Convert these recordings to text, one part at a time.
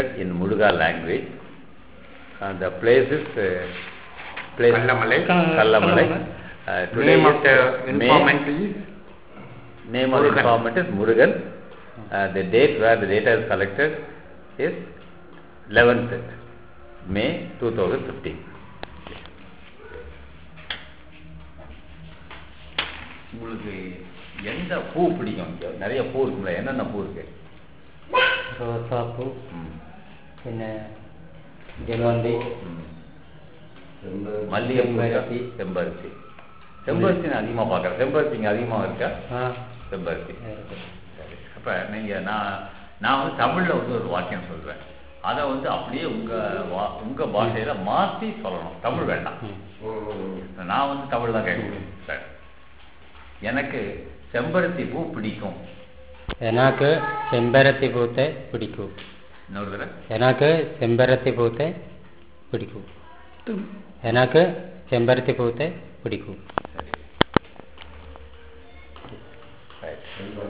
in Muruga language. Uh, the place is uh, place Kallamalai. Kallamalai. Uh, today Name of is, the uh, May- informant is Name of the Murugan. informant is Murugan. Uh, the date where the data is collected is 11th May 2015. உங்களுக்கு எந்த பூ பிடிக்கும் இங்க நிறைய பூ இருக்குல்ல என்னென்ன பூ இருக்கு റോസാപ്പൂ ம். പിന്നെ ജമന്തി ம். மல்லிகைப்பூ இருக்கா? செம்பருத்தி. செம்பருத்தி செம்பருத்தி நான் அதிகமாக பார்க்குறேன் செம்பருத்தி இங்கே அதிகமாக இருக்கா ஆ செம்பருத்தி இருக்கு. சரி அப்போ நீங்கள் நான் நான் வந்து தமிழில் வந்து ஒரு வாக்கியம் சொல்கிறேன் அதை வந்து அப்படியே உங்கள் வா உங்கள் பாஷையில் மாற்றி சொல்லணும் தமிழ் வேண்டாம் ம். நான் வந்து தமிழ் தான் கேட்குறேன் சரி எனக்கு செம்பருத்தி பூ பிடிக்கும் எனக்கு செம்பருத்தி பூத்தை பிடிக்கும் இன்னொரு தடவை எனக்கு செம்பருத்தி பூத்தை பிடிக்கும் எனக்கு செம்பருத்தி பூத்தை பிடிக்கும் சரி Right.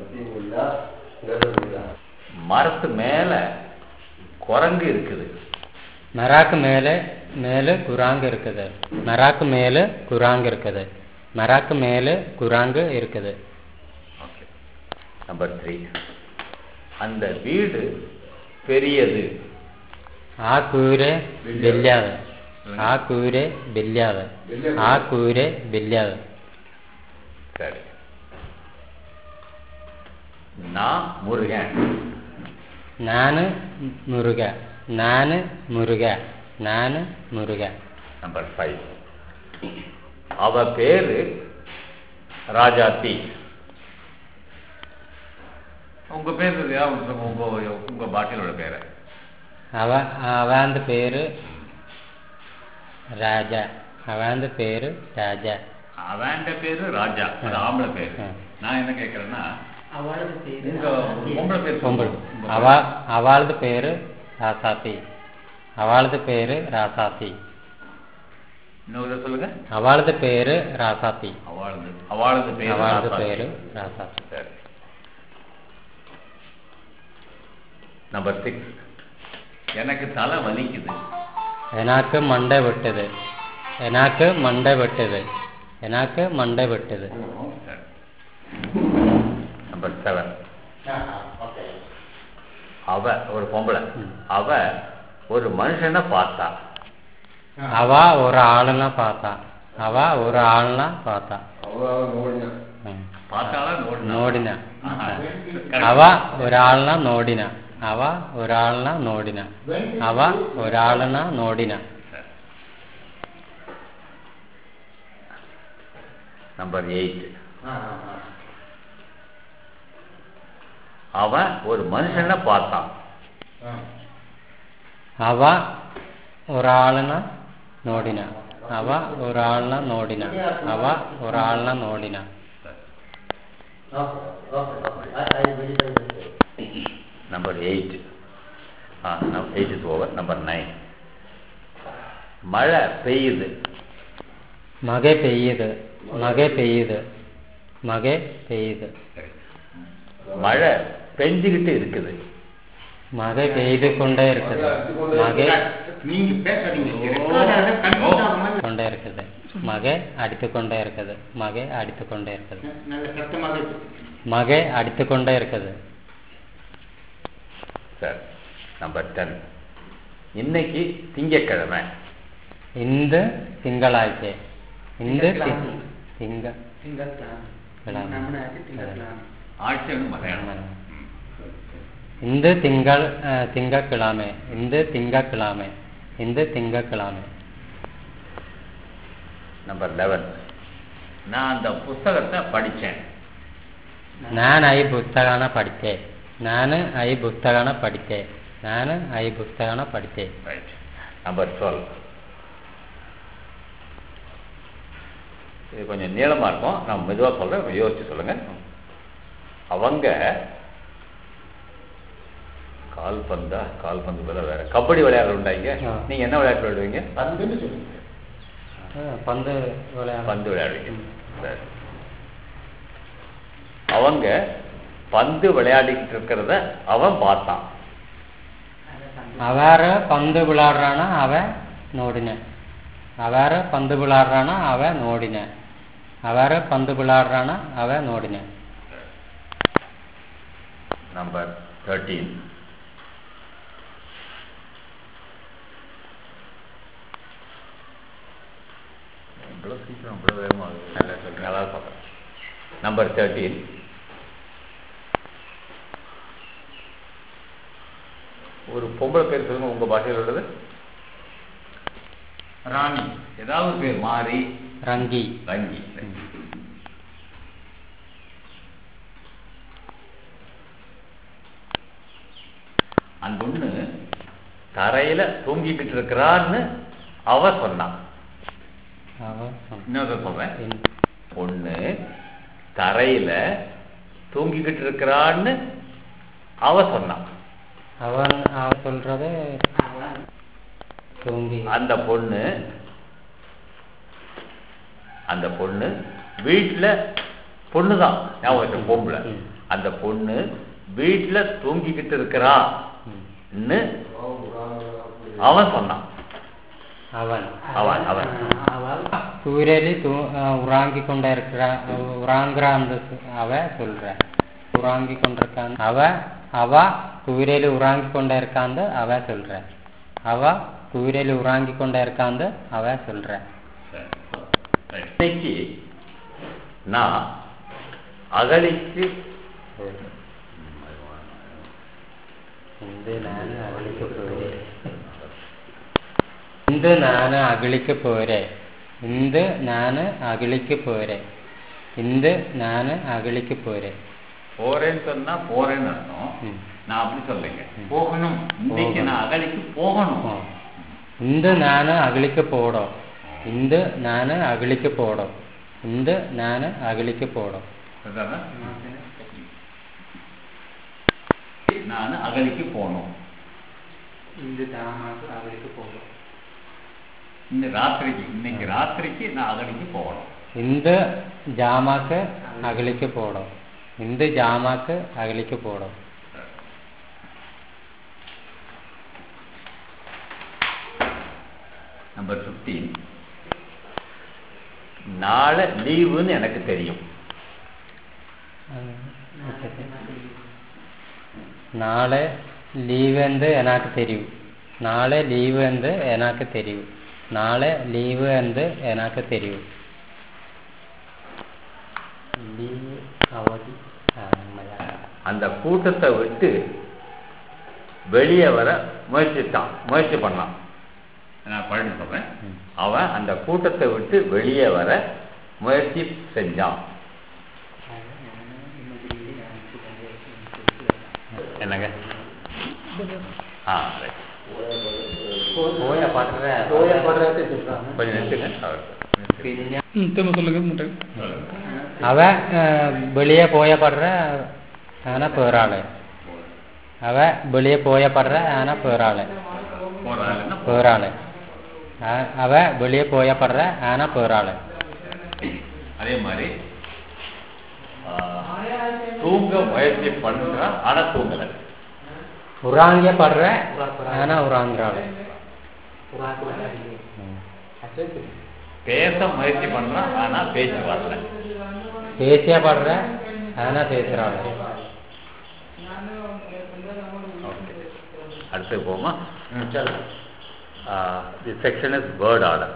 மரத்து மேலே குரங்கு இருக்குது மராக்கு மேலே மேலே குராங்கு இருக்குது மராக்கு மேலே குராங்கு இருக்குது மராக்கு மேலே குராங்கு இருக்குது ஓகே நம்பர் த்ரீ அந்த வீடு பெரியது ಆ ಕೂರೆ ಬೆಲ್ಯಾದ ಆ ಕೂರೆ ಬೆಲ್ಯಾದ ಆ ಕೂರೆ ಬೆಲ್ಯಾದ சரி நான் முருகன் ನಾನು ಮುರುಗ ನಾನು ಮುರುಗ ನಾನು ಮುರುಗ நம்பர் ஃபைவ் அவ பேரு ராஜாத்தி உங்க பேர் தெரியா உங்க உங்க உங்க பாட்டிலோட பேரு ಅವ ಅವಂದ ಪೇರು ರಾಜ ಅವಂದ ಪೇರು ರಾಜ அவன் பேரு ராஜா அது ஆம்பளை பேரு ஆ. நான் என்ன கேட்கறேன்னா அவளது பேரு உங்க பொம்பளை பேர் பொம்பள் சொல்லுங்க. அவ அவளது பேரு ராசாத்தி அவளது பேரு ராசாத்தி இன்னொரு தடவை சொல்லுங்க அவளது பேரு ராசாத்தி அவளது அவளது பேரு அவளது ராசாத்தி. பேரு ராசாத்தி சரி நம்பர் சிக்ஸ் எனக்கு தலை வலிக்குது எனக்கு மண்டை வெட்டுது எனக்கு மண்டை வெட்டுது எனக்கு மண்டை வெட்டுது சரி நம்பர் செவன் அவ ஒரு பொம்பளை அவ ஒரு மனுஷனை பார்த்தா அவ ஒரு ஆளுனா பார்த்தா அவ ஒரு ஆளுனா பார்த்தா ಹ್ಮ್. பார்த்தாலும் நோடினா. ನೋಡಿನ ஆஹா. ಅವ ಒರಾಳನ ನೋಡಿನ ಅವ ಒರಾಳನ ನೋಡಿನ ಅವ ಒರಾಳನ ನೋಡಿನ சரி. நம்பர் எயிட் அவன் ஒரு மனுஷனை பார்த்தான் ಅವ ಒರಾಳನ ನೋಡಿನ ಅವ ಒರಾಳನ ನೋಡಿನ ಅವ ಒರಾಳನ ನೋಡಿನ number eight ah eight is over number nine மழை பெய்யுது ಮಗೆ ಪೆಯ್ಯದು ಮಗೆ ಪೆಯ್ಯದು ಮಗೆ ಪೆಯ್ಯದು மழை பெஞ்சுக்கிட்டு இருக்குது ಮಗೆ பெய்து கொண்டே இருக்குது ಮಗೆ நீங்க பேசாதீங்க ரெக்கார்ட் ஆக கன்ஃபியூஸ் ஆக மாதிரி கொண்டே இருக்குது ಮಗೆ அடித்து கொண்டே இருக்குது ಮಗೆ அடித்து கொண்டே இருக்குது நல்ல சத்தமாக இருக்கு. ಮಗೆ அடித்து கொண்டே இருக்குது சார் நம்பர் டென் இன்னைக்கு திங்கக்கிழமை ಇಂದು ತಿಂಗಳಾಯ್ತೆ ಇಂದು ತಿ- ತಿಂಗ திங்கட்கிழமை கிழமை. நம்ம நாட்டு திங்கட்கிழமை ஆட்சின்னு மலையாளம் ಇಂದು ತಿಂಗಳ ಆ, ತಿಂಗಕ್ಕಿಳಾಮೆ ಇಂದು ತಿಂಗಕ್ಕಿಳಾಮೆ ಇಂದು ತಿಂಗಕ್ಕಿಳಾಮೆ நம்பர் லெவன் நான் அந்த புஸ்தகத்தை படித்தேன் ನಾನು ಐ ಪುಸ್ತಕನ ಪಡಿತೆ ನಾನು ಐ ಪುಸ್ತಕನ ಪಡಿತೆ ನಾನು ಐ ಪುಸ್ತಕನ ಪಡಿತೆ ரைட் நம்பர் டுவெல் இது கொஞ்சம் நீளமாக இருக்கும் நான் மெதுவாக சொல்கிறேன் யோசிச்சு சொல்லுங்க அவங்க கால்பந்தா கால்பந்து பதிலா வேற கபடி விளையாடுற உண்டாங்க ஆ. நீங்க என்ன விளையாட்டு விளையாடுவீங்க பந்துன்னு சொல்லுங்க ಆ, ಪಂದು விளையாட பந்து விளையாடுவீங்க சரி. அவங்க பந்து விளையாடிக்கிட்டு இருக்கிறத அவன் பார்த்தான் அதை ಅವರ ಪಂದು ಬಿಳಾಡ್ರಾಣ ಅವ ನೋಡಿನ ಅವರ ಪಂದು ಬಿಳಾಡ್ರಾಣ ಅವ ನೋಡಿನ ಅವರ ಪಂದು ಬಿಳಾಡ್ರಾಣ ಅವ ನೋಡಿನ நம்பர் தேர்ட்டீன் இவ்வளோ சீக்கிரம் இவ்வளோ வேகமாக நல்லா சொல்கிறேன் நல்லா பார்க்குறேன் நம்பர் தேர்ட்டீன் ஒரு பொம்பளை பேர் சொல்லுங்க உங்க பாஷையில் உள்ளது ராணி ஏதாவது பேர் மாறி ರಂಗಿ ரங்கி அந்த பொண்ணு தரையில தூங்கிக்கிட்டு இருக்கிறான்னு அவ சொன்னான் ಅವ ಸಂ- இன்னொரு சொல்றேன் ಇನ್- பொண்ணு தரையில தூங்கிக்கிட்டு இருக்கிறான்னு அவ சொன்னான் ಅವನ್ ಅವ சொல்றது தூங்கி அந்த பொண்ணு அந்த பொண்ணு வீட்டுல பொண்ணுதான் ஞாபகம் வச்சுக்கோ, பொம்பளை ம். அந்த பொண்ணு வீட்டுல தூங்கிக்கிட்டு இருக்கிறான்னு அவன் சொன்னான் ಅವನ್ அவன் அவன் சூரியலி தூ உறாங்கி கொண்ட இருக்கிற உறாங்குற அந்த சு- அவ சொல்ற உறாங்கி கொண்டிருக்கான் அவ அவ குதிரையில உறாங்கி கொண்ட இருக்காந்து அவ சொல்ற அவ குதிரையில உறாங்கி கொண்ட இருக்காந்து அவ சொல்ற இன்னைக்கு நான் அகலிக்கு இந்த நானு அகலிக்க போறேன் இந்த நானு அகலிக்க போறேன் இந்த நானு அகலிக்க போறேன் இந்த நானு அகலிக்க போறேன் போறேன்னு சொன்னா போறேன்னு அர்த்தம் ம். நான் அப்படி சொல்லுங்க ம். போகணும் இன்னைக்கு போகணும். நான் அகலிக்கு போகணும் ஆ. இந்த நானு அகலிக்க போடும் இந்த நானு அகலிக்க போடும் இந்த நானு அகலிக்க போடும் அதுதானே? நான் அகலிக்கு போகணும் இந்த தாமாக்கு அவருக்கு போகும் இந்த ராத்திரிக்கு இன்னைக்கு ராத்திரிக்கு நான் அகலிக்கு போகணும் இந்த ஜாமாக்கு அகலிக்க போடும் இந்த ஜாமாக்கு அகலிக்க போடும் நம்பர் ஃபிஃப்டீன் நாளை லீவுன்னு எனக்கு தெரியும் ನಾಳೆ ಲೀವ್ ಎಂದು ಎನಾಕ್ ತೆರಿವು ನಾಳೆ ಲೀವ್ ಎಂದು ಎನಾಕ್ ತೆರಿವು ನಾಳೆ ಲೀವ್ ಎಂದು ಎನಾಕ್ ತೆರಿವು ಲೀವ್ ಅವಧಿ ಆ, ಮಲಯಾಳ. அந்த கூட்டத்தை விட்டு வெளியே வர முயற்சித்தான் முயற்சி பண்ணான் நான் பழனி சொல்றேன் ம். அவன் அந்த கூட்டத்தை விட்டு வெளியே வர முயற்சி செஞ்சான் என்னங்க ஆ ரைட் போய படுற கொஞ்சம் நிறுத்துங்க அவர் പിന്നെ திரும்ப சொல்லுங்க முட்டை അവ വെളിയെ പോയ പടുற ആന പേറാള് അവ വെളിയെ പോയ പടുற ആന പേറാള് போறாருன்னா പേറാള് ആ- അവ വെളിയെ പോയ പടുற ആന പേറാള് அதே மாதிரி ஆ, தூங்க முயற்சி பண்றான் ஆனா தூங்கல ഉറാങ്ങിയ പടുற ആന ഉറാങ്கிறாള് பேச முயற்சி பண்றான் ஆனா பேச்சு வரல പേശിയ പടുற ആന പേசுறாള് ஓகே அடுத்து போமா the section is word order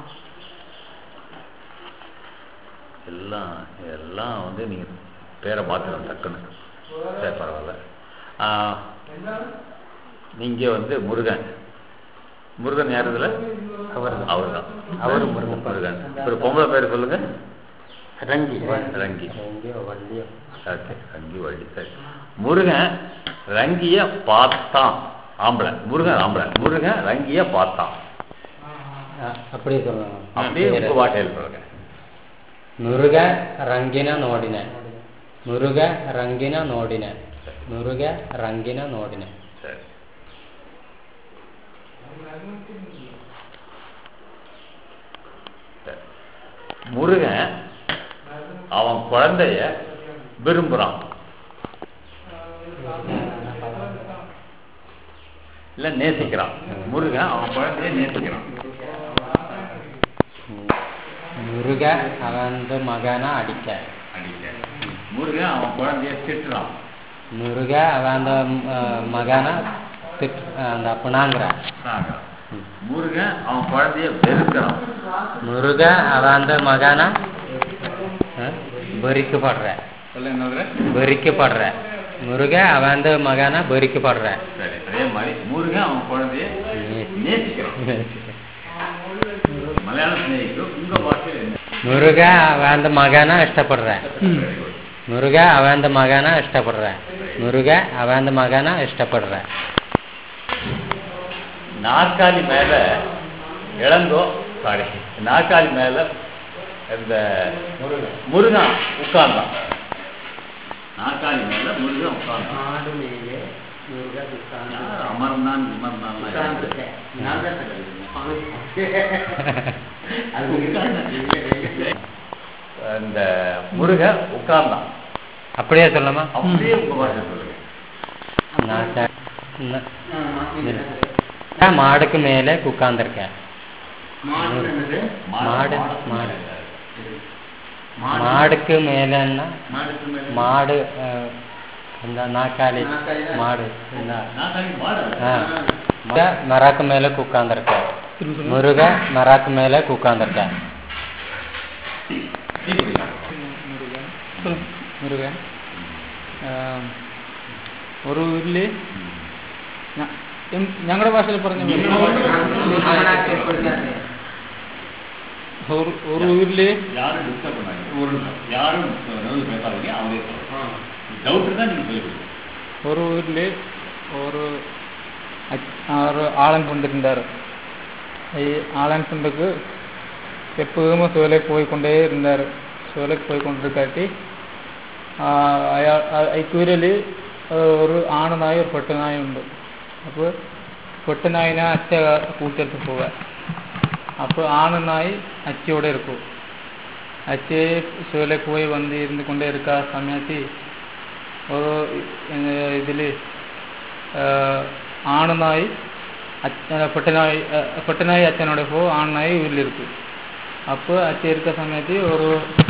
எல்லாம் எல்லாம் வந்து நீங்க பேரை மாற்றணும் டக்குன்னு சரி பரவாயில்ல ஆ, நீங்க வந்து முருகன் முருகன் யார் இதுல அவர் அவர் தான் அவர் முருகன் முருகன் ஒரு பொம்பளை பேர் சொல்லுங்க ரங்கி ரங்கி ரங்கியோ வள்ளியோ ஓகே ரங்கி வழி சரி முருகன் ரங்கிய பார்த்தான் ஆம்பளை முருகன் ஆம்பளை முருகன் ரங்கிய பார்த்தான் ஆ, அப்படியே சொல்லணும் அப்படியே உங்க பாஷையில் சொல்லுங்க ಮುರುಗ ರಂಗಿನ ನೋಡಿನ ಮುರುಗ ರಂಗಿನ ನೋಡಿನ ಮುರುಗ ರಂಗಿನ ನೋಡಿನ சரி சரி. முருகன் அவன் குழந்தைய விரும்புறான் இல்ல நேசிக்கிறான் முருகன் அவன் குழந்தைய நேசிக்கிறான் முருக அவன் மகனை அடிக்க அடிக்க முருகன் அவன் குழந்தைய திட்டுறான் முருக அவன் மகனை திட் அந்த பிணாங்கிற சாகுறான். முருகன் அவன் குழந்தைய வெறுக்கிறான் முருக அவன் மகனை வெறிக்கப்படுற சொல்ல என்னது வெறிக்கப்படுற முருக அவன் மகனை வெறிக்கப்படுற சரி அதே மாதிரி முருகன் அவன் குழந்தைய நேசிக்கிறான் மலையாள ஸ்நேகிக்கும் உங்க பாஷையில் என்ன முருக அவன் மகனை இஷ்டப்படுற Very good. ಮುರುಗ ಅವಂದ ಮಗನ ಇಷ್ಟಪಡ್ರ ಮುರುಗ ಅವಂದ ಮಗನ ಇಷ್ಟಪಡ್ರ நாற்காலி மேல இளங்கோ சாரி நாற்காலி மேல இந்த முருகன் உட்கார்ந்தான் நாற்காலி மேல முருகன் உட்கார்ந்தான் ஆடு மேலே முருக உட்கார்ந்து யார் அமர்ந்தான் விமர்ந்தான் உட்கார்ந்துட்டேன். நான் தான் சொல்றேன். அது இந்த முருகன் உட்கார்ந்தான் அப்படியே சொல்லமா அப்படியே உங்க பாஷை சொல்லுங்க நாட்ட- ந- ஆமா, இது நான் மாடுக்கு மேலே உட்கார்ந்துருக்கேன் மாடு என்னது? மாடு, மாடு. மாடு. மாடுக்கு மேலேன்னா மாடுக்கு மேல மாடு அஹ், இந்த நாக்காளி நாக்காளி. மாடு இந்த நாற்காலி மாடு ஆ. முருக மராக்கு மேலே உட்கார்ந்துருக்கேன் முருக மராக்கு மேலே உட்கார்ந்துருக்கேன் മുരുകൻ ഒരു ഊരില് ഞങ്ങളുടെ ഭാഷയിൽ പറഞ്ഞ மாடாக்கு கொடுக்காது. ഒരു ഒരു ഊരില് யாரும் டிஸ்டர்ப் பண்ணாங்க ஒரு நிமிஷம் யாரும் நடுவில் பேசாதீங்க அவரே டவுட் தான் நீங்க சொல்லி கொடுங்க ஒரு ஊரில் ஒரு அச்- ஒரு ஆளன் கொண்டிருந்தார் ഈ ആളൻ കൊണ്ടക്ക് എപ്പോഴും സോലേക്ക് പോയിക്കൊണ്ടേ இருந்தார் സോലേക്ക് പോയിക്കൊണ്ടിരിക്കാട്ടി അയാൾ ഐക്കൂരിൽ ഒരു ആണ് നായ ഒരു പെട്ട നായ ഉണ്ട് അപ്പോൾ പെട്ട നായിനെ അച്ഛ കൂട്ടിയെടുത്ത് പോവുക അപ്പോൾ ആണ് നായി അച്ചയോടെ ഇരിക്കും അച്ഛയെ സോലേക്ക് പോയി വന്ന് ഇരുന്ന് കൊണ്ടേ ഇരിക്കാ സമയത്ത് ഒരു ഇതിൽ ആണുനായി പെട്ടനായി പെട്ടനായി അച്ഛനോടെ പോ ആണുനായി വീട്ടിലിരിക്കും അപ്പോൾ അച്ഛൻ இருக்க സമയത്ത് ഒരു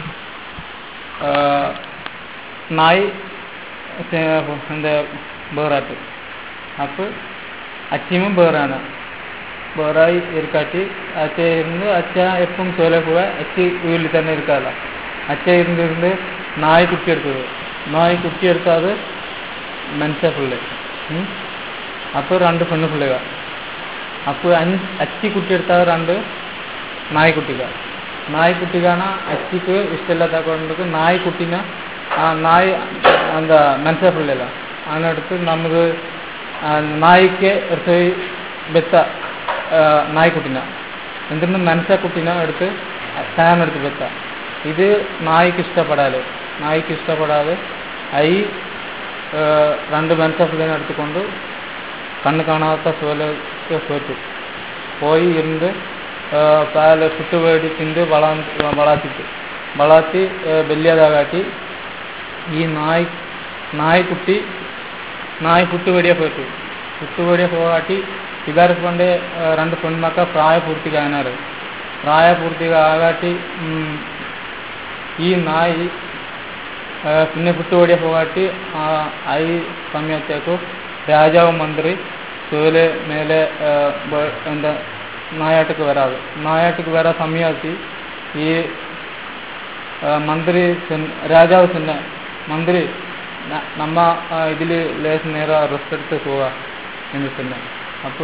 நாய் இந்த பேராட்டு அப்போ அச்சியும் பேரான பேராയി இருக்காட்டி அச்ச இருந்து அச்சா எப்பவும் சோலை போக அச்சி வீட்டில் തന്നെ இருக்காத அச்ச இருந்து இருந்து நாய் குட்டி எடுத்தது நாய் குட்டி எடுத்தாது മനുഷ്യ പിള്ളേ അപ്പോൾ രണ്ട് പെണ്ണ് പിള്ളേക അപ്പോൾ അഞ്ച് അച്ചി കുട്ടി എടുത്താൽ രണ്ട് നായ്ക്കുട്ടിക നായ്ക്കുട്ടിക്കാണ് അച്ചിക്ക് ഇഷ്ടമില്ലാത്ത കൊണ്ട് നായ്ക്കുട്ടീനെ ആ നായ് എന്താ മനുഷ്യ പിള്ളേല അതിനടുത്ത് നമുക്ക് ആ, നായിക്ക് എടുത്ത് ബെത്ത നായ്ക്കുട്ടീനെ എന്നിട്ട് മനുഷ്യ കുട്ടീനെ എടുത്ത് താനെടുത്ത് ബെത്ത ഇത് നായ്ക്ക് ഇഷ്ടപ്പെടാതെ നായ്ക്ക് ഇഷ്ടപ്പെടാതെ ഐ ഏഹ് രണ്ട് മനുഷ്യപ്പിള്ളിനെ എടുത്തുകൊണ്ട് കണ്ണ് കാണാത്ത സോലക്ക് പോയിട്ടു പോയി ഇരുന്ന് ഏഹ് പാല് ഫുട്ട് മേടിച്ചിട്ട് വള വളാത്തിട്ട് വളാത്തി ഏഹ് വലിയതാകാട്ടി ഈ നായ് നായ്ക്കുട്ടി നായ് ഫുട്ടുപേടിയെ പോയിട്ടു ഫുട്ടുപേടിയെ പോകാട്ടി ഇവർക്ക് പണ്ട് ഏഹ് രണ്ട് പെൺമക്ക പ്രായപൂർത്തികാനാറ് പ്രായപൂർത്തികാകാട്ടി ഉം, ഈ നായി ಆ, പിന്നെ പുട്ടുപൊടിയെ പോകാട്ടി ഐ സമയത്തേക്കു രാജാവ് മന്ത്രി സോലെ മേലെ ആ, ബ- എന്താ നായാട്ടിക്ക് വരാതെ നായാട്ടിക്ക് വരാ സമയത്തി ഈ ಆ, ಮಂತ್ರಿ ಸನ್ ರಾಜಾವು ಸನ್ನ ಮಂತ್ರಿ ನ- ನಮ್ಮ ഇതിൽ ലേശം നേരം റെസ്റ്റ് എടുത്ത് പോവാ എന്ന് சொன்ன അപ്പോൾ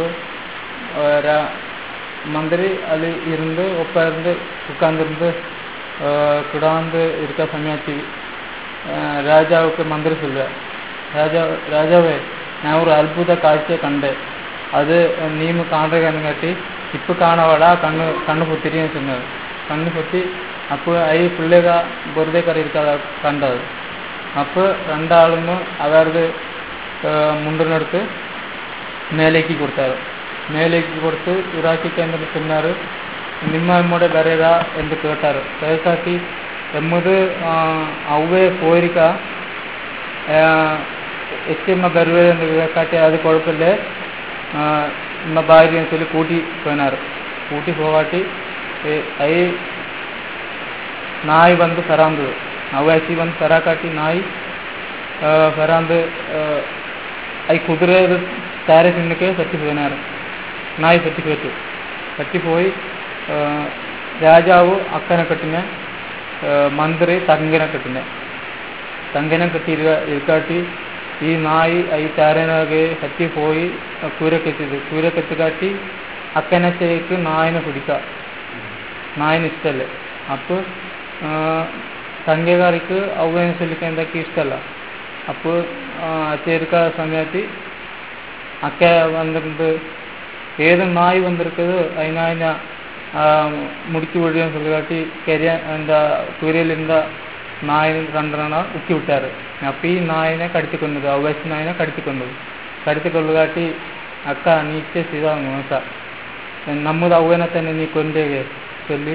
மந்திரி அது இருந்து ஒப்ப இருந்து உட்கார்ந்துருந்து கிடாந்து இருக்க சமயத்து ராஜாவுக்கு மந்திரி சொல்லுவார் ராஜா ராஜாவே நான் ஒரு அற்புத காட்சியை கண்டேன் அது நீமு காண்றதுன்னு காட்டி இப்போ காணவாடா கண்ணு கண்ணு பொத்திரின்னு சொன்னார் கண்ணு பொத்தி അപ്പോൾ ഈ പിള്ളേക വെറുതെ കറി ഇരിക്കാതെ കണ്ടത് അപ്പോൾ രണ്ടാളും അവരത് മുണ്ടിനെടുത്ത് ಮೇಲೇಕಿ ಕೊಡ್ತಾರೆ ಮೇಲೇಕಿ ಕೊಡ್ತು ಇರಾಕಿಕ್ಕೆ ಎಂದು ತಿన్నారు ನಿಮ್ಮ ಎಮ್ಮೊಡೆ ಬರೆದ ಎಂದು ಕೇಳ್ತಾರೆ ಕೇಳ್ಕಾಕಿ ಎಮ್ಮದು ಅವೇ ಕೋರಿಕ ಎಚ್ಚೆಮ್ಮ ಬರುವೆ ಎಂದು ಕಾಟಿ ಅದು ಕೊಳಪಿಲ್ಲ ಆ, ನಿಮ್ಮ ಭಾರ್ಯ ಅಂತ ಹೇಳಿ ಕೂಟಿ போயினாரு கூட்டி போகாட்டி ஐ நாய் வந்து பிறந்தது அவ்வாச்சி வந்து பிறக்காட்டி நாய் ஆஹ், பிறந்து ஆஹ், ஐ குதிரை தார தின்னுக்கே சட்டி போயினாரு நாய் சட்டி போயிட்டு சட்டி போய் ஆஹ், രാജാവ് അക്കനെ കെട്ടിനെ മന്ത്രി തങ്കനെ കെട്ടിനെ തങ്കനെ കെട്ടി ഇരുക്കാട്ടി ഈ നായി ഈ താരനാകെ ഹറ്റി പോയി കൂരക്കെത്തിയത് കൂരക്കെത്തി കാട്ടി അക്കനെ ചേക്ക് നായനെ പിടിക്കാം നായന് ഇഷ്ടമല്ലേ അപ്പോൾ ತಂಗೆಗಾರಿಕೆ ಅವೇನು ಸಲಿಕೆ ಅಂದಕ್ಕೆ ಇಷ್ಟಲ್ಲ ಅಪ್ಪು ചേരുക്ക സമയത്ത് അക്ക വന്നിട്ടുണ്ട് ഏത് നായ് വന്നിരിക്കുന്നത് അതിനായ മുടിച്ചു വിടുകയും சொல்லிக்காட்டி കരിയ എന്താ സൂര്യലിരുന്ന നായന് രണ്ടെണ്ണ ഉക്കി വിട്ടാറ് അപ്പൊ ഈ നായനെ കടിച്ചുകൊണ്ടത് അവകാശ നായനെ കടിച്ചുകൊണ്ടത് കടിച്ചുകൊള്ളുകാട്ടി ಅಕ್ಕ ನೀ ಇಚ್ಛೆ ಸೀದಾ ಮೋಸ ನಮ್ಮದು ಅವ್ವನ തന്നെ ನೀ ಕೊಂದೇಗೆ சொல்லி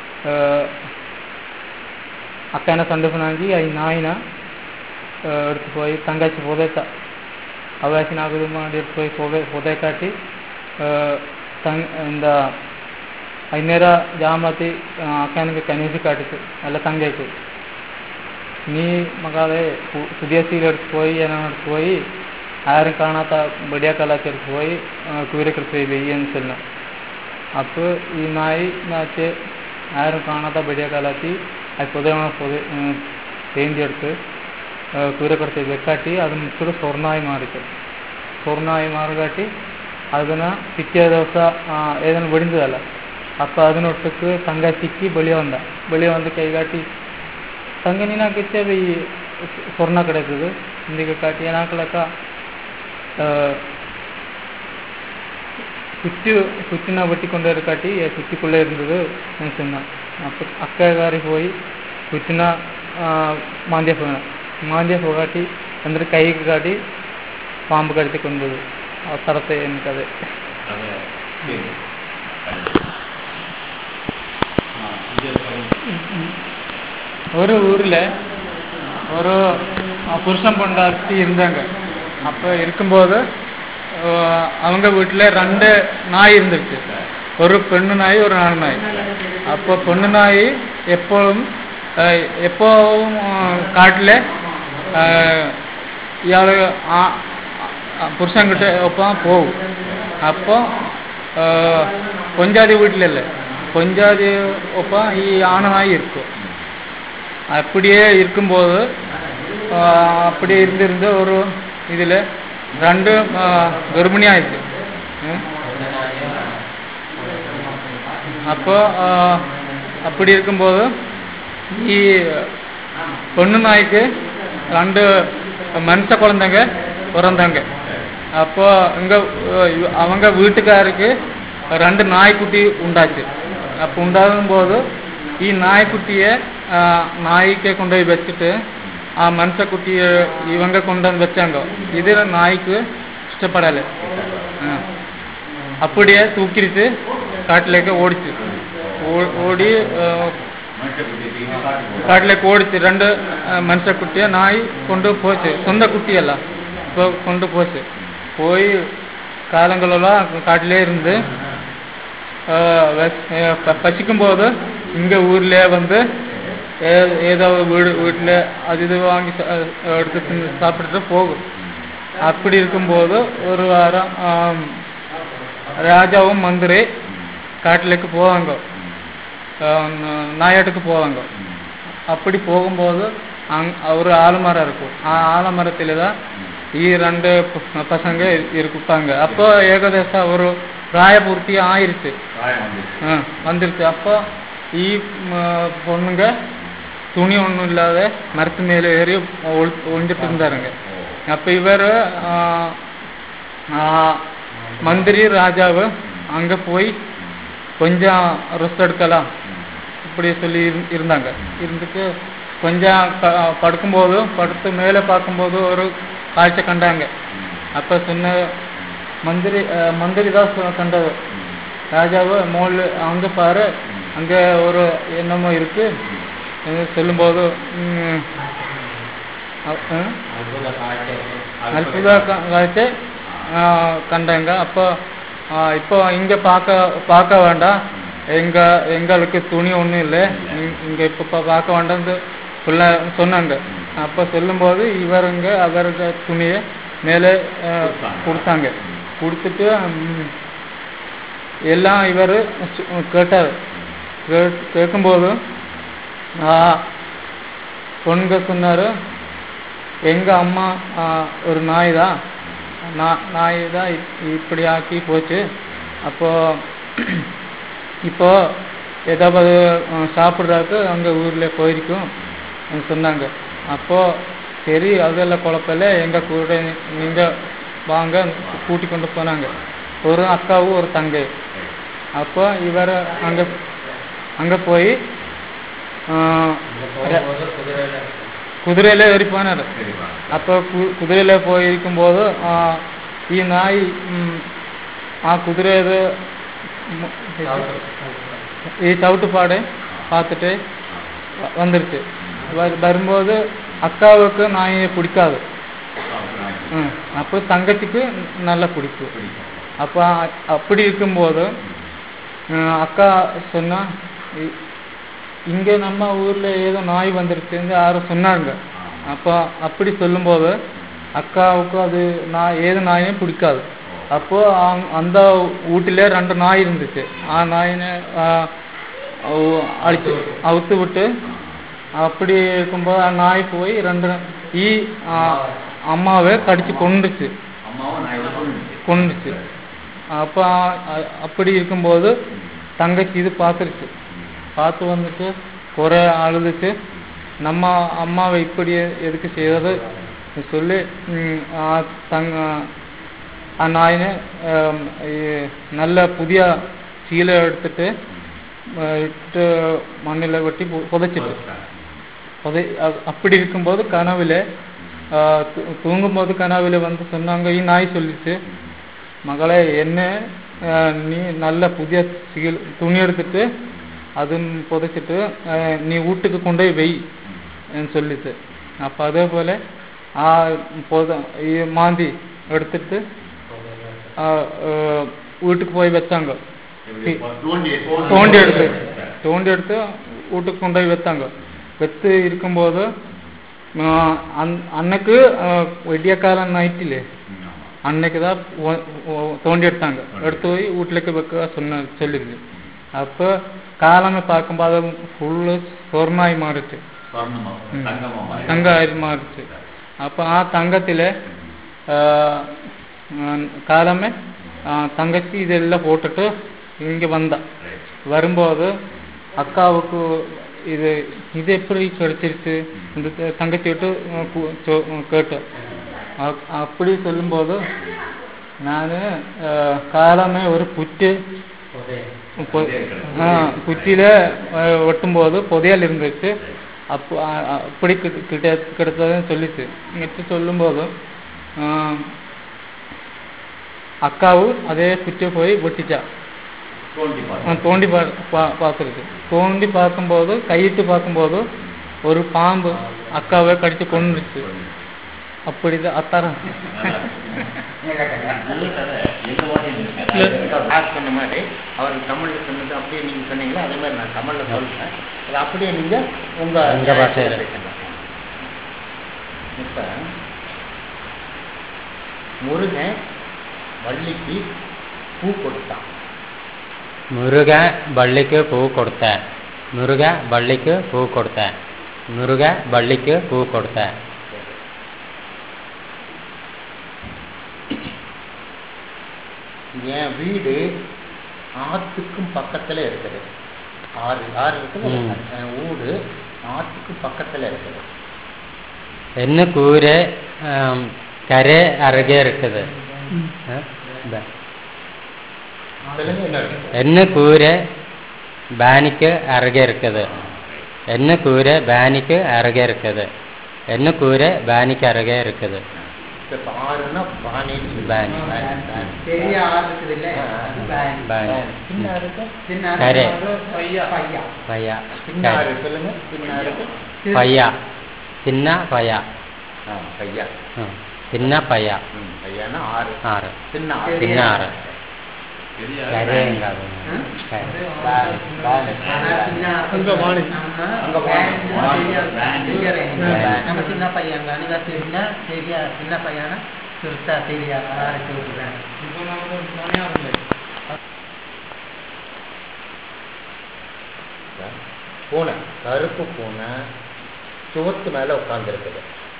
ಅಕ್ಕನ ಸಂದರ್ಭನಾಗಿ ಈ ನಾಯಿನ எடுத்து போய் தங்கச்சி புதைத்தா அவகாசி நாகுது ಮಾಡಿ எடுத்து போய் புதை புதை காட்டி ತಂಗ್ இந்த ಐನೇರ ಜಾಮತಿ ಅಕ್ಕನಿಗೆ ಕನೀಸಿ ಕಾಟಿತು ಅಲ್ಲ ತಂಗೈತು നീ മകളെ സുദേശിയിലെടുത്ത് പോയി ഞാനടുത്ത് പോയി ആരും കാണാത്ത ബടിയാക്കലാച്ചെടുത്ത് പോയി കുതിരക്കെടുത്ത് വെയ്യെന്ന് ചെല്ലാം അപ്പോൾ ഈ നായി നാച്ച് ആരും കാണാത്ത ബടിയാക്കലാത്തി അത് പുതയണ പുത തേന്തിയെടുത്ത് കുതിരക്കെടുത്ത് വെക്കാട്ടി അത് മുച്ചൂട് സ്വർണ്ണമായി മാറിക്കും സ്വർണ്ണമായി മാറുകാട്ടി ಅದನ್ನ ಪಿಚ್ಚೆ ದಿವಸ ಏದನ್ನು ಬಡಿಂದದಲ್ಲ ಅಪ್ಪ ಅದನ್ನೊಟ್ಟಕ್ಕೆ ತಂಗ ಸಿಕ್ಕಿ ಬಳಿ ಬಂದ ಬಳಿ ಬಂದು ಕೈಗಾಟಿ ತಂಗ ನೀನಾಕಿಚ್ಚೆ ಈ ಸ್ವರ್ಣ கிடைத்தது இன்றைக்கு காட்டி ஏனாக்கலக்கா சுற்றி சுற்றினா வெட்டி கொண்டு இருக்காட்டி சுற்றிக்குள்ளே இருந்தது சொன்னான் அப்போ அக்ககாரி போய் சுற்றினா மாந்திய போனேன் மாந்திய போகாட்டி ಅಂದ್ರೆ ಕೈಗೆ ಕಾಟಿ ಪಾಂಬು ಕಡಿತುಕೊಂಡದು ಆ ಥರತೆ எனக்கு அது அது சரி. ஆ, இது சொல்லுங்க. ஒரு ஊரில் ஒரு புருஷன் பொண்டாட்டி இருந்தாங்க அப்போ இருக்கும்போது அஹ், அவங்க வீட்டில் ரெண்டு நாய் இருந்துச்சு ஒரு பெண்ணு நாய் ஒரு ஆண் நாய் அப்போ பொண்ணு நாய் எப்போவும் அஹ், எப்போவும் காட்டில் ഇയാൾ ആ പുരുഷൻകിட்ட ഒപ്പം പോവും അപ്പോൾ പൊഞ്ചാതി വീട്ടിലല്ലേ പൊഞ്ചാതി ഒപ്പം ഈ ஆணனாய் இருக்கும் அப்படியே இருக்கும்போது ஆஹ், அப்படியே இருந்திருந்து ஒரு இதில் ரெண்டு கர்ப்பிணி ஆயிடுச்சு ம். அப்போ ஆஹ், அப்படி இருக்கும்போது ഈ பொண்ணு நாய்க்கு ரெண்டு மனுஷ குழந்தைங்க பிறந்தாங்க அப்போ இங்க அஹ், இவ- அவங்க வீட்டுக்காருக்கு ரெண்டு நாய்க்குட்டி உண்டாச்சு அப்போ உண்டாகும் போது ഈ നായ്ക്കുട്ടിയെ ആ, നായിക്ക് കൊണ്ടുപോയി വെച്ചിട്ട് ആ മനുഷ്യക്കുട്ടിയെ ഇവങ്ക കൊണ്ടുവന്ന് വെച്ചാങ്കോ ഇത് നായ്ക്ക് ഇഷ്ടപ്പെടല് ആ. അപ്പടിയെ തൂക്കിരിച്ച് കാട്ടിലേക്ക് ഓടിച്ചു ഓ- ഓടി ആ, மனுஷக்குட்டி தூக்கிட்டு காட்டுக்கு போகும். കാട്ടിലേക്ക് ഓടിച്ച് രണ്ട് ആ, മനുഷ്യക്കുട്ടിയെ നായി കൊണ്ട് പോച്ച് സ്വന്തം കുട്ടിയല്ല ഇപ്പോൾ കൊണ്ട് പോച്ച് പോയി കാലങ്ങളെല്ലാം കാട്ടിലേ இருந்து பசிக்கும்போது இங்கே ஊர்ல வந்து ஏ- ஏதோ வீடு வீட்டில் அது இது வாங்கி சா- எடுத்து தின்னு சாப்பிட்டுட்டு போகும் அப்படி இருக்கும்போது ஒரு வாரம் ஆம், ராஜாவும் மந்திரி காட்டிലേക്ക് போவாங்க ஆம், நாயாட்டுக்கு போவாங்க அப்படி போகும்போது அங் ஒரு ஆலமரம் இருக்கும் ஆ ஆலமரத்தில் தான் ಈ ரெண்டு ப- பசங்க இருப்பாங்க அப்போ ஏகதேசம் ஒரு பிராயபூர்த்தி ஆயிருச்சு காயம் வந்துச்சு. ஆ, வந்துருச்சு அப்போ ഈ ம- பொண்ணுங்க துணி ஒன்றும் இல்லாத மரத்து மேலே ஏறி ஒளி- ஒளிஞ்சிட்டு இருந்தாருங்க அப்போ இவர் மந்திரி ராஜாவு அங்கே போய் கொஞ்சம் ரெஸ்ட் எடுக்கலாம் இப்படி சொல்லி இரு- இருந்தாங்க இருந்துட்டு கொஞ்சம் க- படுக்கும்போது படுத்து மேலே பார்க்கும்போது ஒரு காட்சி கண்டாங்க அப்போ சொன்ன மந்திரி அஹ், மந்திரி தான் சொ- கண்டது ராஜாவு மோல் அங்கே பாரு அங்கே ஒரு என்னமோ இருக்கு என்று சொல்லும்போது ம், அ- அஹ், அற்புத கா- காட்சி கண்டாங்க அப்போ ஆ, இப்போ இங்கே பார்க்க பார்க்க வேண்டாம் எங்க எங்களுக்கு துணி ஒன்றும் இல்லை இங்க- இங்க இப்போ பா- பார்க்க வேண்டாம்னு சொல்ல சொன்னாங்க அப்போ சொல்லும்போது இவருங்க அவருங்க துணியை மேலே ஆ, கொடுத்தாங்க கொடுத்துட்டு ம், எல்லாம் இவர் கேட்டார் கே- கேட்கும்போது ஆ, பொண்ணுங்க சொன்னார் எங்க அம்மா ஆ, ஒரு நாய் தான் நா- நாய் தான் இப்- இப்படி ஆக்கி போச்சு அப்போ இப்போ ஏதாவது ஆ, சாப்பிட்றதுக்கு அங்கே ஊரில் போயிருக்கும் ன்னு சொன்னாங்க அப்போ சரி அதெல்லாம் குழப்பல எங்கள் கூட நீங்கள் வாங்க கூட்டி கொண்டு போனாங்க ஒரு அக்காவும் ஒரு தங்கை அப்போ இவர் அங்கே அங்கே போய் ஆ, குதிரையில ஏறி போனார் சரிப்பா அப்போ கு குதிரையில போயிருக்கும்போது ஆ, ಈ ನಾಯಿ ಮ್, ಆ ಕುದುರೆದು ம், ಈ சவுட்டுப்பாடு பார்த்துட்டு வ- வந்துருச்சு வ- வரும்போது அக்காவுக்கு நாயை பிடிக்காது ம், அப்போ தங்கச்சிக்கு நல்லா பிடிக்கும் பிடிக்கும் அப்போ அ- அப்படி இருக்கும்போது ம், அக்கா சொன்னா இ- இங்க நம்ம ஊர்ல ஏதோ நாய் வந்துருச்சுன்னு யாரும் சொன்னாங்க அப்போ அப்படி சொல்லும்போது அக்காவுக்கு அது நான் ஏது நாயும் பிடிக்காது அப்போ அங்- அந்த வீட்டிலே ரெண்டு நாய் இருந்துச்சு ஆ நாயினை ஆ, அவு- அழிச்சு அவுத்து விட்டு அப்படி இருக்கும்போது ஆ நாய் போய் ரெண்டு ஈ ஆ, அம்மாவை கடிச்சு கொண்டுச்சு அம்மாவும் நான் கொண்டுச்சு கொண்டுச்சு அப்போ அ- அப்படி இருக்கும்போது தங்கச்சி இது பார்த்துருச்சு பார்த்து வந்துட்டு குறை அழுதுச்சு நம்ம அம்மாவை இப்படி எதுக்கு செய்தது சொல்லி ம், ஆ தங்க ஆ நாயினை ஆம், இ- நல்ல புதிய சீலை எடுத்துட்டு ஆ, இட்டு மண்ணில் வெட்டி பு- புதைச்சிட்டு புதை அ- அப்படி இருக்கும்போது கனவுல ஆ, தூ- தூங்கும்போது கனவுல வந்து சொன்னாங்க ஈ நாய் சொல்லிச்சு மகளே என்ன ஆ, நீ நல்ல புதிய சீல் துணி எடுத்துட்டு அது புதைச்சிட்டு ஆ, நீ வீட்டுக்கு கொண்டு போய் வெய் ன்னு சொல்லிச்சு அப்போ அதே போல ஆ பொத இ- மாந்தி எடுத்துட்டு ஆ, ஆ, வீட்டுக்கு போய் வச்சாங்க தி- தோண்டி தோண்டி எடுத்து தோண்டி எடுத்து வீட்டுக்கு கொண்டு போய் வைத்தாங்க வைத்து இருக்கும்போது ஆ, அன்- அன்னைக்கு ஆ, விடிய காலம் நைட்டிலே அன்னைக்கு தான் ஒ- ஒ- தோண்டி எடுத்தாங்க எடுத்து போய் வீட்டுக்கு வைக்க சொன்ன சொல்லிருக்கு அப்போ காலமே பார்க்கும்போது ஃபுல்லு சொர்ணாய் மாறுச்சு சொர்ணமா ம். தங்கமா மாறி. தங்க ஆயில் மாறுச்சு அப்போ ஆ தங்கத்தில் காலமே ஆ, தங்கச்சி இதெல்லாம் போட்டுட்டு இங்கே வந்தா Right. வரும்போது அக்காவுக்கு இது இது எப்படி கிடைச்சிருச்சு இந்த த- தங்கச்சி விட்டு அஹ், கு- சொ- அஹ், கேட்டேன் அப்- அப்படி சொல்லும்போது நான் காலமே ஒரு புற்று பொ- ஆ, குச்சியில அஹ், வெட்டும்போது புதையல் இருந்துச்சு அப்போ அ- அ- அப்படி கிட்ட- கிட்ட கிடைச்சதுன்னு சொல்லிச்சு இங்கிட்டு சொல்லும்போது ஆ, அக்காவும் அதே குச்சியை போய் வெட்டிச்சா தோண்டி ஆ, பாரு. தோண்டி பா பா- பார்த்துருக்கு தோண்டி பார்க்கும்போது கையிட்டு பார்க்கும்போது ஒரு பாம்பு அக்காவை கடிச்சு கொண்டுருச்சு அப்படிதான் அத்தாரம் நல்ல கதை. எந்த வாட்டியும் இருக்கு. அதாவது சார் சொன்ன மாதிரி அவர் தமிழ்ல சொன்னது அப்படியே நீங்க சொன்னீங்களா அதே மாதிரி நான் தமிழ்ல சொல்றேன் அது அப்படியே நீங்க உங்க உங்க பாஷையில. பேசலாம். இப்ப முருகன் வள்ளிக்கு பூ கொடுத்தான் முருக பள்ளிக்கு பூ கொடுத்தேன் முருக பள்ளிக்கு பூ கொடுத்தேன் முருக பள்ளிக்கு பூ கொடுத்தேன் என் வீடு ஆத்துக்கும் பக்கத்துல இருக்குது ஆறு ஆறு இருக்குது ம். என் வீடு ஆத்துக்கும் பக்கத்துல இருக்குது என்ன கூரை ஆம், கரை அருகே இருக்குது ஆ? ப- சொல்லுங்க என்ன இருக்குது? என்ன கூரை பேனிக்கு அருகே இருக்குது என்ன கூரை பேனிக்கு அருகே இருக்குது என்ன கூரை பேனிக்கு அருகே இருக்குது இப்ப ஆறுனா பானை பானி. பெரிய ஆறு இருக்குது இல்ல பேன். பானி சின்ன இருக்கு சின்ன ஆறு கரை. வந்து பையா பையா பையா சின்ன ஆறு சொல்லுங்க சின்ன இருக்கு பையா சின்ன பையா ஆ பையா ஆ. சின்ன பையா ம், பையனா ஆறு ஆறு சின்ன ஆறு சின்ன ஆறு பெரிய கரையும் காது வேன், வேன். அங்க வாணி. அங்க வாணி. நம்ம சின்ன பையன் அனுகா தெரிஞ்சா சரியா சின்ன பையனா சிறுத்தா சரியா ஆறு சொல்றேன் இப்போ நமக்கு மணியாருங்க பூனை கருப்பு பூனை சுவத்து மேல உட்கார்ந்து இருக்குது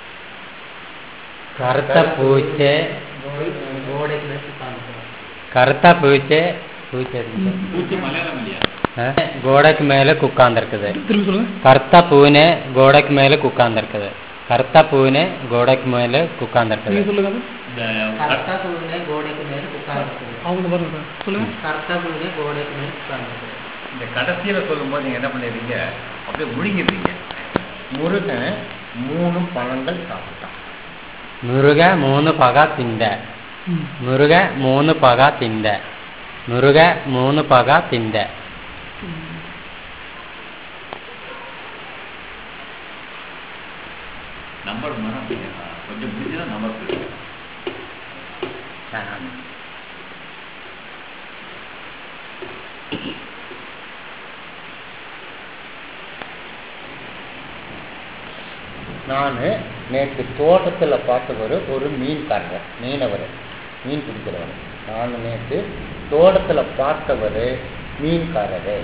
கருத்த பூச்சை கோடைக்கு வச்சு காமிக்கிறோம் கருத்த பூச்சை பூச்சை பூச்சி மலையாளம் இல்லையா கோடைக்கு மேல உட்கார்ந்துருக்குது திரும்பி சொல்லுங்க கருத்த பூனை கோடைக்கு மேல உட்கார்ந்துருக்குது கருத்த பூனை கோடைக்கு மேல உட்கார்ந்துருக்குது நீங்க சொல்லுங்க அது. இந்த கரெக்டா சொல்லுங்க கோடைக்கு மேல உட்கார்ந்து அவங்க பாருங்க சொல்லுங்க கரெக்டா சொல்லுங்க கோடைக்கு மேல உட்கார்ந்து இந்த கடைசியில சொல்லும்போது நீங்க என்ன பண்ணிடுறீங்க அப்படியே முழுங்கிடுறீங்க முருகன் மூணு பழங்கள் சாப்பிட்டான் முருக மூணு பகா திண்ட முருக மூணு பகா திண்ட முருக மூணு பகா திண்ட நம்பர் மரம் கொஞ்சம் முடிஞ்சுன்னா நம்பர் சொல்லுங்க நான் நான் நேற்று தோட்டத்தில் பார்த்தவர் ஒரு மீன்காரர் மீனவர் மீன் பிடிக்கிறவர் நான் நேற்று தோட்டத்தில் பார்த்தவர் மீன்காரரு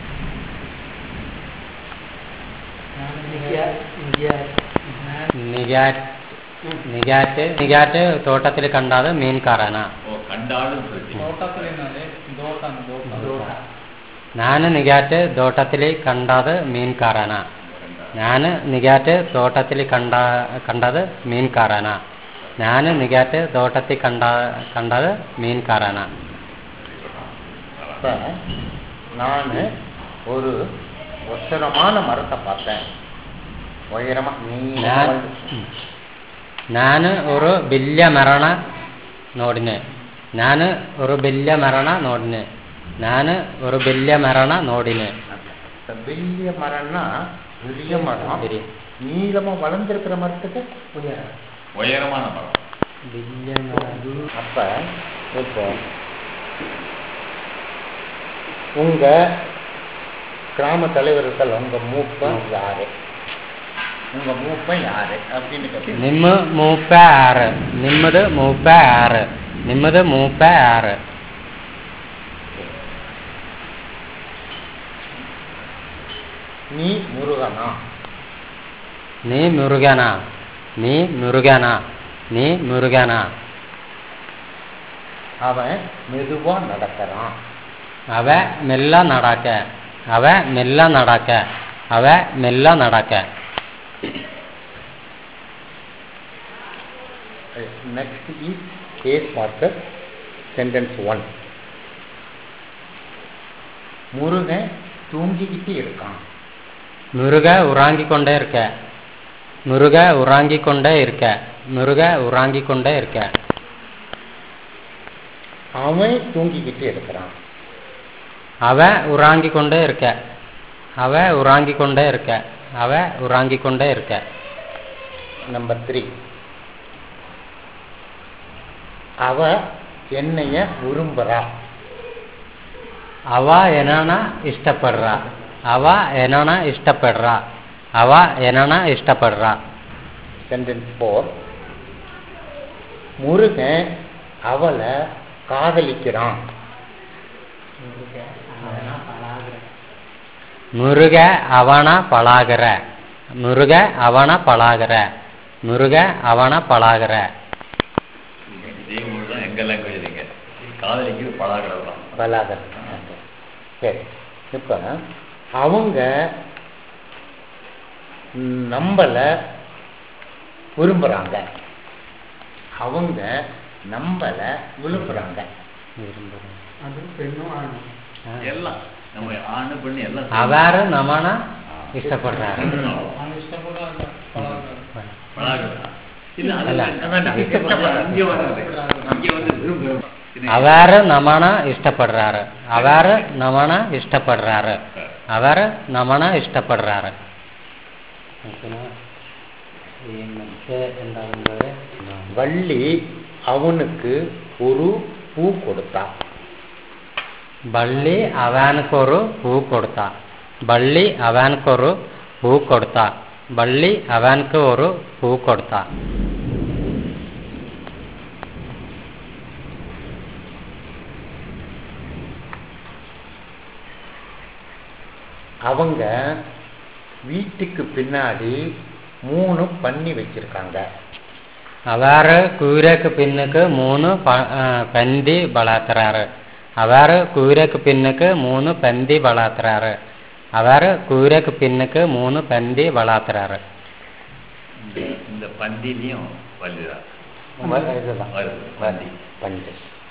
നിഗാറ്റ് നിഗാറ്റ് നിഗാറ്റ് തോട്ടത്തിൽ കണ്ടാത് മീൻകാരനാ ஓ கண்டாலும் சொல்லி தோட்டத்தில் என்னது தோட்டம் தோட்டம் ನಾನು ನಿಗಾಟ್ ತೋಟത്തിൽ കണ്ടത് മീൻകാരനാ ഞാൻ നിഗാറ്റ് തോട്ടത്തിൽ കണ്ട കണ്ടത് മീൻകാരനാ ഞാൻ നിഗാറ്റ് തോട്ടത്തിൽ കണ്ട കണ്ടത് മീൻകാരനാ அப்ப நான் ஒரு ஒசரமான மரத்தை பார்த்தேன் உயரமா ഞാൻ நீ ഞാൻ ഒരു വലിയ മരണ നോടിന് ഞാൻ ഒരു വലിയ മരണ നോടിന് ഞാൻ ഒരു വലിയ മരണ നോടിന് பெரிய மரம்னா பெரிய மரம் சரி. நீளமா வளர்ந்துருக்கிற மரத்துக்கு உயரமான மரம் വലിയ മരം அப்ப இப்போ உங்க கிராம தலைவர்கள் உங்க மூப்பன் யாரு உங்க மூப்பன் யாரு அப்படின்னு கேட்டீங்க ನಿಮ್ಮ ಮೂಪ ಆರು ನಿಮ್ಮದು ಮೂಪ ಆರು ನಿಮ್ಮದು ಮೂಪ ಆರು நீ முருகனா ನೀ ಮುರುಗನ ನೀ ಮುರುಗನ ನೀ ಮುರುಗನ அவன் மெதுவா நடக்கிறான் ಅವ ಮೆಲ್ಲ ನಡಕ ಅವ ಮೆಲ್ಲ ನಡಕ ಅವ ಮೆಲ್ಲ ನಡಕ next is case marker sentence one Murugan தூங்கிக்கிட்டு இருக்கான் ಮುರುಗ ಉರಾಂಗಿಕೊಂಡೇ ಇರ್ಕ ಮುರುಗ ಉರಾಂಗಿಕೊಂಡೇ ಇರ್ಕ ಮುರುಗ ಉರಾಂಗಿಕೊಂಡೇ ಇರ್ಕ அவன் தூங்கிக்கிட்டு இருக்கிறான் ಅವ ಉರಾಂಗಿಕೊಂಡೇ ಇರ್ಕ ಅವ ಉರಾಂಗಿಕೊಂಡೇ ಇರ್ಕ ಅವ ಉರಾಂಗಿಕೊಂಡೇ ಇರ್ಕ நம்பர் த்ரீ அவ என்னைய விரும்புறா ಅವ ಏನನ ಇಷ್ಟಪಡ್ರ ಅವ ಏನನ ಇಷ್ಟಪಡ್ರ ಅವ ಏನನ ಇಷ್ಟಪಡ್ರ சென்டென்ஸ் ஃபோர் முருகன் அவளை காதலிக்கிறான் ಮುರುಗ ಅವನ ಪಳಾಗರ ಮುರುಗ ಅವನ ಪಳಾಗರ ಮುರುಗ ಅವನ ಪಳಾಗರ இதே ஊர் தான் எங்க லாங்குவேஜ் நீங்க காதலிக்கு பழகிறதான் பலாகர் சரி இப்போ அவங்க நம்மள விரும்புறாங்க அவங்க நம்மள விரும்புறாங்க அது பெண்ணும் ஆணும் எல்லாம் நம்ம ஆணு பெண்ணு எல்லாம் ಅವರು ನಮ್ಮನ ಇಷ್ಟಪಡ್றாரு அவங்க இஷ்டப்பட பழகிறதா இல்ல அல்ல. அதெல்லாம் இஷ்டப்படுறாங்க இங்க வந்து இங்க வந்து விரும்புகிறோம் ಅವರು ನಮ್ಮನ ಇಷ್ಟಪಡ್றாரு ಅವರು ನಮ್ಮನ ಇಷ್ಟಪಡ್றாரு ಅವರು ನಮ್ಮನ ಇಷ್ಟಪಡ್றாரு ಓಕೆನಾ ಈ ಮತ್ತೆ ಎಂದಾಗುಂದರೆ வள்ளி அவனுக்கு ஒரு பூ கொடுத்தா బల్లి అవానికొరు పూ కొడతా బల్లి అవానికొరు పూ కొడతా బల్లి అవానికి ஒரு பூ கொடுத்தா அவங்க வீட்டுக்கு பின்னாடி மூணு பண்ணி வச்சிருக்காங்க ಅವರು ಕೂರಕ್ಕೆ ಪಿನ್ನಕ್ಕೆ ಮೂನು ಪ- ಆ, ಪಂದಿ ಬಳಾತ್ರಾರು ಅವರು ಕೂರಕ್ಕೆ ಪಿನ್ನಕ್ಕೆ ಮೂನು ಪಂದಿ ಬಳಾತ್ರಾರು ಅವರು ಕೂರಕ್ಕೆ ಪಿನ್ನಕ್ಕೆ ಮೂನು ಪಂದಿ ಬಳಾತ್ರಾರು இந்த இந்த பந்திலையும் வள்ளிதான் வ- இதுதான் வருது பந்தி பஞ்சு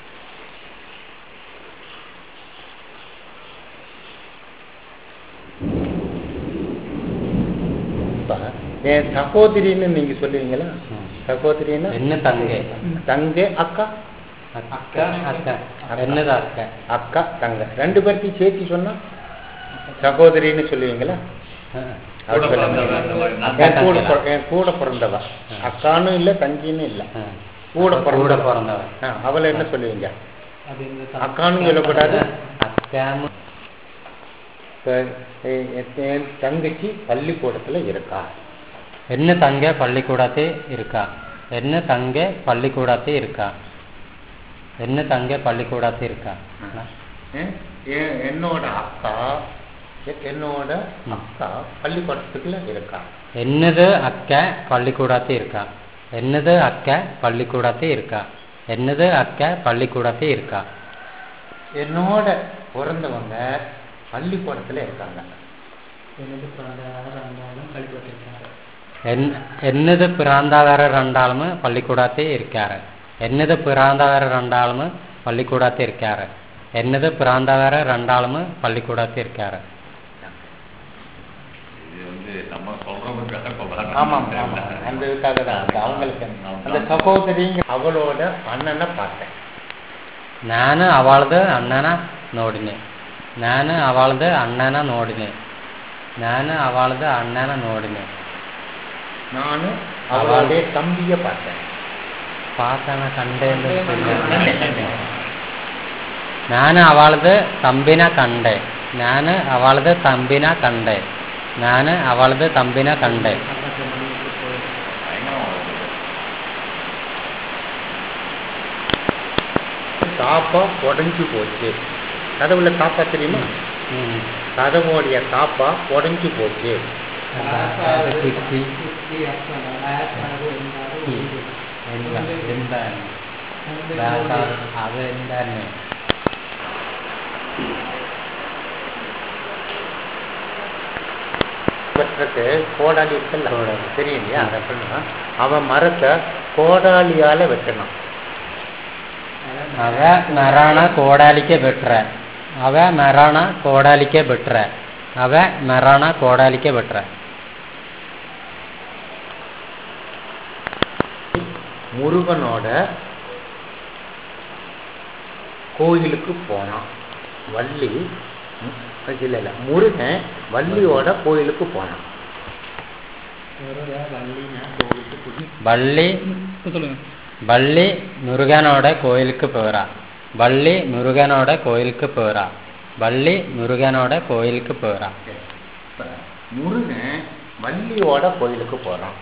இப்ப என் சகோதரின்னு நீங்க சொல்லுவீங்களா சகோதரின்னா என்ன தங்கை தங்கை அக்கா அக்க அக்க என்னது அக்க அக்கா தங்க ரெண்டு பேர்த்தையும் சேர்த்து சொன்னா சகோதரின்னு சொல்லுவீங்களா அது கூட சொல்லுங்க. பிறந்தவ அந்த மாதிரி நான் என் கூட தங்கை. பிற- என் கூட பிறந்தவ அக்கான்னு இல்ல தங்கின்னு இல்ல ஆ. கூட கூட பிறந்தவ பிறந்தவன் ஆ, அவளை என்ன சொல்லுவீங்க அக்கான்னு சொல்லக்கூடாது அக்காம இப்ப, எ- எ- என் தங்கச்சி பள்ளிக்கூடத்துல இருக்கா என்ன தங்க பள்ளிக்கூடத்தே இருக்கா என்ன தங்க பள்ளிக்கூடத்தே இருக்கா என்ன தங்க பள்ளிக்கூடத்தே இருக்கா எ- எ- என்னோட அக்கா எ- என்னோட அக்கா பள்ளிக்கூடத்துக்குள்ள இருக்கா என்னது அக்க பள்ளிக்கூடத்தே இருக்கா என்னது அக்க பள்ளிக்கூடத்தே இருக்கா என்னது அக்க பள்ளிக்கூடத்தே இருக்கா என்னோட பிறந்தவங்க பள்ளிக்கூடத்துல இருக்காங்க எனது பிறந்தவர் இருந்தாலும் கழிப்பட்டிருக்காரு என் என்னது பிறந்தவர ரெண்டாலும் பள்ளிக்கூடத்தே இருக்காரு என்னது பிறந்தவர ரெண்டாலும் பள்ளிக்கூடத்தே இருக்காரு என்னது பிறந்தவர ரெண்டாலும் பள்ளிக்கூடத்தே இருக்காரு இது வந்து நம்ம சொல்றவங்களுக்காக சொல்றாங்க ஆமாம் ஆமாம் அந்த இதுக்காக தான் அது அவங்களுக்கு அந்த சகோதரிங்க அவளோட அண்ணனை பார்த்தேன் ನಾನು ಅವಳದು ಅಣ್ಣನ ನೋಡಿನಿ ನಾನು ಅವಳದು ಅಣ್ಣನ ನೋಡಿನಿ ನಾನು ಅವಳದು ಅಣ್ಣನ ನೋಡಿನಿ நானும் அவளுடைய தம்பியை பார்த்தேன் ಪಾತನ ಕಂಡೆ ನಾನು ಅವಳದು ತಂಬಿನ ಕಂಡೆ ನಾನು ಅವಳದು ತಂಬಿನ ಕಂಡೆ ನಾನು ಅವಳದು ತಂಬಿನ ಕಂಡೆ பயங்கரமா வருது. தாப்பா உடஞ்சி போச்சு கதவுல தாப்பா தெரியுமா ಹ್ಮ್. கதவோடைய தாப்பா உடஞ்சி போச்சு ಅದು ಕಿಟ್ಟಿ குட்டி அப்பா ஆயாத்தாரு இருந்தாலும் ಇಲ್ಲ ಎಂದಾನೆ ದಾಸ ಅದು ಎಂದಾನೆ வெட்டுறதுக்கு கோடாலி இருக்குல்ல கோடாலி. தெரியும் இல்லையா அதை பண்ணுனா அவன் மரத்தை கோடாலியால வெட்டணும் ಅವ ಮರಣ ಕೋಡಾಲಿಕೆ ಬಿಟ್ರೆ ಅವ ಮರಣ ಕೋಡಾಲಿಕೆ ಬಿಟ್ರೆ ಅವ ಮರಣ ಕೋಡಾಲಿಕೆ ಬಿಟ್ರೆ முருகனோட கோயிலுக்கு போனான் வள்ளி ம், இல்ல இல்ல முருகன் வள்ளியோட கோயிலுக்கு போனான் ಬಳ್ಳಿ சொல்லுங்க ಬಳ್ಳಿ ಮುರುಗನೋட ಕೋಯಿலுக்கு போறா ಬಳ್ಳಿ ಮುರುಗನೋட கோயிலுக்கு போறா ಬಳ್ಳಿ ಮುರುಗನோட கோயிலுக்கு போறா இப்ப முருகன் வள்ளியோட கோயிலுக்கு போறான்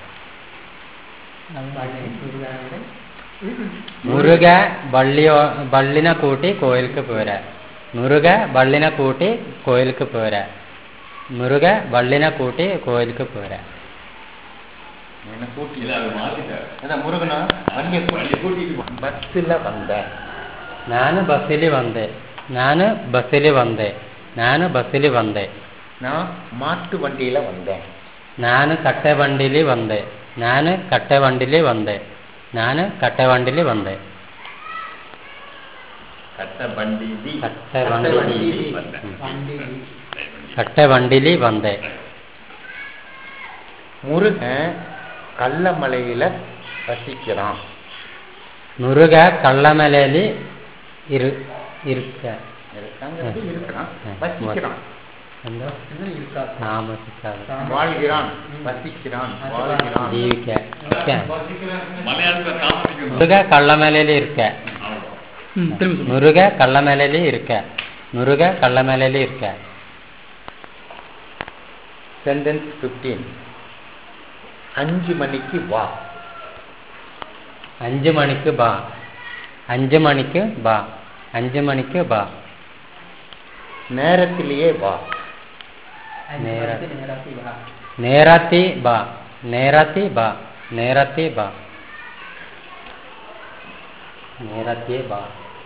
ಮುರುಗ ಬಳ್ಳಿಯೋ ಬಳ್ಳಿನ ಕೂಟಿ ಕೋಯಿಲ್ക്ക് போற ಮುರುಗ ಬಳ್ಳಿನ ಕೂಟಿ ಕೋಯಿಲ್க்கு போற ಮುರುಗ ಬಳ್ಳಿನ ಕೂಟಿ ಕೋಯಿಲ್க்கு போற என்ன கூட்டி இல்ல, அது மாத்திட்டாரு. அதான் முருகனை வள்ளியை கூட்டி கூட்டிட்டு போ- பஸ்ஸில் வந்தேன் ನಾನು ಬಸ್ಸಲ್ಲಿ ಬಂದೆ ನಾನು ಬಸ್ಸಲ್ಲಿ ಬಂದೆ ನಾನು ಬಸ್ಸಲ್ಲಿ ಬಂದೆ நான் மாட்டு வண்டியில வந்தேன் ನಾನು ಕಟ್ಟೆ ಬಂಡಿಲಿ ಬಂದೆ ನಾನು ಕಟ್ಟೆ ಬಂಡಿಲಿ ಬಂದೆ ನಾನು ಕಟ್ಟೆ ಬಂಡಿಲಿ ಬಂದೆ கட்ட பண்டிதி கட்ட பண்டிதி வண்டி. வந்தேன். வண்டி. ಕಟ್ಟೆ ಬಂಡಿಲಿ ಬಂದೆ முருகன் கள்ளமலையில வசிக்கிறான் ಮುರುಗ ಕಳ್ಳಮಲೆಯಲ್ಲಿ ಇರು ಇರುತ್ತ இருக்காங்கிறது இருக்கிறான் ம். வசிக்கிறான் എന്താ இன்னும் இருக்கா താമസിക്കാതെ வாழ்கிறான் வசிக்கிறான் வாழ்கிறான் ജീവിക്കാൻ ഇരിക്കാൻ. மலையாளத்தில் தாமசிக்கணும் മുരുക കള്ളമലയിൽ ഇരിക്ക ம் திரும்பி சொல்லுங்க മുരുക കള്ളമലയിൽ ഇരിക്ക മുരുക കള്ളമലയിൽ ഇരിക്ക சென்டென்ஸ் ஃபிஃப்டீன் அஞ்சு மணிக்கு வா അഞ്ച് മണിക്ക് ബാ അഞ്ച് മണിക്ക് ബാ അഞ്ച് മണിക്ക് ബാ நேரத்திலேயே வா നേര- நேராத்தி வா നേരാത്തി ബാ നേരാത്തി ബാ നേരാത്തി ബാ നേരാത്തിയെ ബാ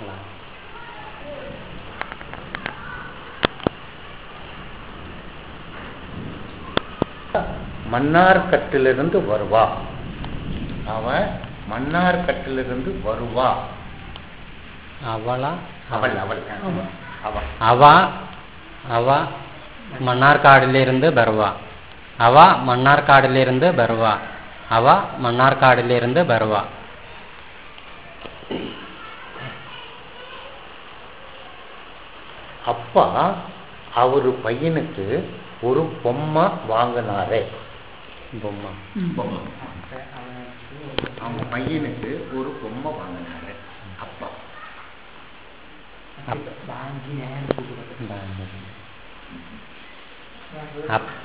மன்னார்கட்டிலிருந்து வருவா அவன் மன்னார்கட்டிலிருந்து வருவா അവള அவள் அவள் அவள் അവ അവ മണ്ണാർക്കാടിലിരുന്ന് ബർവ അവ മണ്ണാർക്കാടിലിരുന്ന് ബർവ അവ മണ്ണാർക്കാടിലിരുന്ന് ബർവ அப்பா அவரு பையனுக்கு ஒரு பொம்மை வாங்கினாரே ബൊമ്മ அவங்க பையனுக்கு ஒரு பொம்மை வாங்கினாரு அப்பா അപ്പ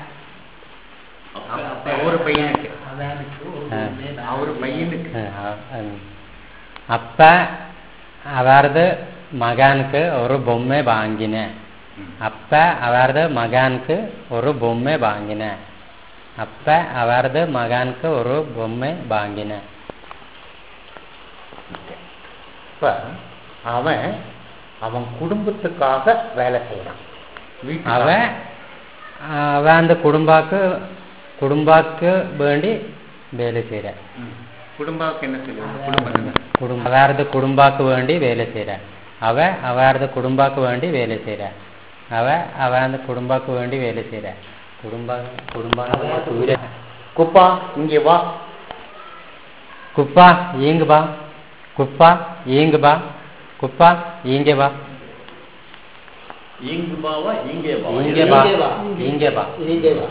அப்பா ஒரு பையனுக்கு அவனுக்கு ஒரு ஆ. பொம்மை அவரு பையனுக்கு അപ്പ അവരത് മകൻക്ക് ഒരു ബൊമ്മ വാങ്ങിന അപ്പ അവരത് മകൻക്ക് ഒരു ബൊമ്മ വാങ്ങിന അപ്പ അവരത് മകൻക്ക് ഒരു ബൊമ്മ വാങ്ങിന இப்ப அவன் அவன் குடும்பத்துக்காக வேலை செய்யறான் അവ അവന്റെ കുടുംബാക്ക് കുടുംബാക്ക് വേണ്ടി വേല ചെയ്യ குடும்பாவுக்கு என்ன சொல்லுவாங்க குடும்பம் കുടുംബ അവരുടെ കുടുംബാക്ക് വേണ്ടി വേല ചെയ്യ അവ അവരുടെ കുടുംബാക്ക് വേണ്ടി വേല ചെയ്യ അവ അവന്റെ കുടുംബാക്ക് വേണ്ടി വേല ചെയ്യ കുടുംബ കുടുംബ ദൂരെ குப்பா இங்கே வா കുപ്പ ഈങ്ക് ബാ കുപ്പ ഈങ്ക് ബാ കുപ്പ ഈങ്കെ ബാ இங்கு பாவா இங்கே பாவா ഈങ്കെ ബാ ഈങ്കെ ബാ இங்கே வா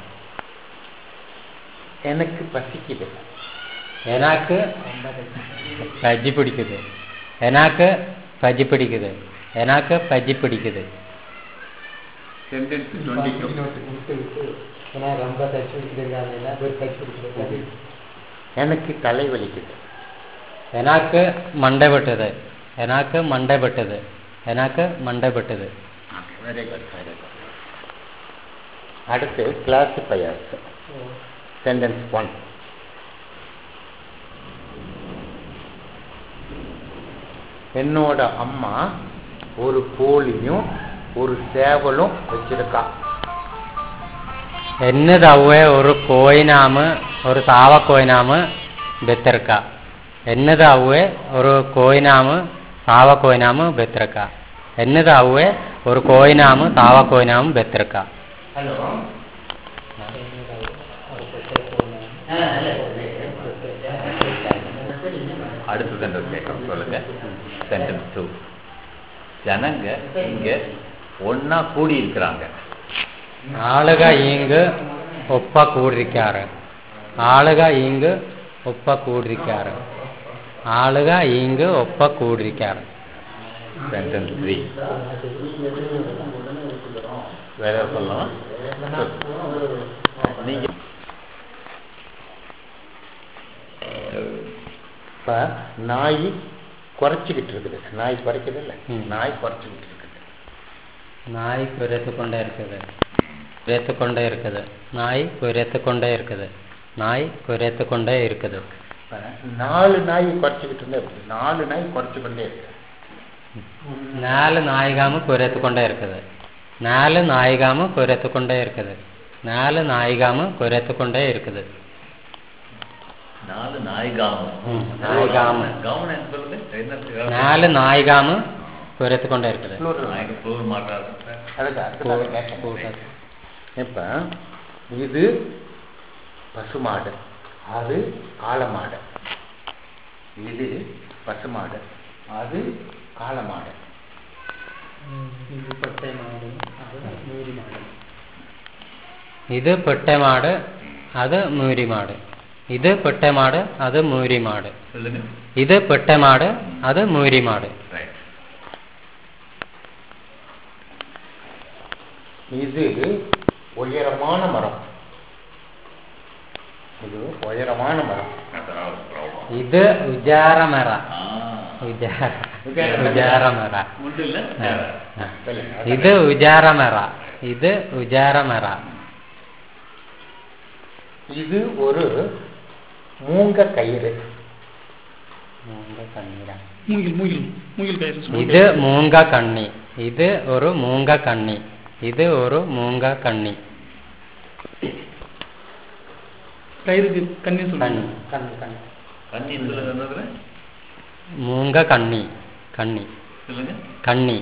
எனக்கு பசிக்குது എനാക്ക് പജി പിടിക്കുത് എനാക്ക് പജി പിടിക്കുത് എനാക്ക് പജി പിടിക്കുത് சென்டென்ஸ் டுவெண்ட்டி டூ ஏன்னா ரொம்ப தச்சு பிடிக்கிறதுனால ஒரு தச்சு பிடிக்கிறது எனக்கு தலை வலிக்குது എനാക്ക് മണ്ട പെട്ടത് എനാക്ക് മണ്ട പെട്ടത് എനാക്ക് മണ്ട പെട്ടത് வெரி குட் வெரி குட் அடுத்து கிளாசிஃபயர்ஸ் சென்டென்ஸ் ஒன் என்னோட அம்மா ஒரு கோழியும் ஒரு சேவலும் வச்சிருக்கா എന്നതവ്വെ ഒരു കോയിനാമ് ഒരു താവ കോയിനാമ് ബെത്തിറക്ക എന്നതവ്വെ ഒരു കോയിനാമ് താവ കോയിനാമ് ബെത്തിറക്ക എന്നതവ്വെ ഒരു കോയിനാമ് താവ കോയിനാമ് ബെത്തിറക്ക ஹலோ அடுத்த சென்டென்ஸ் கேட்கணும் சொல்லுங்க சென்டென்ஸ் டூ ஜனங்க இங்க ஒண்ணா கூடி இருக்கிறாங்க ആളുക ഈങ്ക് ഒപ്പ കൂടിരിക്കാറ് ആളുക ഈങ്ക് ഒപ്പ കൂടിരിക്കാറ് ആളുക ഈങ്ക് ഒപ്പ കൂടിരിക്കാറ് சென்டென்ஸ் த்ரீ வேற யார் சொல்லலாம் நீங்க இப்போ நாய் குறைச்சிக்கிட்டு இருக்குது நாய் குறைக்குது இல்லை ம். நாய் குறைச்சிக்கிட்டு இருக்குது நாய் குறைத்துக்கொண்டே இருக்குது குறைத்துக்கொண்டே இருக்குது நாய் குறைத்துக்கொண்டே இருக்குது நாய் குறைத்துக்கொண்டே இருக்குது இப்ப நாலு நாய் குறைச்சிக்கிட்டு இருந்தா எப்படி? நாலு நாய் குறைச்சிக்கொண்டே இருக்கு நாலு நாய்காம குறைத்துக்கொண்டே இருக்குது நாலு நாய்காம குறைத்துக்கொண்டே இருக்குது நாலு நாய்காம குறைத்துக்கொண்டே இருக்குது நாலு நாய்காமம் ம், நாய்காமம். கவனம் சொல்லுங்க என்ன நாலு நாய்காம குறைத்துக்கொண்டே இருக்குது நாய்க்கு புலூர் மாட்டாரு அதுக்கு அடுத்ததாக கேட்டேன் கூட்டது. இப்போ இது பசுமாடு அது காளமாடு இது பசுமாடு அது காளமாடு இது பட்டை மாடு அது நீரி மாடு ഇത് പെട്ടമാട് അത് മൂരിമാട് ഇത് പെട്ടമാട് അത് മൂരിമാട് சொல்லுங்க ഇത് പെട്ടമാട് അത് മൂരിമാട് ரைட் இது உயரமான மரம் இது உயரமான மரம் ഇത് ഉജാരമറ ஆ ഉജാര ഉജാരമറ உண்டு இல்ல ആ. ഇത് ഉജാരമറ ഇത് ഉജാരമറ இது ஒரு மூங்க கயிறு മൂങ്ക കണ്ണീര மூங்கில் மூங்கில் மூங்கில் கயிறு சொல்லுவாங்க. ഇത് മൂങ്ക കണ്ണി ഇത് ഒരു മൂങ്ക കണ്ണി ഇത് ഒരു മൂങ്ക കണ്ണി கயிறுக்கு கண்ணி சொல்லுவாங்க കണ്ണി കണ്ണി കണ്ണി தண்ணி சொல்லுங்க என்னதுல മൂങ്ക കണ്ണി കണ്ണി சொல்லுங்க കണ്ണി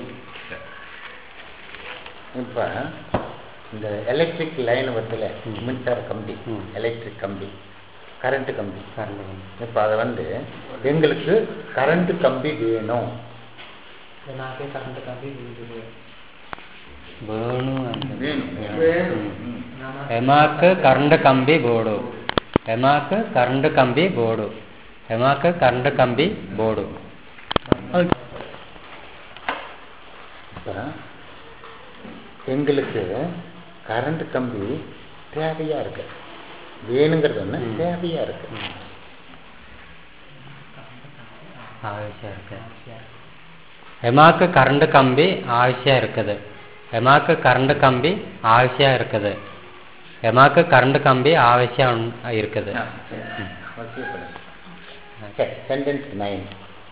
இப்போ இந்த எலக்ட்ரிக் லைன் வருதுல ம். மின்சார கம்பி ம். எலக்ட்ரிக் கம்பி கரண்ட் கம்பி കറണ്ട് കണ്ണി இப்போ அதை வந்து எங்களுக்கு கரண்ட் கம்பி வேணும் വേണു ಅಂತ. வேணும் ಹ್ಮ್. ಎಮಾಕ್ ಕರೆಂಟ್ ಕಂಬಿ ಬೋರ್ಡು ಎಮಾಕ್ ಕರೆಂಟ್ ಕಂಬಿ ಬೋರ್ಡು ಎಮಾಕ್ ಕರೆಂಟ್ ಕಂಬಿ ಬೋರ್ಡು அது இப்போ எங்களுக்கு கரண்ட் கம்பி தேவையா இருக்கு வேணுங்கிறது ஒன்று ம். தேவையா இருக்கு ആവശ്യം ഇருக்கு എമാക്ക് കറണ്ട് കമ്പി ആവശ്യം இருக்குது എമാക്ക് കറണ്ട് കമ്പി ആവശ്യം இருக்குது എമാക്ക് കറണ്ട് കമ്പി ആവശ്യം ഉൺ- இருக்குது சென்டென்ஸ் நைன்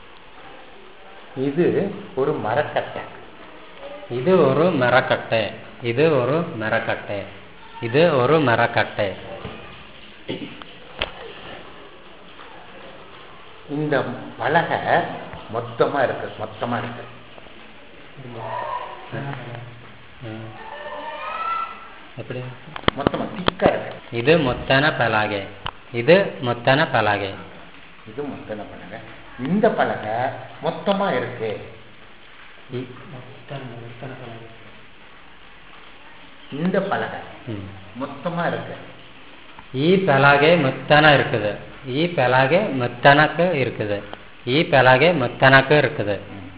இது ஒரு மரக்கட்டை ഇത് ഒരു മരക്കട്ടെ ഇത് ഒരു മരക്കട്ടെ ഇത് ഒരു മരക്കട്ടെ இந்த பலகை மொத்தமா இருக்கு மொத்தமா இருக்கு ഉം. എപ്പടി மொத்தமா திக்கா இருக்கு ഇത് മുത്തന പലാകെ ഇത് മുത്തന പലാകെ இது மொத்தன பலகை இந்த பலகை மொத்தமா இருக்கு ഈ- இந்த பலகை ഉം. மொத்தமா இருக்கு ഈ പലാകെ മുത്തന இருக்குது ഈ പലാകെ മുത്തനക്ക് இருக்குது ഈ പലാകെ മുത്തനക്ക് இருக்குது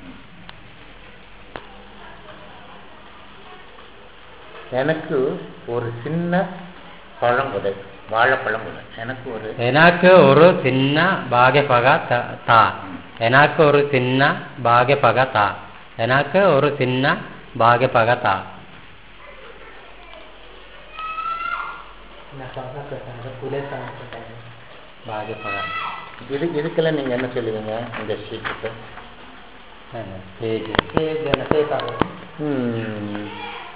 எனக்கு ஒரு சின்ன பழம் கொடு வாழைப்பழம் கொடு எனக்கு ஒரு എനക്ക് ഒരു ചിന്ന ഭാഗ്യപക ത- താ എനക്ക് ഒരു ചിന്ന ഭാഗ്യപക താ എനക്ക് ഒരു ചിന്ന ഭാഗ്യപക താ ഭാഗ്യപക இது இதுக்கெல்லாம் நீங்க என்ன சொல்லுவீங்க இந்த ஷீட்டுக்கு പേജ് ம்.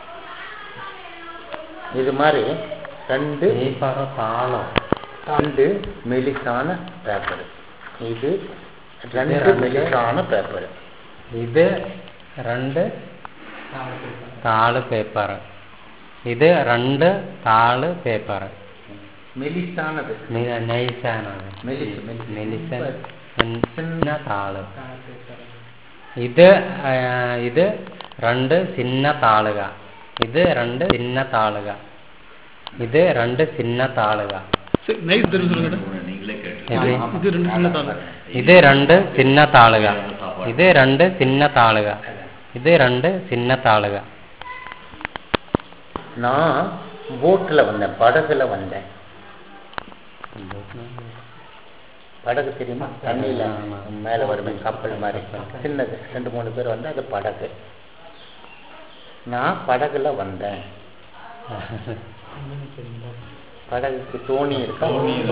இது மாதிரி ரெண்டு പേപ്പർ താളം ரெண்டு மெலிசான பேப்பர் இது ரெண்டு ரெண்டு. மெலிசான பேப்பர் ഇത് രണ്ട് താള് പേപ്പർ ഇത് രണ്ട് താള് പേപ്പർ மெலிசானது നൈസാനാണ് மெலிசு மெலிசு മെലിസൻ ചിന്ന താള് ഇത് ആ, ഇത് രണ്ട് ചിന്ന താളുക ഇത് രണ്ട് ചിന്ന താളുക ഇത് രണ്ട് ചിന്ന താളുക சரி நைஸ் தெரியும் சொல்லுங்க நீங்களே கேட்டு எப்படி? இது ரெண்டு சின்ன தாள் ഇത് രണ്ട് ചിന്ന താളുക ഇത് രണ്ട് ചിന്ന താളുക ഇത് രണ്ട് ചിന്ന താളുക நான் போட்டில் வந்தேன் படகுல வந்தேன் படகு தெரியுமா தண்ணியில ஆமா. மேல வருமே கப்பல் மாதிரி சின்னது ரெண்டு மூணு பேர் வந்து அது படகு நான் படகுல வந்தேன் படகுக்கு தோணி இருக்கா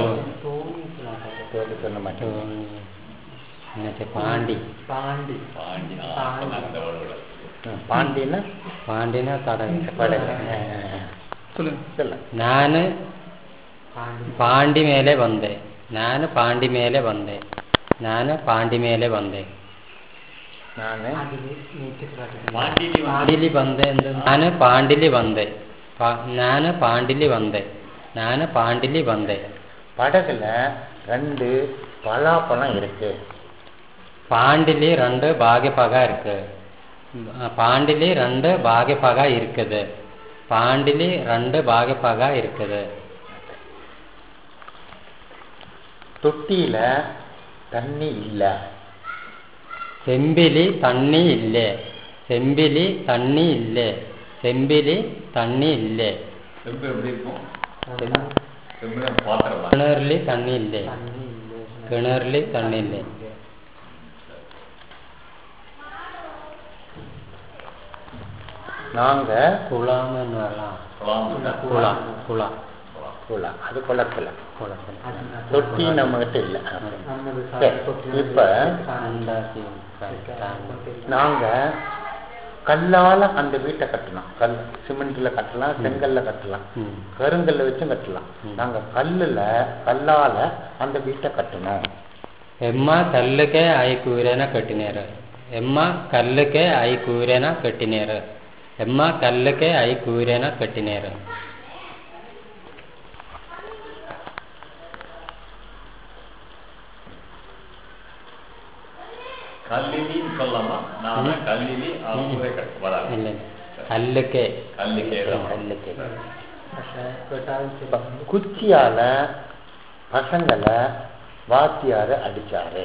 தோணி சொல்ல மாட்டேன் എന്നിട്ട് പാണ്ടി பாண்டி ஆ, சொன்னாங்க இந்த word. ம், பாண்டின்னா പാണ്ടിനെ കടൽ படகு ஆ, சொல்லுங்க சொல்ல ನಾನು ಪಾಂಡಿ ಮೇಲೆ ಬಂದೆ ನಾನು ಪಾಂಡಿ ಮೇಲೆ ಬಂದೆ ನಾನು ಪಾಂಡಿ ಮೇಲೆ ಬಂದೆ நான் பாண்டினி வந்து ಪಾಂಡಿಲಿ ಬಂದೆ ಎಂದು ನಾನು ಪಾಂಡಿಲಿ ಬಂದೆ ಪಾ- ನಾನು ಪಾಂಡಿಲಿ ಬಂದೆ ನಾನು ಪಾಂಡಿಲಿ ಬಂದೆ படகுல ரெண்டு பலாப்பழம் இருக்கு பாண்டிலி ரெண்டு பாகப்பகா இருக்கு பாண்டிலி ரெண்டு பாகப்பகா இருக்குது பாண்டிலி ரெண்டு பாகப்பாக இருக்குது தொட்டியில தண்ணி இல்ல செம்பிலி தண்ணி இல்லை செம்பிலி தண்ணி இல்லை செம்பிலி தண்ணி இல்லை செம்பு எப்படி இருக்கும் செம்பு பாத்திரம் கிணறுலி தண்ணி இல்லை கிணறுலி தண்ணி இல்லை நாங்க குளாம்னு வரலாம் குழாம் குளா குளா குளா அது குளத்துல குளத்தில் தொட்டி நம்ம கிட்ட இல்ல சரி, இப்ப அண்டாசி கரெக்டான நாங்க கல்லால அந்த வீட்டை கட்டலாம் கல் சிமெண்ட்ல கட்டலாம் செங்கல்ல கட்டலாம் ம். கருங்கல்ல வச்சும் கட்டலாம் ம். நாங்க கல்லுல கல்லால அந்த வீட்டை கட்டணும் ಎಮ್ಮ ಕಲ್ಲಕ್ಕೆ ಐ ಕೂರೆನ ಕಟ್ಟಿನೇರು ಎಮ್ಮ ಕಲ್ಲಕ್ಕೆ ಐ ಕೂರೆನ ಕಟ್ಟಿನೇರು ಎಮ್ಮ ಕಲ್ಲಕ್ಕೆ ಐ ಕೂರೆನ ಕಟ್ಟಿನೇರು கல்லிலின்னு சொல்லலாமா நாம கல்லிலி கூரை கட்ட வராது ಇಲ್ಲ ಕಲ್ಲಕ್ಕೆ கல்லுக்கே தான் ಕಲ್ಲಕ್ಕೆ இப்ப குச்சியால பசங்களை வாத்தியாரு அடிச்சாரு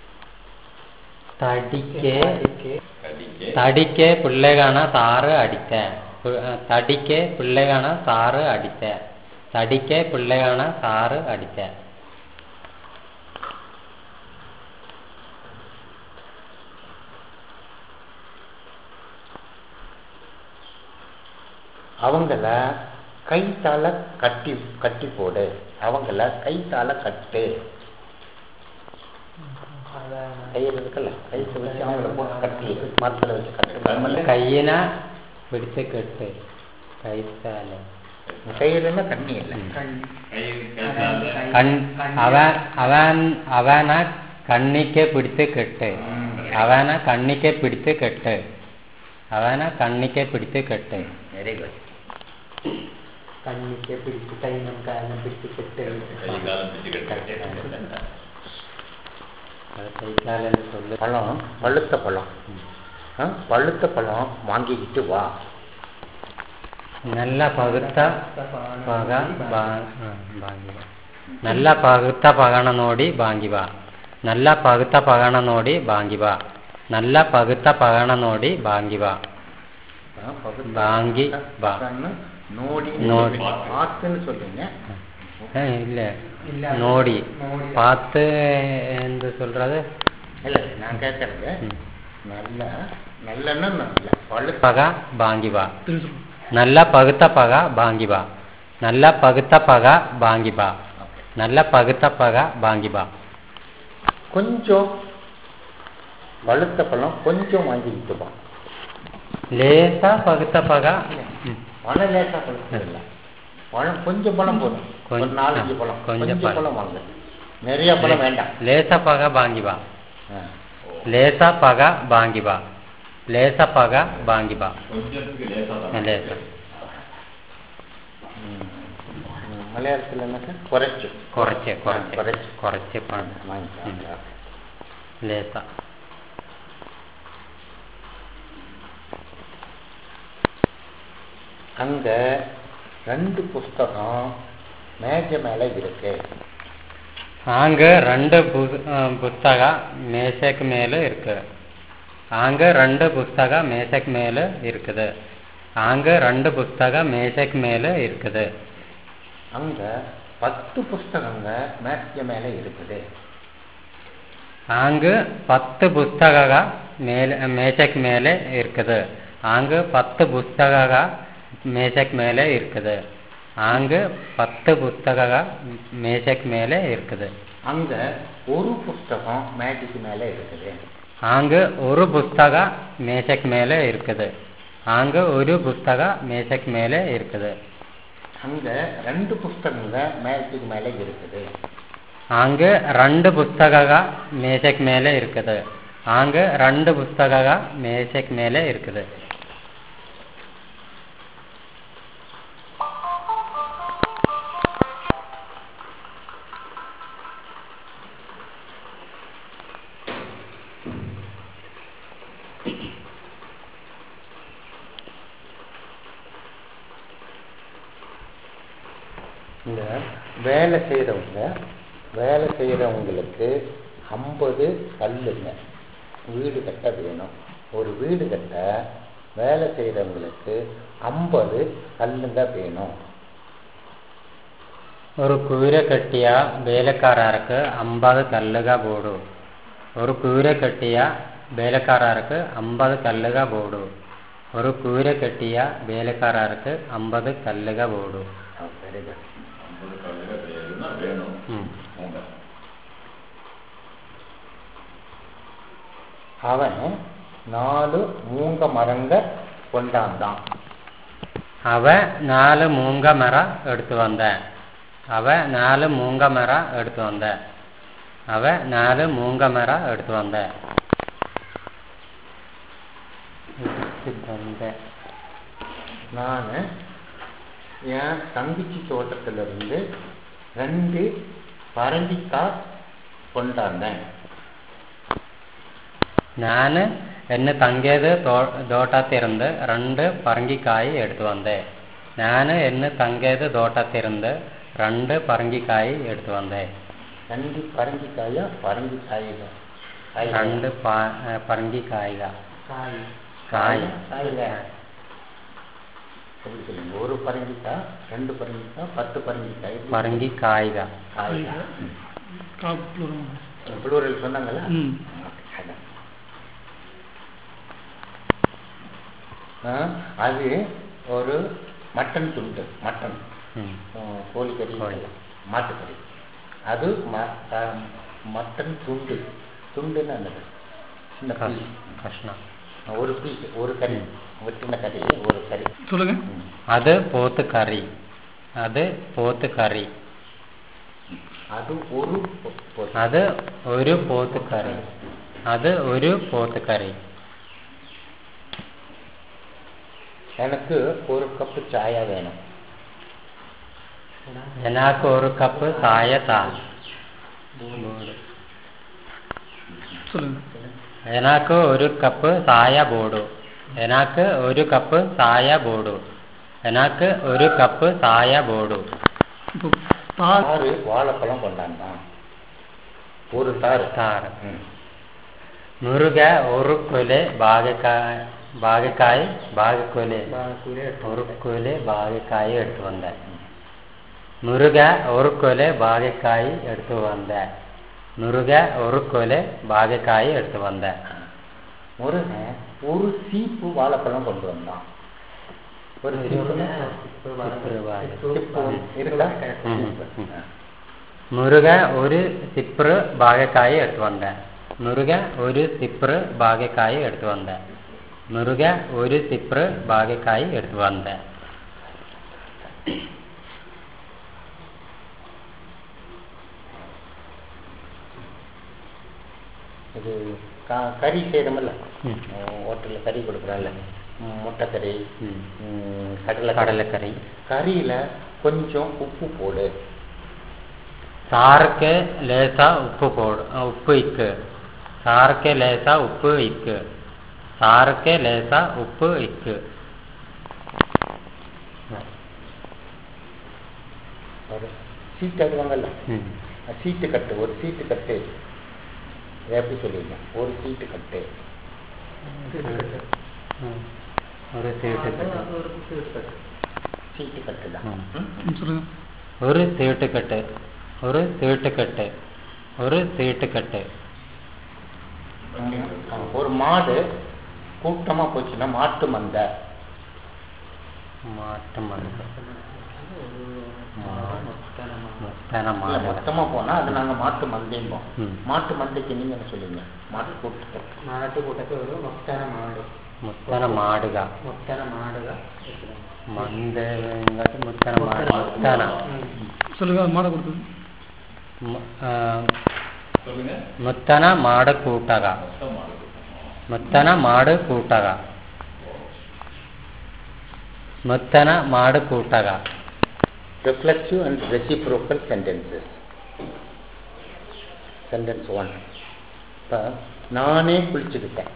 ತಡಿಕೆ கடிக்கே ತಡಿಕೆ ಪಿಳ್ಳೆಗಣ ಸಾರು ಅಡಿತೆ ಪು- ತಡಿಕೆ ಪಿಳ್ಳೆಗಣ ಸಾರು ಅಡಿತೆ ತಡಿಕೆ ಪಿಳ್ಳೆಗಣ ಸಾರು ಅಡಿತೆ அவங்கள கைத்தால கட்டி கட்டி போடு அவங்கள கைத்தால கட்டு கயிறு இருக்குல்ல கைத்து வச்சு அவங்கள போட்டு கட்டி மரத்துல வச்சு கட்டு ಕೈಯಿನ ಬಿಡಿಸಿ ಕಟ್ಟು ಕೈತಾಲೆ கயிறுன்னா தண்ணி இல்லை கை கைத்தால கண் அவன் அவன் அவன கண்ணிக்கு பிடித்து கெட்டு அவன கண்ணிக்கு பிடித்து கெட்டு அவன கண்ணிக்கு பிடித்து கெட்டு வெரி குட் കണ്ണിക്ക് പിടിച്ച് കൈനം കാലം പിടിച്ച് കെട്ട് கை காலம் பிடிச்சு கட்டு அது கைத்தாலன்னு சொல்லு பழம் பழுத்த பழம் ஆ, பழுத்த பழம் வாங்கிக்கிட்டு வா நல்ல பகுத்த ಪಗ ಬಾ- ಹ, ಬಾಂಗಿ ಬಾ. நல்ல பகுத்த பகன ನೋಡಿ ಬಾಂಗಿ ಬಾ நல்ல பகுத்த பகன ನೋಡಿ ಬಾಂಗಿ ಬಾ நல்ல பகுத்த பகன ನೋಡಿ ಬಾಂಗಿ ಬಾ ஆ, பகுத்த வாங்கி வா. பழம்னு நோடி நோடி. பார்த்துன்னு சொல்லுங்க ஆ, இல்ல ನೋಡಿ பார்த்து ಎಂದು சொல்றது இல்ல நான் கேட்கறது ம். நல்ல நல்லன்னா நல்ல பழுத்த பக பாங்கி வா நல்ல பகுத்த பக பாங்கி வா நல்ல பகுத்த பக பாங்கி வா நல்ல பகுத்த பக பாங்கி வா கொஞ்சம் பழுத்த பழம் கொஞ்சம் வாங்கிக்கிட்டு வா லேசா பகுத்த பக ம். பழம் லேசா பழுத்தது இல்ல பழம் கொஞ்சம் பழம் போதும் ஒரு கொஞ்சம், நாலஞ்சு பழம் கொஞ்சம் கொஞ்சம் பழம். பழம் வாங்க நிறைய பழம் வேண்டாம் லேசா பக பாங்கி வா ஆ. லேசா பக பாங்கி வா லேசா பக பாங்கி வா கொஞ்சத்துக்கு லேசா தான் லேசா ம். ம். மலையாளத்துல என்னக்கா குறைச்சு കുറച്ച് കുറച്ച് കുറച്ച്. കുറച്ച് പണം வாங்கிக்கலாம் ലേസ அங்க ரெண்டு புஸ்தகம் மேஜை மேல இருக்கு ஆங்க ரெண்டு பு- அஹ் புஸ்தக மேசைக்கு மேல இருக்கு ஆங்க ரெண்டு புஸ்தக மேசைக்கு மேல இருக்குது ஆங்க ரெண்டு புஸ்தக மேசைக்கு மேல இருக்குது அங்க பத்து புஸ்தகங்க மேஜை மேல இருக்குது ஆங்கு பத்து புஸ்தக மேல மேசைக்கு மேல இருக்குது ஆங்கு பத்து புஸ்தக மேசைக்கு மேல இருக்குது ஆங்கு பத்து புஸ்தக மேசைக்கு மேல இருக்குது அங்க ஒரு புஸ்தகம் மேஜைக்கு மேல இருக்குது ஆங்கு ஒரு புஸ்தக மேசைக்கு மேல இருக்குது ஆங்கு ஒரு புஸ்தக மேசைக்கு மேல இருக்குது அங்க ரெண்டு புஸ்தகங்க மேஜைக்கு மேல இருக்குது ஆங்கு ரெண்டு புஸ்தக மேசைக்கு மேல இருக்குது ஆங்கு ரெண்டு புஸ்தக மேசைக்கு மேல இருக்குது இந்த வேலை செய்கிறவங்க வேலை செய்கிறவங்களுக்கு ஐம்பது கல்லுங்க வீடு கட்ட வேணும் ஒரு வீடு கட்ட வேலை செய்கிறவங்களுக்கு ஐம்பது கல்லுங்க வேணும் ஒரு ಕೂರೆ ಕಟ್ಟಿಯ ಬೇಲೆಕಾರർക്ക് ಅಂಬದು ಕಲ್ಲುಗ ಬೋಡು ഒരു കൂര കെട്ടിയ വേലക്കാരർക്ക് അമ്പത് കല്ലുക ബോഡു ഒരു കൂര കെട്ടിയ വേലക്കാരർക്ക് അമ്പത് കല്ലുക ബോഡു வெரி குட் ஐம்பது கல்லுக வேணும்னா வேணும் ம். உங்க அவன் நாலு மூங்க மரங்க கொண்டாந்தான் അവ നാല് മൂങ്ക മര എടുത്തു വന്ന അവ നാല് മൂങ്ക മര എടുത്തു വന്ന അവ നാല് മൂങ്ക മര എടുത്തു വന്ന എടുത്തു വந்த நான் என் தங்கச்சி தோட்டத்திலிருந்து ரெண்டு பரங்கிக்காய் கொண்டாந்தேன் ഞാൻ എന്നെ തങ്കിയത് തോട്ടത്തിരുന്ന് രണ്ട് പറങ്കിക്കായി എടുത്തു വന്നേ ഞാൻ എന്നെ തങ്കിയത് തോട്ടത്തിരുന്ന് രണ്ട് പറങ്കിക്കായി എടുത്തു വന്നേ ரெண்டு பரங்கிக்காயா பரங்கிக்காய்க காய்க. രണ്ട് പ- ഏ, പറങ്കിക്കായിക காய் കായ് காய்க. எப்படி சொல்லுங்க ஒரு பரங்கிக்காய் ரெண்டு பரங்கிக்காய் பத்து பரங்கிக்காய் പറങ്കിക്കായിക காய்க காப்புறம் புளூரல் சொன்னாங்களா ம் அதான். ஆ, அது ஒரு மட்டன் துண்டு மட்டன் ഉം. ஆ, கோழிக்கறி கோழி. மாட்டுக்கறி அது ம- ஆ, மட்டன் துண்டு துண்டுன்னு என்னது சின்ன കഷ്- பீஸ் കഷ്ണം ஒரு பீஸ் ஒரு கறி வெட்டின கறி ஒரு கறி சொல்லுங்க ம். അത് പോത്ത് കറി അത് പോത്ത് കറി அது ஒரு பொ- பொ- അത് ഒരു പോത്ത് കറി അത് ഒരു പോത്ത് കറി எனக்கு ஒரு கப்பு சாயா வேணும் എനക്ക് ഒരു കപ്പ് ചായ താ சொல்லுங்க എനക്ക് ഒരു കപ്പ് ചായ ബോഡു എനക്ക് ഒരു കപ്പ് ചായ ബോഡു എനക്ക് ഒരു കപ്പ് ചായ ബോഡു இப்போ தார் ஆறு வாழைப்பழம் கொண்டாந்தான் ஒரு தாறு താറ് ம். മുരുക ഒരു കൊലെ ബാഗക്കായ ബാഗക്കായി ബാഗക്കൊലെ ഒരു കൊലെ ബാഗക്കായി എടുത്തു വന്ന മുരുക ഒരു കൊലെ ബാഗക്കായി എടുത്തു വന്ന മുരുക ഒരു കൊലെ ബാഗക്കായി എടുത്തു വന്ന முருகன் ஒரு சீப்பு வாழைப்பழம் கொண்டு வந்தான் ஒரு சீப்புன்னா சிப்பு இருக்கா ம், சீப்பு. ம். ஆ. മുരുക ഒരു സിപ്ര് ബാഗക്കായി എടുത്തു വന്ന മുരുക ഒരു സിപ്ര് ബാഗക്കായി എടുത്തു വന്ന മുരുക ഒരു സിപ്ര് ബാഗക്കായി എടുത്തു വന്ന இது க- கறி செய்யறோம்ல ம். ஹோட்டலில் கறி கொடுக்குறாங்கல்ல முட்டைக்கறி ம். ம், கடலை കടലക്കറി கறியில கொஞ்சம் உப்பு போடு സാർക്ക് ലേസ ഉപ്പ് പോട് ഉപ്പ് ഇക്ക് സാർക്ക് ലേസ ഉപ്പ് ഇക്ക് സാർക്ക് ലേസ ഉപ്പ് ഇക്ക് ஒரு சீட்டு ஆடுவாங்கல்ல ഉം. சீட்டு கட்டு ஒரு சீட்டு கட்டு இதை எப்படி சொல்லுவீங்க ஒரு சீட்டு கட்டு ഉം. ഒരു സീട്ട് കെട്ട് சீட்டு கட்டு தான் ம். ம்? ம், சொல்லுங்க ഒരു സീട്ട് കെട്ട് ഒരു സീട്ട് കെട്ട് ഒരു സീട്ട് കെട്ട് ம். ஒரு மாடு கூட்டமா போச்சுன்னா மாட்டு மந்தை മാറ്റം വന്നു മുത്തന இல்ல, മാട மொத்தமா போனா அது நாங்க மாட்டு மந்தைம்போம் ம். மாட்டு மந்தைக்கு நீங்க என்ன சொல்லுவீங்க மாட்டு கூட்டத்துக்கு നാട്ടുകൂട്ടത്തിൽ ഒരു മുക്തന മാട് മുത്തന മാടുക മുക്തന മാടുക മന്ത് ഇങ്ങോട്ട് മുത്തന മാട മുത്തന சொல்லுங்க அது மாடை கொடுத்தது മു- ആ, சொல்லுங்க മുത്തന മാട് കൂട്ടക மொத்தம் ஆளுங்க മുത്തന മാട് കൂട്ടക മുത്തന മാട് കൂട്ടക reflexive and reciprocal sentences sentence one இப்போ நானே குளிச்சுக்கிட்டேன்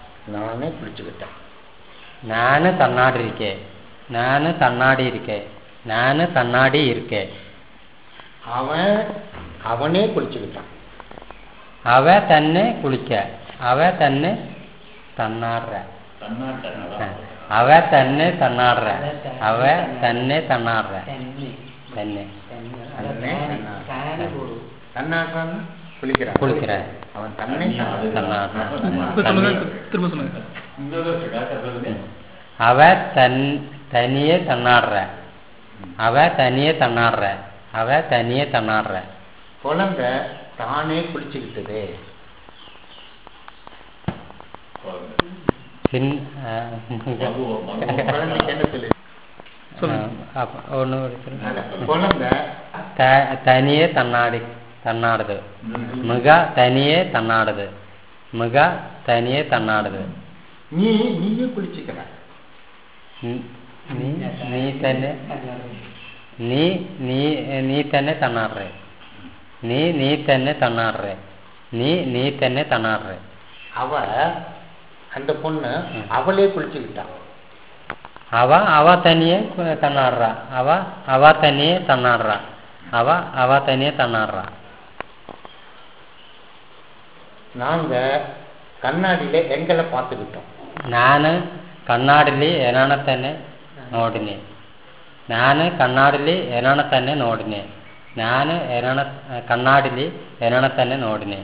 நானே குளிச்சுக்கிட்டேன் ഞാന് തണ്ണാടിരിക്കെ ഞാന് തണ്ണാടിയിരിക്കെ நான் கண்ணாடி இருக்கேன் அவன் அவனே குளிச்சுக்கிட்டான் அவ തന്നെ കുളിക്ക അവ തന്നെ തണ്ണാടുற தன்னாட்ட അവ തന്നെ തണ്ണാടുற അവ തന്നെ തണ്ണാടുற തന്നെ തന്നെ തന്നെ തന്നെ ഫാന് കൂടും தன்னாடுறான் குளிக்கிறான் குளிக்கிறான். அவன் தன்னை தன்னாடுற இப்ப சொல்லுங்க திரும்ப சொல்லுங்க இன்னொரு சொல்லுங்க അവ തൻ തനിയെ തണ്ണാടുற അവ തനിയെ തണ്ണാടുற അവ തനിയെ തണ്ണാടുற குழந்தை தானே குளிச்சுக்கிட்டது சின் குழந்தைக்கு என்ன சொல்லு ஒன்று குழந்தை ത- തനിയെ തണ്ണാടി തണ്ണാടുത് മൃഗ തനിയെ തണ്ണാടുത് മൃഗ തനിയെ തണ്ണാടുത് நீ நீயும் குளிச்சுக்கிற നി- നീ നീ തന്നെ നീ നീ നീ തന്നെ തണ്ണാടുറേ നീ നീ തന്നെ തണ്ണാടുറേ നീ നീ തന്നെ തണ്ണാടുറേ அவ அந்த பொண்ணு அவளே குளிச்சுக்கிட்டான் അവ അവ തനിയെ കു- തണ്ണാടുറ അവ അവ തനിയെ തണ്ണാടുറ അവ അവ തനിയെ തണ്ണാടുറ நாங்க கண்ணாடியில எங்களை பார்த்துக்கிட்டோம் ನಾನು ಕಣ್ಣಾಡಿಲಿ ಏನಾಣ തന്നെ ನೋಡಿನಿ ನಾನು ಕಣ್ಣಾಡಿಲಿ ಏನಾಣ തന്നെ ನೋಡಿನಿ ನಾನು ಏನಾಣ ಕಣ್ಣಾಡಿಲಿ ಏನಾಣ തന്നെ ನೋಡಿನಿ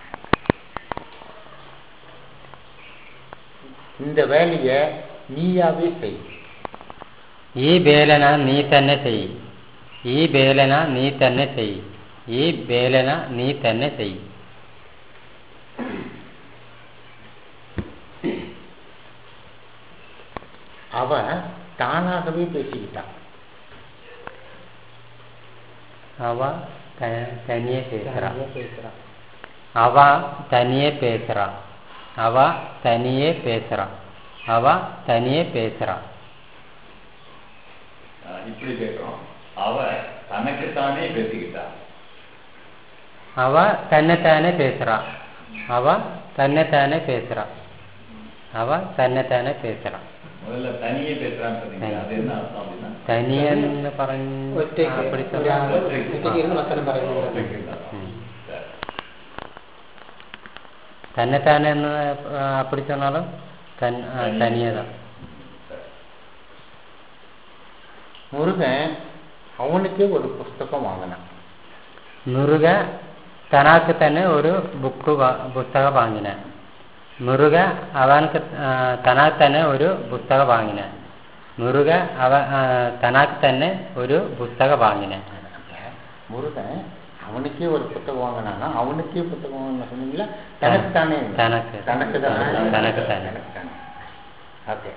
இந்த வேலையை நீயாவே செய் ഈ വേലന നീ തന്നെ ചെയ് ഈ വേലന നീ തന്നെ ചെയ് ഈ വേലന നീ തന്നെ ചെയ് அவ தானாகவே பேசிக்கிட்டான் അവ ത- തനിയെ പേசுறா பேசுறான் அவ தனியே பேசுறா அவ தனியே பேசுறா அவ தனியே பேசுறா இப்படி கேட்கிறோம் அவ தனக்குத்தானே பேசிக்கிட்டா அவ தன்னைத்தானே பேசுறா அவ தன்னைத்தானே பேசுறா அவ தன்னைத்தானே பேசுறா முதல்ல தனியே பேசுறான்னு சொன்னீங்க அது என்ன அர்த்தம் அப்படின்னா തനിയെന്ന് പറഞ്ഞ് ഒറ്റയ്ക്ക് அப்படி ഒരാൾ சொன்னா- ഒറ്റയ്ക്ക് ഇരുന്ന് വർത്തമാനം പറയുന്നത് ஒத்துக்கிட்டா. ம். சரி. തന്നെത്താനെ എന്ന് ആ, அப்படி சொன்னாலும் தன் ஆ, தனியே தான் முருகன் அவனுக்கே ஒரு புஸ்தகம் வாங்கினான் മുരുക തനാക്ക് തന്നെ ഒരു ബുക്ക് വാ- പുസ്തകം വാങ്ങിന മുരുക അവനക്ക് ആ, തനാക്ക് തന്നെ ഒരു പുസ്തകം വാങ്ങിന മുരുക അവ ആ, തനാക്ക് തന്നെ ഒരു പുസ്തകം വാങ്ങിന முருகன் அவனுக்கே ஒரு புத்தகம் வாங்கினானா அவனுக்கே புத்தகம் வாங்கின சொன்னீங்களா தனக்கு தானே தனக்கு. தனக்கு தானே தனக்கு தானே. தனக்கு தானே ஓகே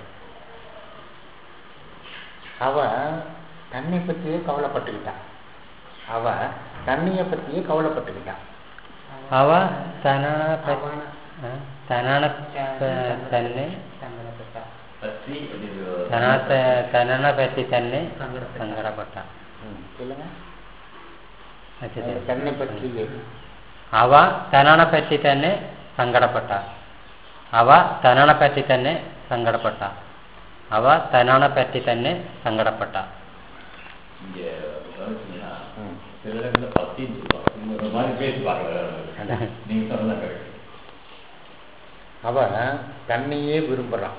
அவ தன்னை பற்றியே கவலைப்பட்டுக்கிட்டான் அவ தண்ணியை பற்றியே கவலைப்பட்டுக்கிட்டான் അവ തനാണ പ- ആ, തനാണ പ- തന്നെ സങ്കടപ്പെട്ട பற்றி அது തനാത്ത തനണ പറ്റി തന്നെ സങ്കടപ്പെട്ട ம், சொல்லுங்க അച്ഛനെ. தன்னை பற்றி അവ തനണ പറ്റി തന്നെ സങ്കടപ്പെട്ട അവ തനണ പറ്റി തന്നെ സങ്കടപ്പെട്ട അവ തനണ പറ്റി തന്നെ സങ്കടപ്പെട്ട இங்க கவனிச்சீங்கன்னா ம். சில இடங்கள்ல பத்தின்னு சொல்லுவாங்க இவங்க ஒரு மாதிரி பேசுவாங்க நீங்க சொன்னதான் கரெக்ட் அவ தன்னையே விரும்புறான்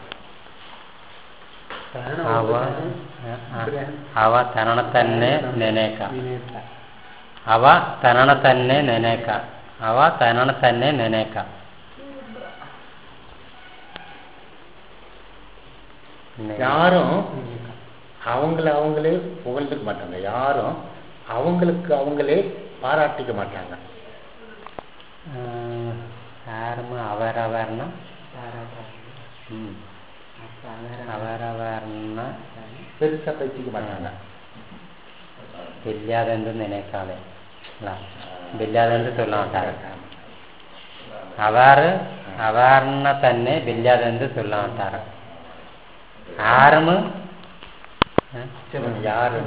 അവ അവ തനണ തന്നെ നെനേക്ക അവ തനണ തന്നെ നെനേക്ക അവ തനണ തന്നെ നെനേക്ക யாரும் அவங்கள அவங்களே புகழ்ந்துக்க மாட்டாங்க யாரும் அவங்களுக்கு அவங்களே பாராட்டிக்க மாட்டாங்க ആരും അവരവരണ താരാട്ടാണ് അപ്പൊ അങ്ങനെ അവരവരണ பெருசா பேசிக்க மாட்டாங்க ബില്ലാതെന്ത് നിനക്കാതെ ബില്ലാതെന്ത് ചൊല്ലാട്ടാറ് അവർ അവാറിനെ തന്നെ ബില്ലാതെന്ത് ചൊല്ലാട്ടാറ് ആറും யாரு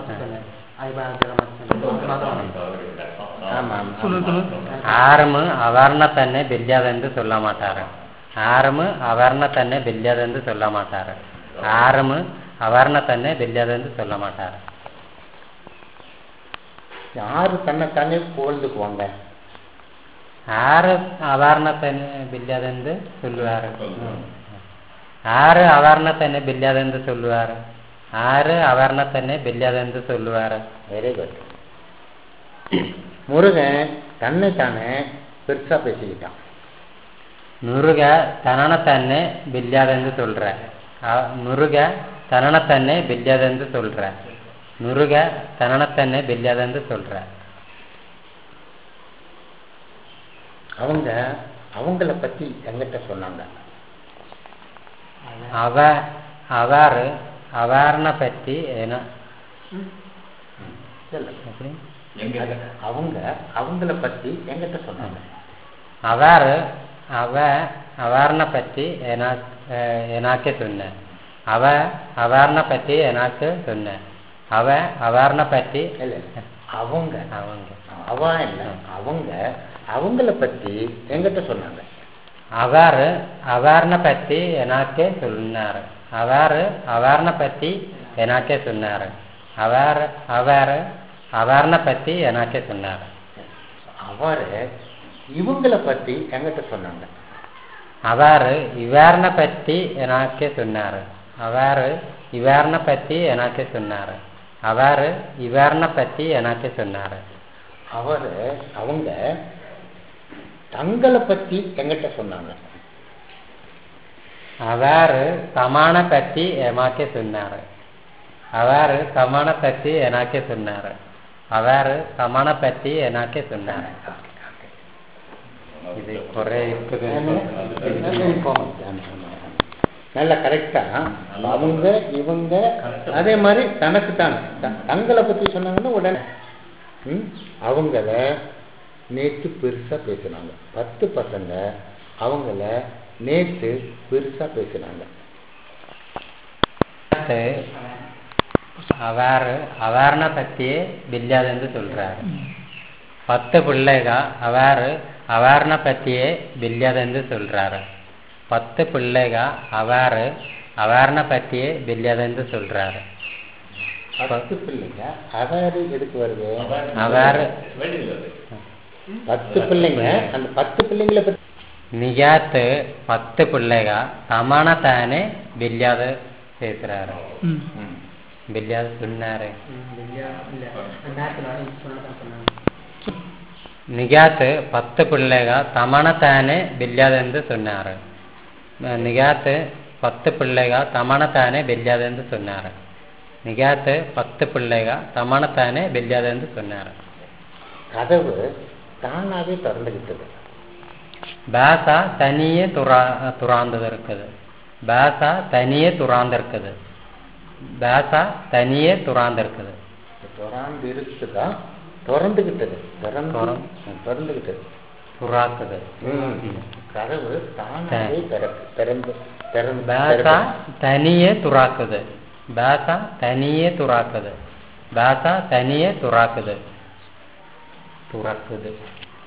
ஆமா ആറും അവാറിനെ തന്നെ ബില്ലാതെന്ത് ചൊല്ലാൻ മാട്ടാറ് ആറും അവാറിനെ തന്നെ ബില്ലാതെന്ത് ചൊല്ലാൻ മാട്ടാറ് ആറും അവാറിനെ തന്നെ ബില്ലാതെന്ത് ചൊല്ലാൻ മാട്ടാറ് யாரு தன்னைத்தானே புகழ்ந்துக்குவாங்க யாரு அவாரணத்தன்னு பில்லாதென்று சொல்லுவாரு யாரு அவாரணத்தന്നെ பில்லாதென்று சொல்லுவாரு யாரு அவாரணத்தന്നെ பில்லாதென்று சொல்லுவாரு வெரி குட் முருகன் தன்னைத்தானே பெருசா பேசிக்கிட்டான் முருக தனன തന്നെ பில்லாதென்று சொல்ற அ- முருக தனன തന്നെ பில்லாதென்று சொல்ற முருக தனன തന്നെ பில்லாதென்று சொல்ற அவங்க அவங்கள பத்தி எங்கிட்ட சொன்னாங்க அவ அவாறு அவாரண பற்றி என்ன இல்ல. எப்படி எங்க அது அவங்க அவங்கள பத்தி எங்கிட்ட சொன்னாங்க அவாறு அவ அவாரண பற்றி என- அஹ் எனக்கு சொன்ன அவ அவாரண பற்றி எனக்கு சொன்ன அவ அவாரண பற்றி இல்ல இல்ல. அவங்க அவங்க அவ இல்ல அவங்க அவங்கள பத்தி எங்கிட்ட சொன்னாங்க அவாறு அவாரண பற்றி எனக்கு சொன்னாரு அவாறு அவாரண பற்றி எனக்கு சொன்னாரு அவாறு அவாறு அவாரண பற்றி எனக்கு சொன்னாரு அவரு இவங்கள பத்தி எங்கிட்ட சொன்னாங்க அவாறு இவாரண பற்றி எனக்கு சொன்னாரு அவாறு இவாரண பற்றி எனக்கு சொன்னாரு அவாறு இவாரண பற்றி எனக்கு சொன்னாரு அவரு அவங்க தங்களை பத்தி எங்கிட்ட சொன்னாங்க அவாறு சமான பற்றி எமாக்கே சொன்னாரு அவாறு சமான பற்றி எனக்கே சொன்னாரு அவாறு சமான பற்றி எனக்கே சொன்னாரு இது குறை இருக்குது நல்ல கரெக்டா அவங்க இவங்க அதே மாதிரி தனக்கு தான் தங்களை பத்தி சொன்னாங்கன்னா உடனே ம், அவங்கள நேற்று பெருசா பேசினாங்க பத்து பசங்க அவங்கள நேற்று பெருசா பேசினாங்க அடுத்து அவாறு அவாரண பற்றியே பில்லாதென்று சொல்றாரு பத்து பிள்ளைக அவாறு அவாரண பற்றியே பில்லாதென்று சொல்றாரு பத்து பிள்ளைக அவாறு அவாரண பற்றியே பில்லாதென்று சொல்றாரு பத்து பிள்ளைங்க அவாறு எதுக்கு வருது அவாறு வேண்டியது பத்து பிள்ளைங்க அந்த பத்து பிள்ளைங்களை பத்தி நிகாத்து பத்து பிள்ளைக சமான தானே பில்லாத பேசுறாரு பில்லாத சொன்னாரு நிகாத்து பத்து பிள்ளைக சமான தானே பில்லாதென்று சொன்னாரு நிகாத்து பத்து பிள்ளைக சமான தானே பில்லாதென்று சொன்னாரு நிகாத்து பத்து பிள்ளைக சமான தானே பில்லாதென்று சொன்னாரு கதவு தானாவே திறந்துகிட்டது பாசா தனியே துறா துறாந்தது இருக்குது பாசா தனியே துறாந்திருக்குது பாசா தனியே துறாந்திருக்குது திறந்து இருக்குதா திறந்துகிட்டது திறந்து திறந்து. திறந்துகிட்டது துறாக்குது கதவு தானாவே திறக்கு திறந்து திறந்து பாசா தனியே துறாக்குது பாசா தனியே துறாக்குது பாசா தனியே துறாக்குது துறக்குது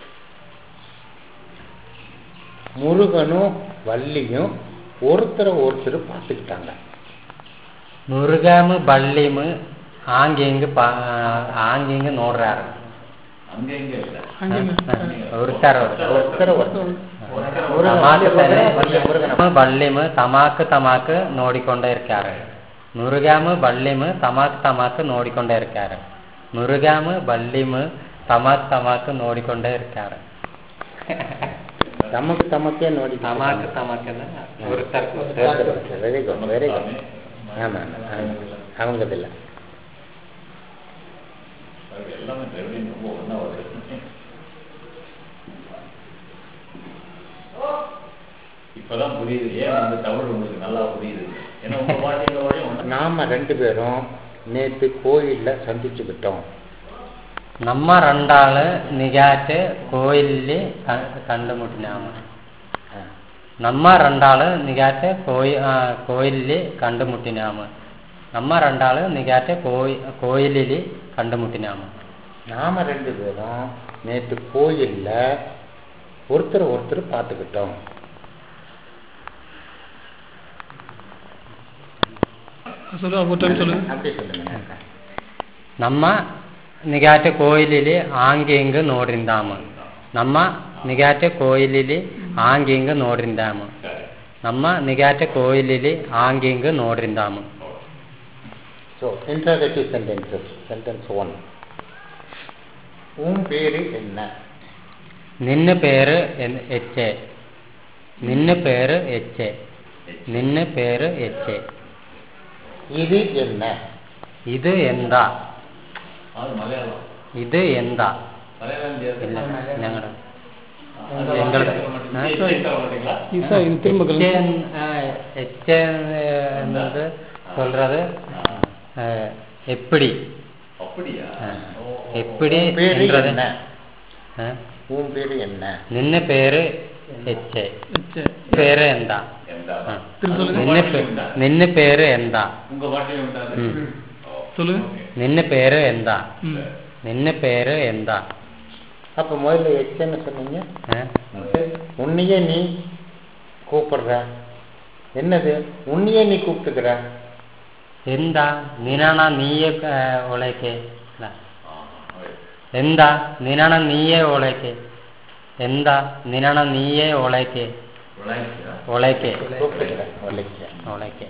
முருகனும் வள்ளியும் ஒருத்தரை ஒருத்தர் பார்த்துக்கிட்டாங்க முருகாமு பள்ளிமு ஆங்கிங்கு பா ஆங்கிங்கு நோடுறாரு அங்க இங்க இல்ல ஒருத்தர் ஒருத்தர் ஒருத்தரை ஒருத்தர் ತಮಾಕು ತಾನೆ முருகனை ಬಳ್ಳಿಮು ತಮಾಕು ತಮಾಕು ನೋಡಿಕೊಂಡೇ ಇರ್ತಾರೆ ಮುರುಗಾಮು ಬಳ್ಳಿಮು ತಮಾಕು ತಮಾಕು ನೋಡಿಕೊಂಡೇ ಇರ್ತಾರೆ ಮುರುಗಾಮು ಬಳ್ಳಿಮು ತಮಾಕು ತಮಾಕು ನೋಡಿಕೊಂಡೇ ಇರ್ತಾರೆ தமக்கு தமக்கே நோடி ತಮಾಕು ತಮಾಕನ್ನ ஒருத்தர் வெரி குட் வெரி குட் ஆமா அவங்க இல்லை அது எல்லாமே ரெவடியும் ரொம்ப ஒன்றா வருது இப்பதான் புரியுது ஏன் வந்து தமிழ் உங்களுக்கு நல்லா புரியுது ஏன்னா உங்க பாட்டிங்க வரையும் ஒண்ணு நாம ரெண்டு பேரும் நேத்து கோயில்ல சந்திச்சுக்கிட்டோம் ನಮ್ಮ ರಂಡಾಳು ನಿಗಾಟೆ ಕೋಯಿಲ್ಲಿ ಕಂಡುಮುಟ್ಟಿನಾಮ ஆ. ನಮ್ಮ ರಂಡಾಳು ನಿಗಾಟೆ ಕೋಯಿ ಆ, ಕೋಯಿಲ್ಲಿ ಕಂಡುಮುಟ್ಟಿನಾಮ ನಮ್ಮ ರಂಡಾಳು ನಿಗಾಟೆ ಕೋಯಿ ಕೋಯಿಲಿ ಕಂಡುಮುಟ್ಟಿನಾಮ நாம ரெண்டு பேரும் நேத்து கோயில்ல ஒருத்தர் ஒருத்தர் பார்த்துக்கிட்டோம் சொல்லுங்க ஒரு டைம் சொல்லுங்க அப்படி சொல்லுங்க ನಮ್ಮ ನಿಗಾಟೆ ಕೋಯಿಲಿಲಿ ಆಂಗಿಂಗ್ ನೋಡ್ರಿಂದಾಮ ನಮ್ಮ ನಿಗಾಟೆ ಕೋಯಿಲಿಲಿ ಆಂಗಿಂಗ್ ನೋಡ್ರಿಂದಾಮ சரி ನಮ್ಮ ನಿಗಾಟೆ ಕೋಯಿಲಿಲಿ ಆಂಗಿಂಗ್ ನೋಡ್ರಿಂದಾಮ so interrogative sentences sentence one உன் பேரு என்ன ನಿನ್ನ ಪೇರು ಎನ್- ಎಚ್ಚೆ ನಿನ್ನ ಪೇರು ಎಚ್ಚೆ ನಿನ್ನ ಪೇರು ಎಚ್ಚೆ இது என்ன ಇದು ಎಂದ அது மலையாளம் ಇದು ಎಂದ மலையாளம் தெரியாது. ಇಲ್ಲ ഞങ്ങളുടെ அந்த எங்களுக்கு- வார்த்தையை சொல்ல மாட்டீங்களா? ஆ? எச்சை சொல்ல மாட்டீங்களா? ஈசா இது திரும்ப எச்சே கேளுங்க. எச்சே என்னது சொல்றது அஹ், எப்படி அப்படியா ஆ. ஓ, ஓ. எப்படி உன் பேரு என்றது என்ன அஹ், உன் பேரு என்ன ನಿನ್ನ ಪೇರು ಎಚ್ಚೆ எச்சே. பேரு ಎಂದ எந்த ஆ. திரும்ப சொல்லுங்க. ನಿನ್ನ ಪೇ- ನಿನ್ನ பேரு ಎಂದ உங்க பாஷையில உண்டா அது? ம். ஓ, சொல்லுங்க. ஓகே. ನಿನ್ನ பேரு ಎಂದ ம். ನಿನ್ನ பேரு ಎಂದ அப்ப முதல்ல எச்சன்னு சொன்னீங்க அஹ், உன்னையே நீ கூப்பிடுற என்னது உன்னையே நீ கூப்பிட்டுக்கிற ಎಂದ ನಿನಣ ನೀಯೇ ಅಹ್, ಒಳಕೆ ಇಲ್ಲ. ஆ, ஓகே. ಎಂದ ನಿನಣ ನೀಯೇ ಒಳಕೆ ಎಂದ ನಿನಣ ನೀಯೇ ಒಳಕೆ உழைக்கிறா? ಒಳಕೆ கூப்பிட்டுக்கிற உழைக்க ಒಳಕೆ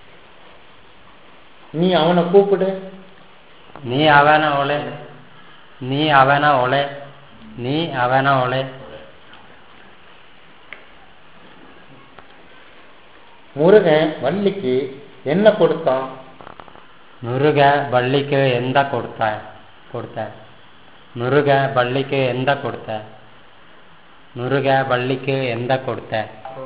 நீ அவனை கூப்பிடு ನೀ ಅವನ ಒಳೆ ನೀ ಅವನ ಒಳೆ ನೀ ಅವನ ಒಳೆ முருகன் வள்ளிக்கு என்ன கொடுத்தான் ಮುರುಗ ಬಳ್ಳಿಗೆ ಎಂದ ಕೊಡ್ತಾ ಕೊಡ್ತಾ ಮುರುಗ ಬಳ್ಳಿಗೆ ಎಂದ ಕೊಡ್ತಾ ಮುರುಗ ಬಳ್ಳಿಗೆ ಎಂದ ಕೊಡ್ತಾ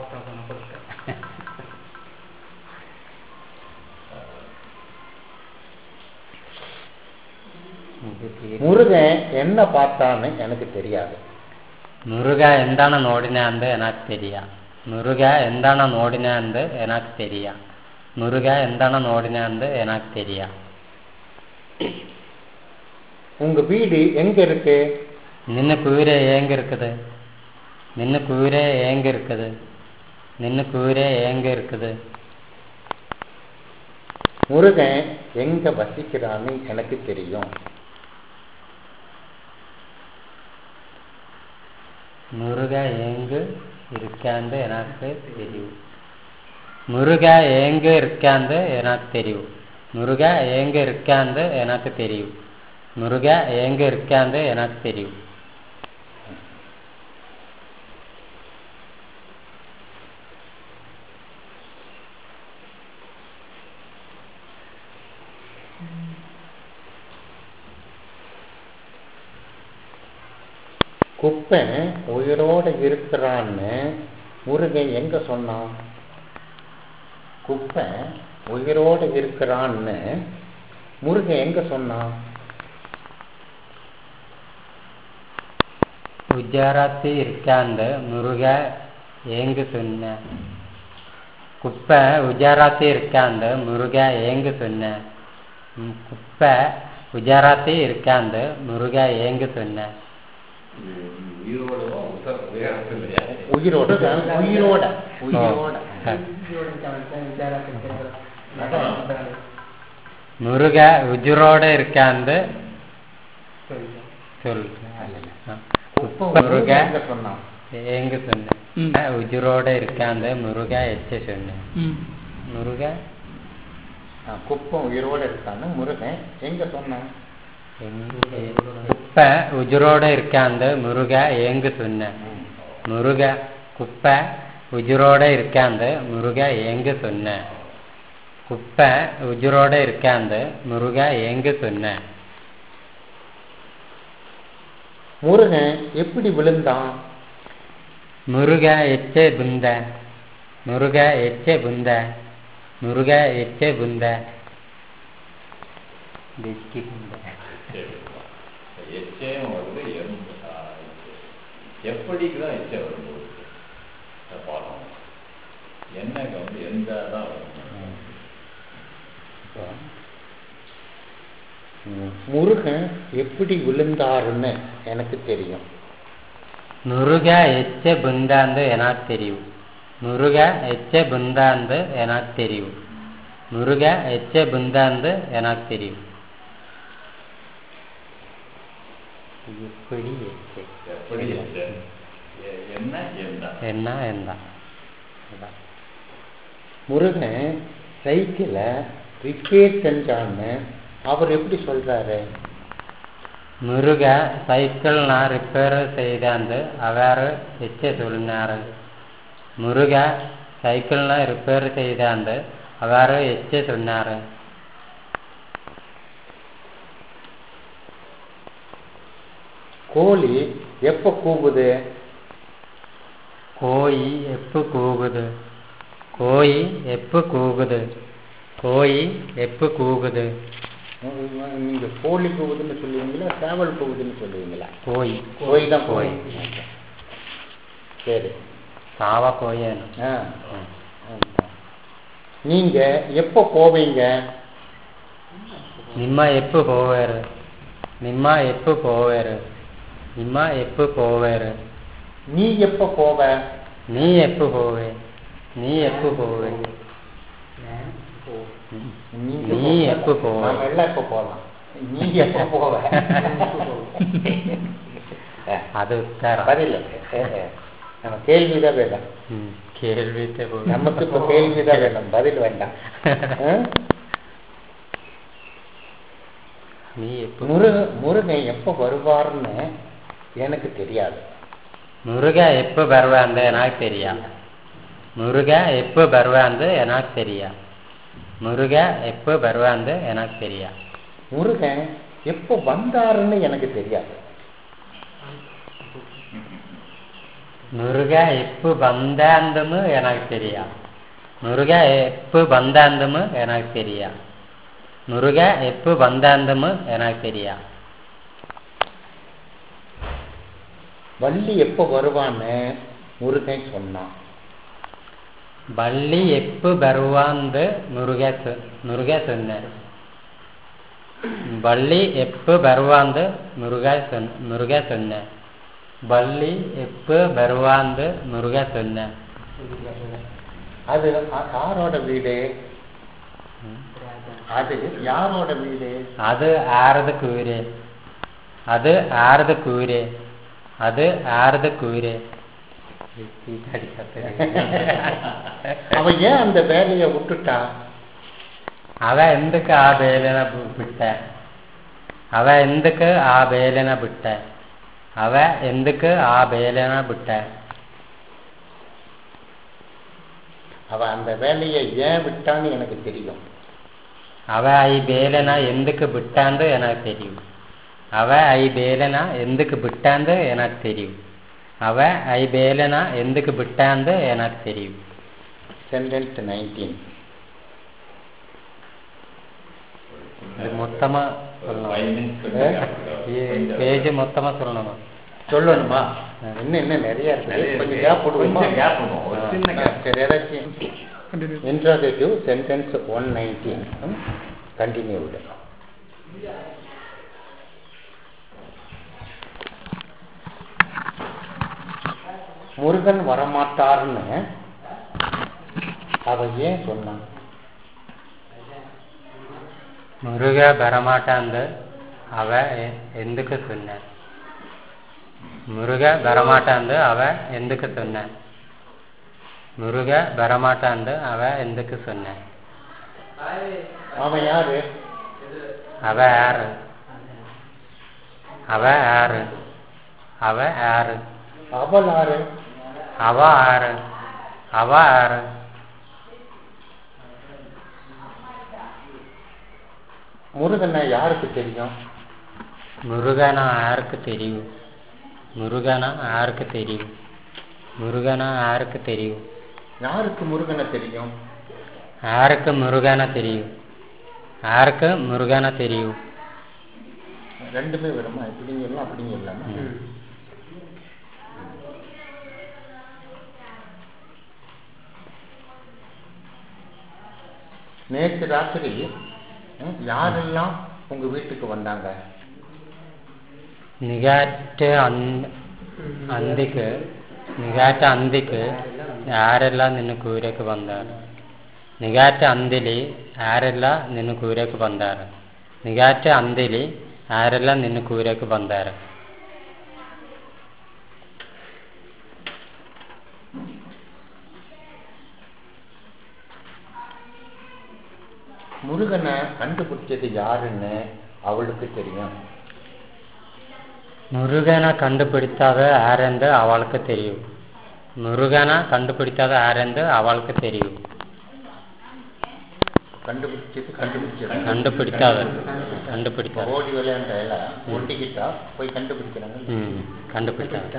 முருகன் என்ன பார்த்தான்னு எனக்கு தெரியாது ಮುರುಗ ಎಂದಾನ ನೋಡಿನ ಅಂದು ಎನಕ್ ತೆರಿಯ ಮುರುಗ ಎಂದಾನ ನೋಡಿನ ಅಂದು ಎನಕ್ ತೆರಿಯ ಮುರುಗ ಎಂದಾನ ನೋಡಿನ ಅಂದು ಎನಕ್ ತೆರಿಯ உங்க வீடு எங்க இருக்கு ನಿನ್ನ ಕೂರೆ ಹೆಂಗ್ இருக்குது ನಿನ್ನ ಕೂರೆ ಹೆಂಗ್ இருக்குது ನಿನ್ನ ಕೂರೆ ಹೆಂಗ್ இருக்குது முருகன் எங்க வசிக்கிறான்னு எனக்கு தெரியும் முருக எங்கு இருக்காந்து எனக்கு தெரியும் முருக எங்க இருக்காந்து எனக்கு தெரியும் முருக எங்க இருக்காந்து எனக்கு தெரியும் முருக எங்க இருக்காந்து எனக்கு தெரியும் குப்பன் உயிரோட இருக்கிறான்னு முருகன் எங்க சொன்னான் குப்பன் உயிரோட இருக்கிறான்னு முருகன் எங்க சொன்னான் குஜராத்தி இருக்காந்து முருக ஏங்கு சொன்ன குப்பை குஜராத்தி இருக்காந்து முருக ஏங்கு சொன்ன ம், குப்பை குஜராத்தி இருக்காந்து முருக ஏங்கு சொன்ன இது உயிரோடவா உசர் உயரத்திலையா உயிரோட உயிரோட உயிரோட முருக உஜுரோட இருக்காந்து சொல் குப்பை முருக முருகன் எங்க சொன்னான் ஏங்கு ம். சொன்ன உஜுரோட இருக்காந்து முருக எச்ச சொன்ன ம். முருக ஆ, குப்பம் உயிரோட இருக்கான்னு முருகன் எங்க சொன்னான் குப்பை உஜுரோட இருக்காந்து முருக ஏங்கு சொன்ன முருக குப்பை உஜுரோட இருக்காந்து முருக ஏங்கு சொன்ன குப்பை உஜுரோட இருக்காந்து முருக ஏங்கு சொன்ன முருகன் எப்படி விழுந்தான் முருக எச்சே புந்த முருக எச்சே புந்த முருக எச்சே புந்த வெச்சி புந்த எச்சயம் வருது எம் ஆ, எப்படிக்கு தான் எச்சம் வரும்போது இந்த பாடம் என்னங்க வந்து எந்த தான் வரும் ம், முருகன் எப்படி விழுந்தாருன்னு எனக்கு தெரியும் ಮುರುಗ ಹೆಚ್ಚೆ ಬಂದಾಂದು ಏನಾಗ್ ತೆರಿವು ಮುರುಗ ಹೆಚ್ಚೆ ಬಂದಾಂದು ಏನಾಗ್ ತೆರಿವು ಮುರುಗ ಹೆಚ್ಚೆ ಬಂದಾಂದು ಏನಾಗ್ ತೆರಿವು எப்படி எச்சு எப்படி இருக்கு? எ- என்ன எந்த என்ன எந்த அதான். முருகன் சைக்கிளை ரிப்பேர் செஞ்சான்னு அவர் எப்படி சொல்றாரு முருக சைக்கிள் நான் ரிப்பேர் செய்தாந்து அவர் எச்ச சொன்னாரு முருக சைக்கிள் நான் ரிப்பேர் செய்தாந்து அவர் எச்ச சொன்னாரு கோழி எப்ப கூவுது கோயி எப்போ கூகுது கோயி எப்போ கூகுது கோயி எப்போ கூகுது நீங்க கோழி கூவுதுன்னு சொல்லுவீங்களா சேவல் கூவுதுன்னு சொல்லுவீங்களா கோயி கோழி தான் கோழி கோயி சரி சாவா கோயேன்னு ஆ நீங்க எப்போ போவீங்க ನಿಮ್ಮ ಎಪ್ಪು ಹೋವೇರು ನಿಮ್ಮ ಎಪ್ಪು ಹೋವೇರು ನಿಮ್ಮ ಎಪ್ಪು ಹೋವೇರು நீ எப்போ போவ ನೀ ಎಪ್ಪು ಹೋವೆ ನೀ ಎಪ್ಪು ಹೋವೆ நீங்க நீ போ- எப்போ போவ? நாம எல்லாம் எப்போ போகலாம் நீ எப்போ போவ ಅದು ಉತ್ತರ பதில் நம்ம கேள்விதான் வேண்டாம் ಹ್ಮ್ ಕೇಳ್ಬಿಟ್ಟೆ ಹೋಗಿ நமக்கு இப்ப கேள்விதான் வேண்டாம் பதில் வேண்டாம் ஆ? ನೀ ಎಪ್ಪು முருக முருகன் எப்போ வருவார்னு எனக்கு தெரியாது ಮುರುಗ ಎಪ್ಪು ಬರುವ ಅಂದ ಎನಾಗ್ ತೆರಿಯ ಮುರುಗ ಎಪ್ಪು ಬರುವ ಅಂದ ಎನಾಗ್ ತೆರಿಯ ಮುರುಗ ಎಪ್ಪು ಬರುವ ಅಂದ ಎನಾಗ್ ತೆರಿಯ முருகன் எப்போ வந்தாருன்னு எனக்கு தெரியாது ಮುರುಗ ಎಪ್ಪು ಬಂದ ಅಂದಮು ಎನಾಗ್ ತೆರಿಯ ಮುರುಗ ಎಪ್ಪು ಬಂದ ಅಂದಮು ಎನಾಗ್ ತೆರಿಯ ಮುರುಗ ಎಪ್ಪು ಬಂದ ಅಂದಮು ಎನಾಗ್ ತೆರಿಯ வள்ளி எப்போ வருவான்னு முருகன் சொன்னான் ಬಳ್ಳಿ ಎಪ್ಪು ಬರುವ ಅಂದು ಮುರುಗ ಸೊ- ಮುರುಗ ಸೊನ್ನೆ ಬಳ್ಳಿ ಎಪ್ಪು ಬರುವ ಅಂದು ಮುರುಗ ಸೊನ್ ಮುರುಗ ಸೊನ್ನೆ ಬಳ್ಳಿ ಎಪ್ಪು ಬರುವ ಅಂದು ಮುರುಗ ಸೊನ್ನೆ அது அ- யாரோட வீடு அது யாரோட வீடு ಅದು ಆರದ ಕೂರೆ ಅದು ಆರದ ಕೂರೆ ಅದು ಆರದ ಕೂರೆ அவ ஏன் அந்த வேலையை விட்டுட்டா ಅವ ಎಂದಕ್ಕೆ ಆ ಬೇಲೆನ ಬು- ಬಿಟ್ಟ ಅವ ಎಂದಕ್ಕೆ ಆ ಬೇಲೆನ ಬಿಟ್ಟ ಅವ ಎಂದಕ್ಕೆ ಆ ಬೇಲೆನ ಬಿಟ್ಟ அவ அந்த வேலையை ஏன் விட்டான்னு எனக்கு தெரியும் ಅವ ಈ ಬೇಲೆನ ಎಂದಕ್ಕೆ ಬಿಟ್ಟಾಂದು ಎನಗೆ ತೆರಿವು ಅವ ಈ ಬೇಲೆನ ಎಂದಕ್ಕೆ ಬಿಟ್ಟಾಂದು ಎನಗೆ ತೆರಿವು ಅವ ಈ ಬೇಲೆನ ಎಂದಕ್ಕೆ ಬಿಟ್ಟಾಂದು ಎನಗೆ ತೆರಿವು சென்டென்ஸ் நைன்டீன் இது மொத்தமா Five minutes கொஞ்சம் பேஜ் மொத்தமா சொல்லணுமா சொல்லணுமா இன்னும் இன்னும் நிறைய நிறைய இருக்கு கொஞ்சம் இருக்கு. கேப் போடுவோமா கொஞ்சம் gap விடுவோம். ஒரு சின்ன ஆ, gap. சரி ஏதாச்சும் interrogative sentence one nineteen continued Murugan வரமாட்டார்னு அவ ஏன் சொன்னான் முருக பரமாட்டாந்து அவ எ- எந்துக்கு சொன்ன முருக பரமாட்டாந்து அவ எந்துக்கு சொன்ன முருக பரமாட்டாந்து அவ எந்துக்கு சொன்ன அவன் யாரு அவ யாரு அவ யாரு அவ யாரு அவள் யாரு அவ யாரு அவ யாரு முருகனை யாருக்கு தெரியும் முருகனா யாருக்கு தெரியும் முருகனா யாருக்கு தெரியும் முருகனா யாருக்கு தெரியும் யாருக்கு முருகனை தெரியும் யாருக்கு முருகனை தெரியும் யாருக்கு முருகனை தெரியும் ரெண்டுமே வருமா இப்படிங்க எல்லாம் அப்படிங்க இல்லாம நேற்று ராத்திரி ம், யாரெல்லாம் உங்க வீட்டுக்கு வந்தாங்க നികാറ്റ് അന്ത് അന്തിക്ക് നികാറ്റ് അന്തിക്ക് ആരെല്ലാം നിನ್ನ കൂരക്ക് ಬಂದಾರು ನಿಗಾറ്റ് ಅಂದಿಲಿ ಯಾರೆಲ್ಲ ನಿನ್ನ ಕೂರಕ್ಕೆ ಬಂದಾರ ನಿಗಾറ്റ് ಅಂದಿಲಿ ಯಾರೆಲ್ಲ ನಿನ್ನ ಕೂರಕ್ಕೆ ಬಂದಾರ முருகனை கண்டுபிடிச்சது யாருன்னு அவளுக்கு தெரியும் முருகனை கண்டுபிடித்தது யாரென்று அவளுக்கு தெரியும் முருகனை கண்டுபிடித்தது யாரென்று அவளுக்கு தெரியும் கண்டுபிடிச்சது கண்டுபிடிச்சது கண்டுபிடித்தது கண்டுபிடித்தது ஓடி விளையாண்ட எல்லாம் ஒட்டிக்கிட்டா போய் கண்டுபிடிக்கிறாங்க ம் கண்டுபிடித்தது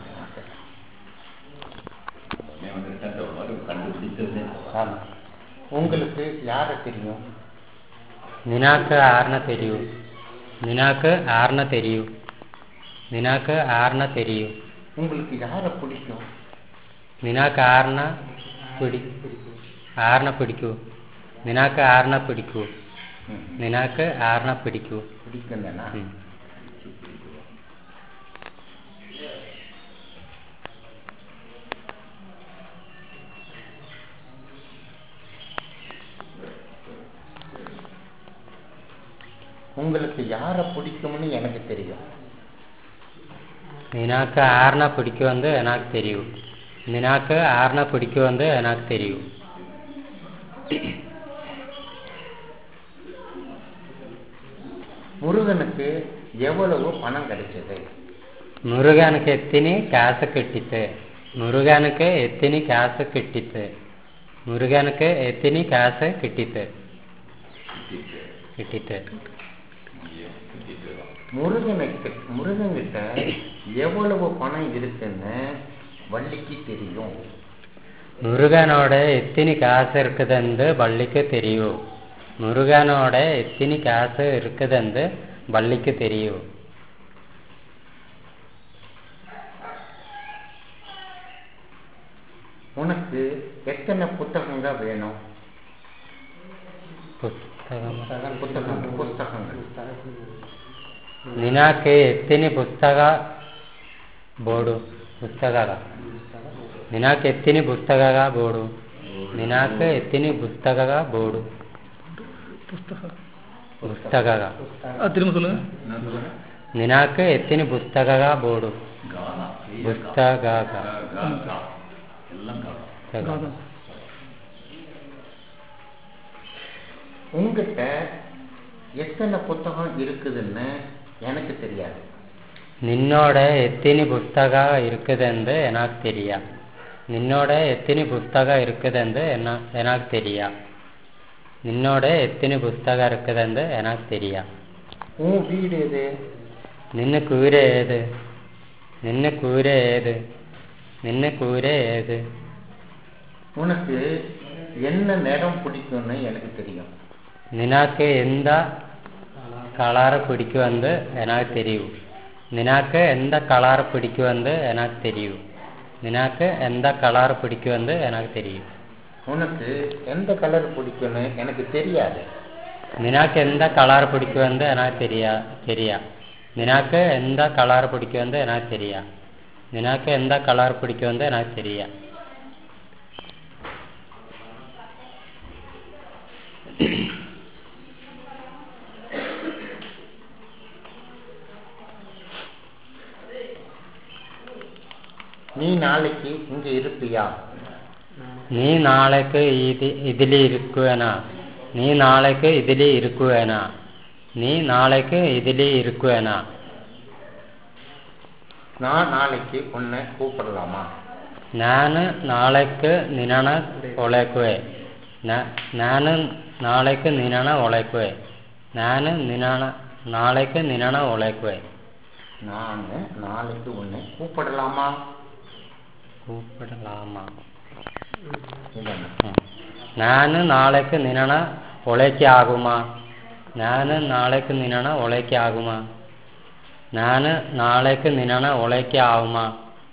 உடனே வந்து சென்ற மாதிரி கண்டுபிடித்தது ஆமா உங்களுக்கு யாரை தெரியும் നിനക്ക് ആറിനെ തെരിയൂ നിനക്ക് ആറിനെ തെരിയൂ നിനക്ക് ആറിനെ തെരിയൂ உங்களுக்கு யாரை பிடிக்கும் നിനക്ക് ആറിനെ പിടി ആറിനെ പിടിക്കൂ നിനക്ക് ആറിനെ പിടിക്കൂ ம். നിനക്ക് ആറിനെ പിടിക്കൂ பிடிக்கும் தானா ഉം. உங்களுக்கு யாரை பிடிக்கும்னு எனக்கு தெரியும் നിനക്ക് ആറിനെ പിടിക്കുമെന്ന് എനക്ക് തെരിയൂ നിനക്ക് ആറിനെ പിടിക്കുമെന്ന് എനക്ക് തെരിയൂ முருகனுக்கு எவ்வளவு பணம் கிடைச்சது ಮುರುಗನ್ಗೆ ಎತ್ತಿನಿ ಕ್ಯಾಸ ಕಿಟ್ಟಿತ್ತು ಮುರುಗನ್ಗೆ ಎತ್ತಿನಿ ಕ್ಯಾಸ ಕಿಟ್ಟಿತ್ತು ಮುರುಗನ್ಗೆ ಎತ್ತಿನಿ ಕ್ಯಾಸ ಕಿಟ್ಟಿತ್ತು ಕಿಟ್ಟಿತ್ತು முருகனுக்கு முருகன்கிட்ட எவ்வளவு பணம் இருக்குன்னு வள்ளிக்கு தெரியும் முருகனோட எத்தினி காசு இருக்குதுன்னு வள்ளிக்கு தெரியும் முருகனோட எத்தினி காசு இருக்குதுன்னு வள்ளிக்கு தெரியும் உனக்கு எத்தனை புத்தகங்கள் வேணும் புஸ்தகம் புத்தகங்கள் புத்தகங்கள் ನಿನಕ್ಕೆ ಎತ್ತಿನಿ ಪುಸ್ತಕ ಬೋಡು ಪುಸ್ತಕ ನಿನಕ್ಕೆ ಎತ್ತಿನಿ ಪುಸ್ತಕ ಬೋಡು ನಿನಕ್ಕೆ ಎತ್ತಿನಿ ಪುಸ್ತಕ ಬೋಡು ಪುಸ್ತಕ திரும்ப சொல்லுங்க என்ன சொல்லுங்க ನಿನಕ್ಕೆ ಎತ್ತಿನಿ ಪುಸ್ತಕ ಬೋಡು கானா ಪುಸ್ತಕ எல்லாம் காணும் உங்ககிட்ட எத்தனை புத்தகம் இருக்குதுன்னு எனக்கு தெரியாது ನಿನ್ನೋಡ ಎತ್ತಿನಿ ಪುಸ್ತಕ இருக்குதுಎಂದು எனக்கு தெரியா ನಿನ್ನೋಡ ಎತ್ತಿನಿ ಪುಸ್ತಕ இருக்குதுಎಂದು என்ன எனக்கு தெரியா ನಿನ್ನೋட ಎತ್ತಿನಿ ಪುಸ್ತಕ இருக்குதுಎಂದು எனக்கு தெரியா உன் வீடு எது ನಿನ್ನ ಕೂರೆ ಏದು ನಿನ್ನ ಕೂರೆ ಏದು ನಿನ್ನ ಕೂರೆ ಏದು உனக்கு என்ன நிறம் பிடிக்கும்னு எனக்கு தெரியும் ನಿನಕ್ಕೆ ಎಂದ കളറ് പിടിക്കുമെന്ന് എനിക്ക് தெரியும் നിനക്ക് എന്ത കളറ് പിടിക്കുമെന്ന് എനിക്ക് தெரியும் നിനക്ക് എന്ത കളറ് പിടിക്കുമെന്ന് എനിക്ക് தெரியும் உனக்கு எந்த கலர் பிடிக்கும்னு எனக்கு தெரியாது നിനക്ക് എന്ത കളറ് പിടിക്കുമെന്ന് എനിക്ക് தெரியா தெரியா നിനക്ക് എന്ത കളറ് പിടിക്കുമെന്ന് എനിക്ക് தெரியா നിനക്ക് എന്ത കളറ് പിടിക്കുമെന്ന് എനിക്ക് தெரியா நீ நாளைக்கு இங்க இருப்பியா നീ നാളേക്ക് ഇത് ഇതിൽ ഇരിക്കുവേനാ നീ നാളേക്ക് ഇതിൽ ഇരിക്കുവേനാ നീ നാളേക്ക് ഇതിൽ ഇരിക്കുവേനാ நான் நாளைக்கு உன்னை கூப்பிடலாமா ഞാൻ നാളേക്ക് നിനണ ഒളേക്കുവേ ഞാൻ നാളേക്ക് നിനണ ഒളേക്കുവേ ഞാൻ നിനണ നാളേക്ക് നിനണ ഒളേക്കുവേ நான் நாளைக்கு உன்னை கூப்பிடலாமா കൂപ്പിടലാമ இல்லைண்ணா ഞാൻ നാളേക്ക് നിനണ ഒളേക്ക് ആകുമാ ഞാൻ നാളേക്ക് നിനണ ഒളേക്ക് ആകുമാ ഞാൻ നാളേക്ക് നിനണ ഒളേക്ക് ആവുമാ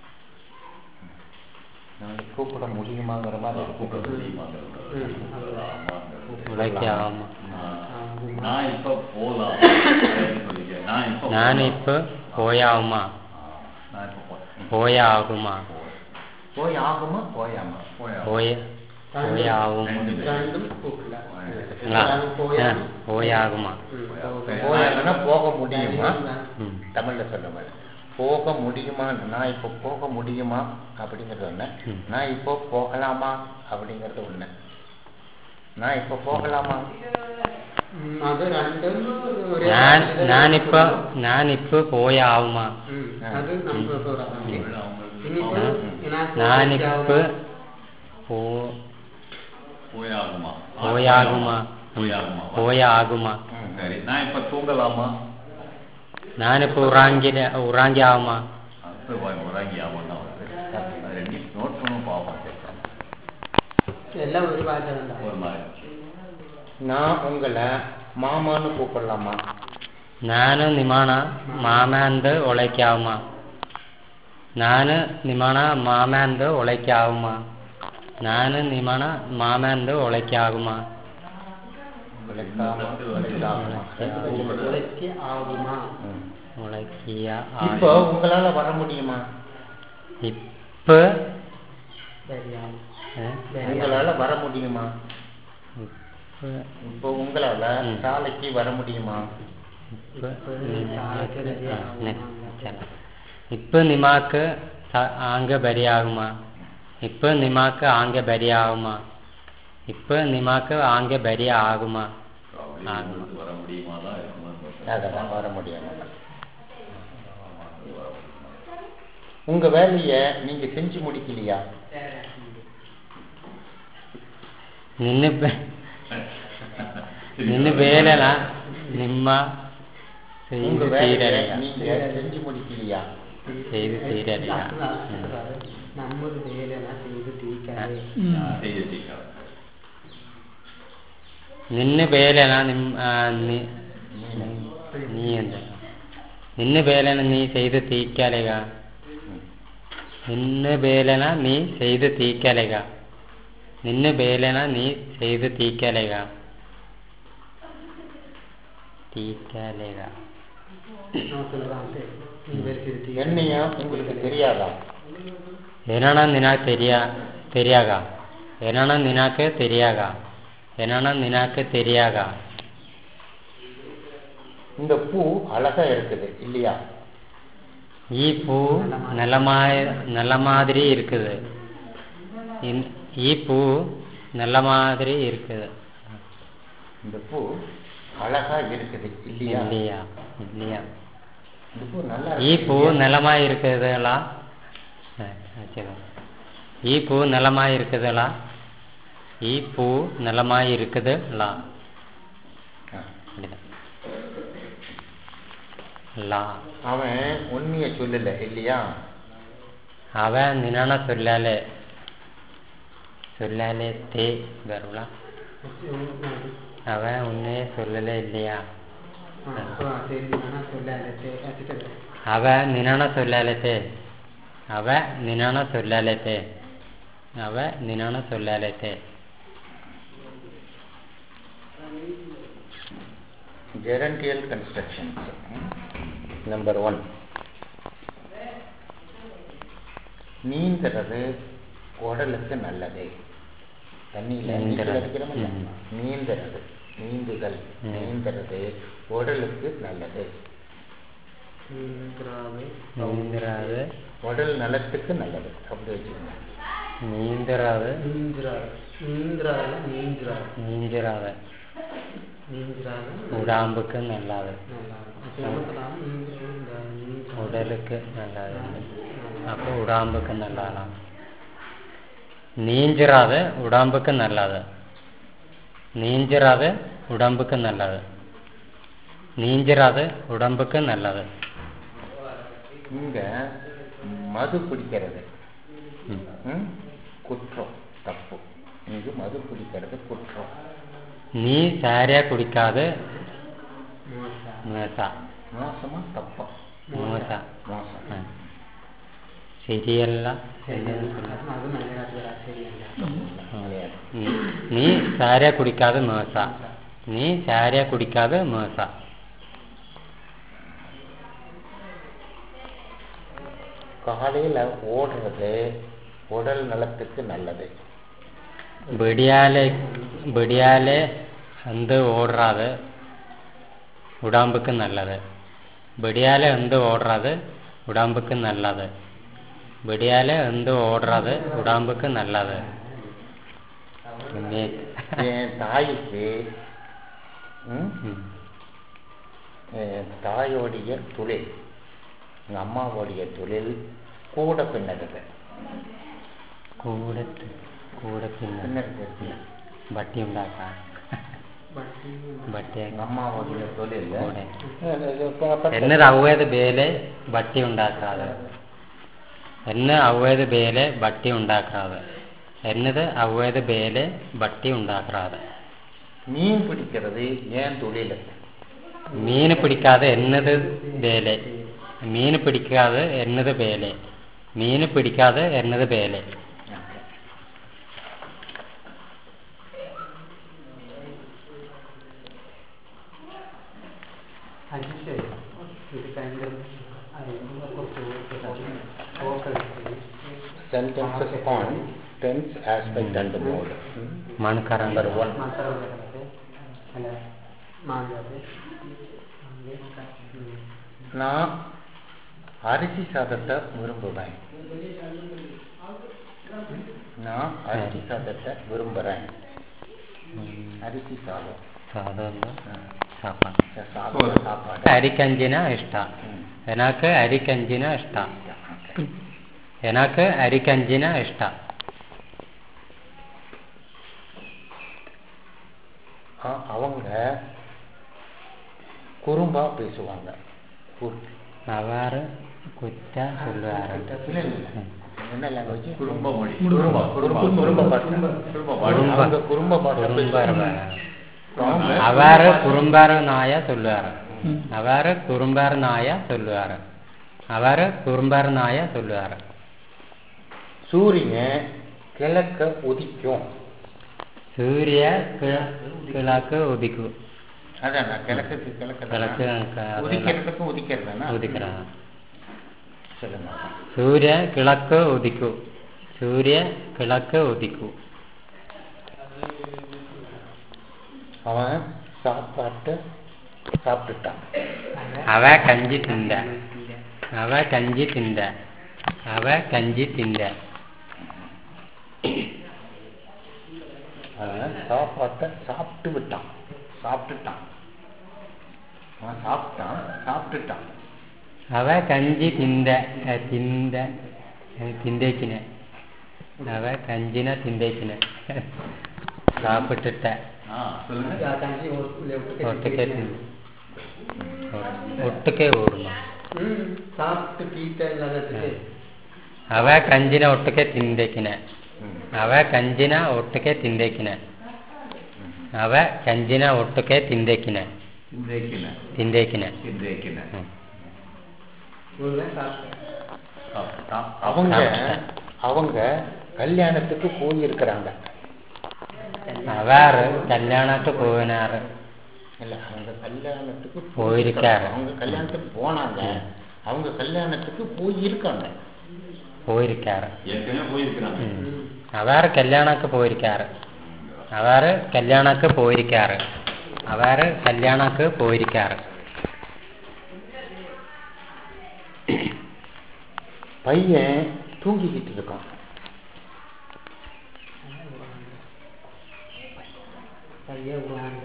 நாளைக்கு கூப்பிட முடியுமாங்கிற மாதிரி கூப்பிட கூப்பிட முடியுமாங்கிறது ഒളേക്ക് ആവുമാ நான் இப்ப போலாம் அப்படின்னு சொல்லிக்கிறேன். நான் இப்ப ഞാനിപ്പോൾ പോയാവുമാ நான் இப்ப போறேன். പോയാകുമാ போய் ஆகுமா போயாமா போயா. പോയ പോയാവും ரெண்டு பேரும். രണ്ടും കൂട്ടില്ല ആ, ആ, പോയാകുമാ போயாங்கன்னா போக முடியுமா ம். தமிழ்ல சொல்ல மாதிரி போக முடியுமா நான் இப்போ போக முடியுமா அப்படிங்கிறது ஒண்ணு ம். நான் இப்போ போகலாமா அப்படிங்கிறது ஒண்ணு நான் இப்போ போகலாமா അത് രണ്ടും ഒരേ ഞാൻ ഞാനിപ്പോ ഞാനിപ്പോ പോയാവുമാ ഉം. അത് നമുക്ക് പറയാം ഇനിയിപ്പോ ഞാൻ- ഇതിനകത്ത് ഞാനിപ്പോ പോ போயாகுமா போயாகுமா போயாகுமா போயாகுமா சரி நான் இப்ப தூங்கலாமா ഞാനിപ്പോ ഉറാങ്കില ഉറാങ്കി ആവുമാ அப்போ உறங்கி ஆகும்னா வந்து அது ரெண்டையும் நோட் பண்ணும் பாவம் கேட்கலாம் എല്ലാം ഒരു ഭാഷ ഉണ്ടാവും ஒரு மாதிரி நான் உங்களை மாமான்னு கூப்பிடலாமா ನಾನು ನಿಮಾಣ ಮಾಮ್ಯಾಂದ ಒಳಕ್ಯಾವಮ್ಮ ನಾನು ನಿಮಾಣ ಮಾಮ್ಯಾಂದ ಒಳಕ್ಯಾವಮ್ಮ ನಾನು ನಿಮಾಣ ಮಾಮ್ಯಾಂದ ಒಳಕ್ಯಾಗುಮ விளக்காம விளக்காம ഉലയ്ക്ക് ആകുമാ ಒಳக்கிய இப்போ உங்களால வர முடியுமா ഇപ്പ വരികയാണ് ഏ? உங்களால வர முடியுமா ഇപ്പ இப்போ உங்களால ம். சாலைக்கு வர முடியுமா ഇപ്പ നിമാക്ക് ആ, നെ, ചല. ഇപ്പ നിമാക്ക് സ- ആങ്ക ബരിയാകുമാ ഇപ്പ നിമാക്ക് ആങ്ക ബരിയാകുമാ ഇപ്പ നിമാക്ക് ആങ്ക ബരിയ ആകുമാ ஆகுமா வர முடியுமா தான் இருக்குமா அதெல்லாம் வர முடியாம உங்க வேலைய நீங்க செஞ்சு முடிக்கலையா ನಿನ್ನ ಬೆ- ನಿನ್ನ ಬೇಲೆಲ್ಲ ನಿಮ್ಮ உங்க செய்து வேலைய தீரலையா நீங்க செஞ்சு முடிக்கலையா செய்து தீரலையா നമ്മൾ വേലന ചെയ്ത് തീക്കാതെ செய்ய சீக்கிரம் ನಿನ್ನ ಬೇಲೆನ ನಿಮ್ ಆ, ನಿ- ನೀ ಅಂತ ನಿನ್ನ ಬೇಲೆನ ನೀ செய்து தீக்கலைಗ ನಿನ್ನ ಬೇಲೆನ ನೀ செய்து தீக்கலைಗ ನಿನ್ನ ಬೇಲೆನ ನೀ செய்து தீக்கலைಗ தீக்கலைಗ என்னையா உங்களுக்கு தெரியாதா ಏನಣ್ಣ ನಿನಗೆ ತೆರಿಯ ತೆರಿಯಾಗ ಏನಣ್ಣ ನಿನಗೆ ತೆರಿಯಾಗ ಏನಣ್ಣ ನಿನಗೆ ತೆರಿಯಾಗ இந்த பூ அழகா இருக்குது இல்லையா ಈ ಪೂ ನೆಲಮಾ ನೆಲ மாதிரி இருக்குது இந்- ಈ பூ ನೆಲ மாதிரி இருக்குது இந்த பூ அழகா இருக்குது இல்லையா இல்லையா இல்லையா இந்த பூ நல்லா ಈ இருக்கு பூ இல்லையா? ನೆಲமா இருக்குதுல ಈ பூ ನೆಲமா இருக்குதுல ಈ பூ ನೆಲமா இருக்குதுல ஆ. அப்படிதான். லா அவன் உண்மைய சொல்லல இல்லையா அவன் நினான சொல்லாலே சொல்லாலே தே வருவல அவன் உன்னே சொல்லலே இல்லையா அவன் நினான சொல்லாலே தே அவன் நினான சொல்லாலே தே அவன் நினான சொல்லாலே தே ஜெரண்டியல் கன்ஸ்ட்ரக்ஷன் நம்பர் ஒன் நீந்துறது உடலுக்கு நல்லது தண்ணியில நீச்சல் நீந்துறது. அடிக்கிறோம்ல ம். நீந்துறது நீந்துதல் ம். நீந்துறது உடலுக்கு நல்லது நீந்துறாது உடல் நலத்துக்கு நல்லது அப்படி வச்சுக்கோங்க நீந்துறாது നീന്തറാറ് നീന്തറാറ് നീന്തറാറ് நீஞ்சிராது നീന്തറാറ് உடம்புக்கு நல்லாது നമുക്കതാണ് നീന്തറാറ് നീന്തറാറ് உடலுக்கு நல்லது அப்போ உடம்புக்கு நல்லதாம் நீஞ்சிராது உடம்புக்கு நல்லது நீஞ்சிராது உடம்புக்கு நல்லது நீஞ்சிராது உடம்புக்கு நல்லது இங்க மது குடிக்கிறது ம். ம், குற்றம் தப்பு இங்கு மது குடிக்கிறது குற்றம் நீ சாரியா குடிக்காது மோசா மோசமா தப்பா மோசா மோசம் ആ. ശരിയല്ല എന്ന് சொல்ல. അത് മലയാളത്തിൽ വരാൻ ശരിയല്ല கிடையாது. നീ- നീ സാര കുടിക്കാതെ മോശ നീ സാര കുടിക്കാതെ മോശ காலையில ஓடுறது உடல் நலத்துக்கு நல்லது ബെടിയാലെ ബെടിയാലെ എന്ത് ഓടുറാത് ഉടാമ്പുക്ക് നല്ലത് ബെടിയാലെ എന്ത് ഓടുറാത് ഉടാമ്പുക്ക് നല്ലത് ബെടിയാലെ എന്ത് ഓടുറാത് ഉടാമ്പുക്ക് നല്ലത് പിന്നെ என் தாய்க்கு ம்? ம். என் தாயோடைய தொழில் எங்கள் அம்மாவோடைய தொழில் கூட பின்னறது കൂടെ കൂടെ പിന്നെ பின்னறது ബട്ടി ഉണ്ടാക്കാം ബട്ടി எங்கள் அம்மாவோடைய தொழில் കൂടെ இது ப- എന്നത് അവയത് ബേലെ ബട്ടി ഉണ്ടാക്കാതെ എന്ന് അവയത് ബേലെ ബട്ടി ഉണ്ടാക്കാതെ എന്നത് അവയത് ബേലെ ബട്ടി ഉണ്ടാക്കാതെ மீன் பிடிக்கிறது ஏன் தொழில் മീൻ പിടിക്കാതെ എന്നത് ബേലെ മീൻ പിടിക്കാതെ എന്നത് ബേലെ മീൻ പിടിക്കാതെ എന്നത് ബേലെ sentences on tense aspect and mode. മൺകറണ്ട് Number one. நான் அரிசி சாதத்தை விரும்புவேன் நான் அரிசி சாதத்தை விரும்புகிறேன் அரிசி சாதம் സാധാരണ ஆ. സാപ്പാട് இந்த சாதம் சாப்பாடு അരിക്കഞ്ചിന ഇഷ്ട ம். എനക്ക് അരിക്കഞ്ചിന ഇഷ്ട എനക്ക് അരിക്കഞ്ചിന ഇഷ്ട ஆ, அவங்க குறும்பா பேசுவாங்க குறு- അവർ കുറ്റ ചൊല്ലുവാറ് இல்ல, இல்ல, இல்ல. என்ன லாங்குவேஜ் குடும்ப மொழி குடும்ப குடும்ப குறும்ப பாஷை குடும்ப பாஷை அவங்க குறும்ப பாஷை കുറുമ്പർ பேசுவாங்க. അവർ കുറുമ്പർ നായ ചൊല്ലുവാറ് അവർ കുറുമ്പർ നായ ചൊല്ലുവാറ് അവർ കുറുമ്പർ നായ ചൊല്ലുവാറ് சூரியன் கிழக்க உதிக்கும் സൂര്യ കിഴ- കിഴക്ക് ഉദിക്കു அதான் நான் கிழக்குக்கு கிழக்கு കിഴക്ക് ക- உதிக்கிறதுக்கும் உதிக்கிறதுனா ഉദിക്കണ சொல்லுங்க സൂര്യ കിഴക്ക് ഉദിക്കു സൂര്യ കിഴക്ക് ഉദിക്കു அவன் சாப்பாட்டு சாப்பிட்டுட்டான் അവ കഞ്ചി തിണ്ട അവ കഞ്ചി തിണ്ട അവ കഞ്ചി തിണ്ട அவன் சாப்பாட்டை சாப்பிட்டு விட்டான் சாப்பிட்டுட்டான் அவன் சாப்பிட்டான் சாப்பிட்டுட்டான் അവ കഞ്ചി തിണ്ട ഏ, തിണ്ട ഏ, തിന്തേക്കിനെ അവ കഞ്ചിന തിന്തേക്കിനെ സാപ്പിട്ടിട്ട ஆ சொல்லுங்க ഒട്ടക്കെ തിന്ന ഒട്ടക്കെ ഓർമ്മ சாப்பிட்டு கீட்ட இல்லாததுக்கு അവ കഞ്ചിന ഒട്ടക്കെ തിന്തേക്കിനെ ம். അവ കഞ്ചിന ഒട്ടക്കെ തിന്തേക്കിനെ അവ കഞ്ചിന ഒട്ടക്കെ തിന്തേക്കിനെ சிந்தைக்கின തിന്തേക്കിനെ சிந்தைக்கின ഉം. முழுவதும் சாப்பிட்டேன் அவங்க சாப்பிட்டுட்டேன். அவங்க கல்யாணத்துக்கு போயிருக்கிறாங்க അവർ കല്യാണത്ത് പോയിനാറ് இல்ல அவங்க கல்யாணத்துக்கு போயிருக்காரு. அவங்க கல்யாணத்துக்கு போனாங்க அவங்க கல்யாணத்துக்கு போயிருக்காங்க പോയിരിക്കാറ് ஏற்கனவே போயிருக்கிறாங்க ഉം. അവർ കല്യാണക്ക് പോയിരിക്കാറ് അവർ കല്യാണക്ക് പോയിരിക്കാറ് അവർ കല്യാണക്ക് പോയിരിക്കാറ് பையன் தூங்கிக்கிட்டு இருக்கான் சரியா விடுவாங்க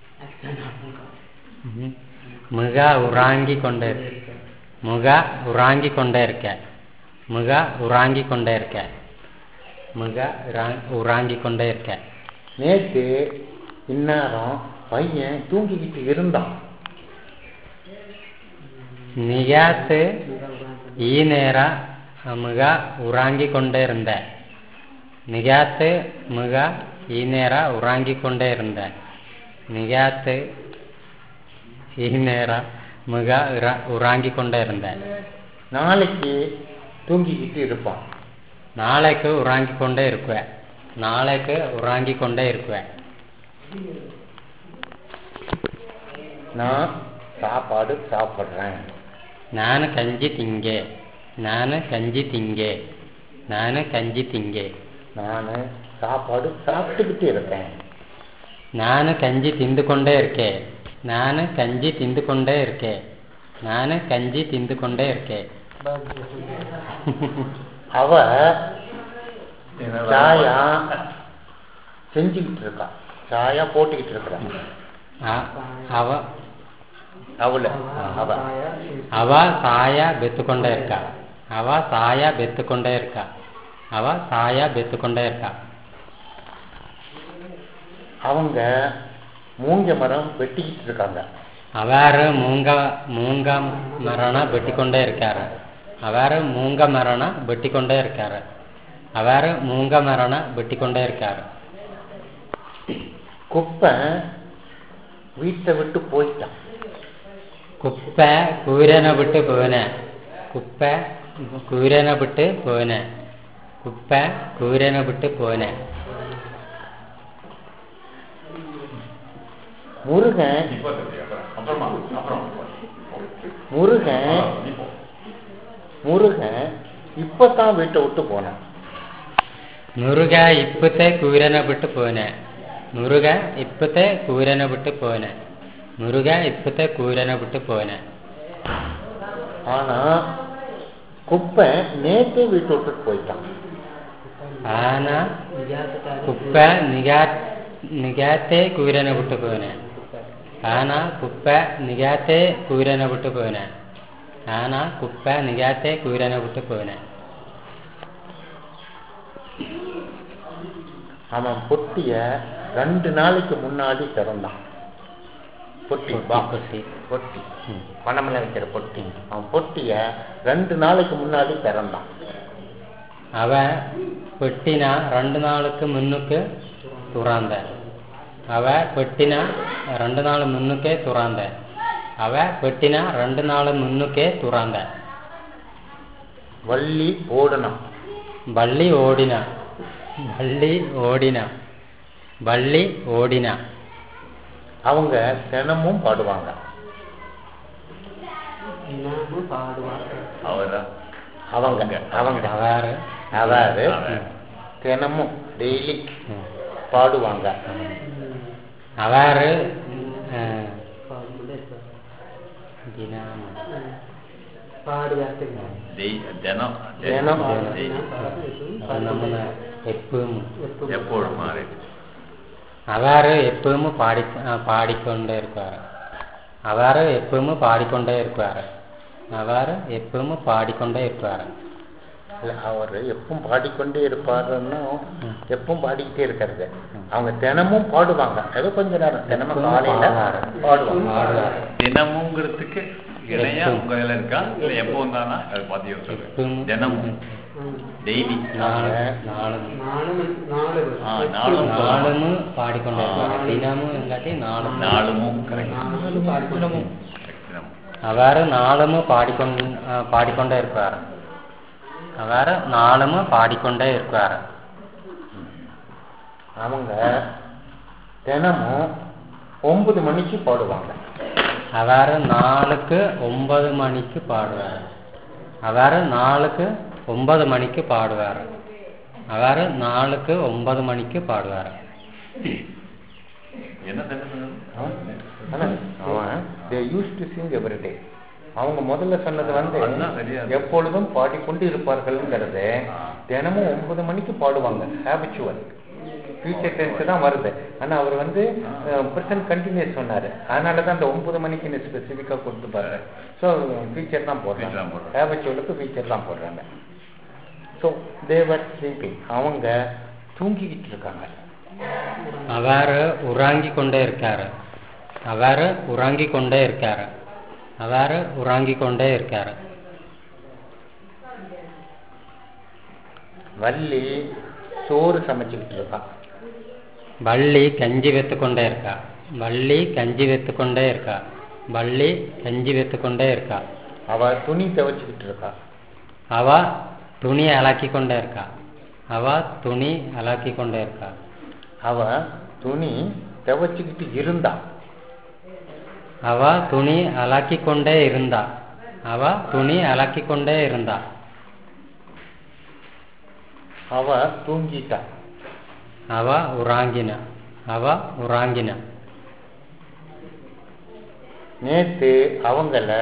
ഉം. മുഖ ഉറാങ്കിക്കൊണ്ട് മുഖ ഉറാങ്കിക്കൊണ്ടേ ഇരിക്ക മുഖ ഉറാങ്കിക്കൊണ്ടേ ഇരിക്ക മുഖ ഉറാ- உறாங்கிக்கொண்டே இருக்க நேத்து இந்நேரம் பையன் தூங்கிக்கிட்டு இருந்தான் നികാത്ത് ഈ നേര മുഖ ഉറാങ്കിക്കൊണ്ടേ ഇരുந்த നികാത്ത് മുഖ ഈ നേര ഉറാങ്കിക്കൊണ്ടേ ഇരുந்த നികാത്ത് ഈ നേര മുഖ ഉറ- ഉറാങ്കിക്കൊണ്ടേ ഇരുந்த நாளைக்கு தூங்கிக்கிட்டு இருப்பான் നാളേക്ക് ഉറാങ്കിക്കൊണ്ടേ ഇരിക്കുക നാളേക്ക് ഉറാങ്കിക്കൊണ്ടേ ഇരിക്കുക நான் சாப்பாடு சாப்பிட்றேன் ನಾನು ಕಂಜಿ ತಿಂಗೆ ನಾನು ಕಂಜಿ ತಿಂಗೆ ನಾನು ಕಂಜಿ ತಿಂಗೆ நான் சாப்பாடு சாப்பிட்டுக்கிட்டு இருக்கேன் ನಾನು ಕಂಜಿ ತಿಂದುಕೊಂಡೇ ಇರ್ಕೆ ನಾನು ಕಂಜಿ ತಿಂದುಕೊಂಡೇ ಇರ್ಕೆ ನಾನು ಕಂಜಿ ತಿಂದುಕೊಂಡೇ ಇರ್ಕೆ அவ சாயா செஞ்சுக்கிட்டு இருக்கா சாயா போட்டுக்கிட்டு இருக்கிறான் அ- அவ அவள அவ அவ சாயா பெத்துக்கொண்டே இருக்கா அவ சாயா பெத்துக்கொண்டே இருக்கா அவ சாயா பெத்துக்கொண்டே இருக்கா அவங்க மூங்க மரம் வெட்டிக்கிட்டு இருக்காங்க ಅವರು ಮೂಂಗ ಮೂಂಗ ಮರಣ ಬೆಟ್ಟಿಕೊಂಡೇ ಇರ್ತಾರೆ ಅವರು ಮೂಂಗ ಮರಣ ಬೆಟ್ಟಿಕೊಂಡೇ ಇರ್ತಾರೆ ಅವರು ಮೂಂಗ ಮರಣ ಬೆಟ್ಟಿಕೊಂಡೇ ಇರ್ತಾರೆ குப்பை வீட்டை விட்டு போயிட்டான் ಕುಪ್ಪೆ ಕೂರೆನ ಬಿಟ್ಟು ಪೋನೆ ಕುಪ್ಪೆ ಕೂರೆನ ಬಿಟ್ಟು ಪೋನೆ ಕುಪ್ಪೆ ಕೂರೆನ ಬಿಟ್ಟು ಪೋನೆ முருகன் இப்போ தெரியும். அப்புறம் அப்புறமா அப்புறம் முருகன் இப்போ முருகன் இப்பதான் வீட்டை விட்டு போனான் ಮುರುಗ ಇಪ್ಪತ್ತೆ ಕೂರೆನ ಬಿಟ್ಟು ಪೋನೆ ಮುರುಗ ಇಪ್ಪತ್ತೆ ಕೂರೆನ ಬಿಟ್ಟು ಪೋನೆ ಮುರುಗ ಇಪ್ಪತ್ತೆ ಕೂರೆನ ಬಿಟ್ಟು ಪೋನೆ ஆனா குப்பை நேத்தே வீட்டை விட்டுட்டு போயிட்டான் ಆನ ಕುಪ್ಪ ನಿಗಾ ನಿಗಾತೆ ಕೂರನ ಬಿಟ್ಟು ಪೋನೆ ಆನ ಕುಪ್ಪ ನಿಗಾತೆ ಕೂರನ ಬಿಟ್ಟು ಪೋನೆ ಆನ ಕುಪ್ಪ ನಿಗಾತೆ ಕೂರನ ಬಿಟ್ಟು ಪೋನೆ அவன் பொட்டிய ரெண்டு நாளைக்கு முன்னாடி திறந்தான் பொட்டி box. பொட்டி. பொட்டி ம். பணமெல்லாம் வைக்கிற பொட்டி அவன் பொட்டிய ரெண்டு நாளைக்கு முன்னாடி திறந்தான் ಅವ ಪೆಟ್ಟಿನ ರಂಡು ನಾಳಕ್ಕೆ ಮುನ್ನಕ್ಕೆ ತುರಾಂದೆ ಅವ ಪೆಟ್ಟಿನ ರಂಡು ನಾಳು ಮುನ್ನಕ್ಕೆ ತುರಾಂದೆ ಅವ ಪೆಟ್ಟಿನ ರಂಡು ನಾಳು ಮುನ್ನಕ್ಕೆ ತುರಾಂದೆ வள்ளி ஓடணும் ಬಳ್ಳಿ ಓಡಿನ ಬಳ್ಳಿ ಓಡಿನ ಬಳ್ಳಿ ಓಡಿನ அவங்க தினமும் பாடுவாங்க நாம பாடுவார் அவரா அவங்க அவங்க ಅವರು அதாவது அவன். தினமும் டெய்லி ಹ್ಮ್. பாடுவாங்க ಅವರು ಆ, பாடுபட ದಿನ பாடுவார் டெய்- தினம் தினம். டெய்லி. ಅದು ನಮ್ಮನ್ನ ಎಪ್ಪುಮ್ எப்பொழுது மாறி ಅವರು ಎಪ್ಪುಮ್ ಪಾಡಿ ಆ, ಪಾಡಿಕೊಂಡೇ ಇರ್ತಾರೆ ಅವರು ಎಪ್ಪುಮ್ ಪಾಡಿಕೊಂಡೇ ಇರ್ತಾರೆ ಅವರು ಎಪ್ಪುಮ್ ಪಾಡಿಕೊಂಡೇ ಇರ್ತಾರೆ இல்ல, அவர் எப்பவும் பாடிக்கொண்டே இருப்பாருன்னு ம். எப்பவும் பாடிக்கிட்டே இருக்கிறது அவங்க தினமும் பாடுவாங்க ஏதோ கொஞ்ச நேரம் தினமும் எப்பவும் காலையில பாடுவாரு. பாடுவாங்க பாடுவார் தினமுங்கிறதுக்கு இணையா எப்பவும். உங்க இதுல இருக்கா இல்ல எப்பவும் தானா அது பார்த்து சொல்லுங்க எப்பவும். தினமும் டெய்லி ನಾಳು ನಾಳು நாலு நாலு ஆ, நாலும் ನಾಳುಮು ಪಾಡಿಕೊಂಡೇ ಇರ್ತಾರೆ ದಿನಮು ಎಂಗತಿ ನಾಳು நாளுமும் correct. நாலு பாடுபடும் தினம். ಅವರು ನಾಳಮು ಪಾಡಿಕೊಂಡು ಆ, ಪಾಡಿಕೊಂಡೇ ಇರ್ತಾರೆ ಅವರು ನಾಳಮು ಪಾಡಿಕೊಂಡೇ ಇರ್ತಾರೆ அவங்க தினமும் ஒன்பது மணிக்கு பாடுவாங்க ಅವರು ನಾಲ್ಕು ಒಂಬತ್ತು ಮಣಿக்கு பாடுவார் ಅವರು நாளுக்கு ஒன்பது மணிக்கு பாடுவார் அவர் நாளுக்கு ஒன்பது மணிக்கு பாடுவார் என்ன தினம் ஆனா, அவன் they used to sing every day. அவங்க முதல்ல சொன்னது வந்து அதுதான் சரியா இருக்கு. எப்பொழுதும் பாடிக்கொண்டு இருப்பார்கள்ங்கிறது ஆ. தினமும் ஒன்பது மணிக்கு பாடுவாங்க ஹேபிச்சுவல் ஃபியூச்சர் டென்ஸ் தான் வருது ஆனா அவர் வந்து பிரசன்ட் கண்டினியூஸ் சொன்னாரு அதனால தான் அந்த ஒன்பது மணிக்கு ஸ்பெசிஃபிக்கா கொடுத்துப்பாரு ஸோ ஃபீச்சர் தான் Feature போடுறாங்க தான் போடுறாங்க. ஹேபிச்சுவலுக்கு ஃபீச்சர் தான் போடுறாங்க ஸோ தேவர் ஸ்லீப்பிங் அவங்க தூங்கிக்கிட்டு இருக்காங்க அவர் உறங்கிக்கொண்டே இருக்காரு அவர் உறங்கிக்கொண்டே இருக்காரு அவர் உறங்கிக்கொண்டே இருக்காரு வள்ளி சோறு சமைச்சுக்கிட்டு இருக்கான் ಬಳ್ಳಿ ಕಂಜಿ ಬೆತ್ತುಕೊಂಡೇ ಇರ್ಕ ಬಳ್ಳಿ ಕಂಜಿ ಬೆತ್ತುಕೊಂಡೇ ಇರ್ಕ ಬಳ್ಳಿ ಕಂಜಿ ಬೆತ್ತುಕೊಂಡೇ ಇರ್ಕ அவ துணி துவைச்சுக்கிட்டு இருக்கா ಅವ ತುಣಿ ಅಲಾಕಿಕೊಂಡೇ ಇರ್ಕ ಅವ ತುಣಿ ಅಲಾಕಿಕೊಂಡೇ ಇರ್ಕ அவ துணி துவைச்சுக்கிட்டு இருந்தா ಅವ ತುಣಿ ಅಲಾಕಿಕೊಂಡೇ ಇರುಂದ ಅವ ತುಣಿ ಅಲಾಕಿಕೊಂಡೇ ಇರುಂದ அவ தூங்கிட்டா ಅವ ಉರಾಂಗಿನ ಅವ ಉರಾಂಗಿನ நேத்து அவங்கள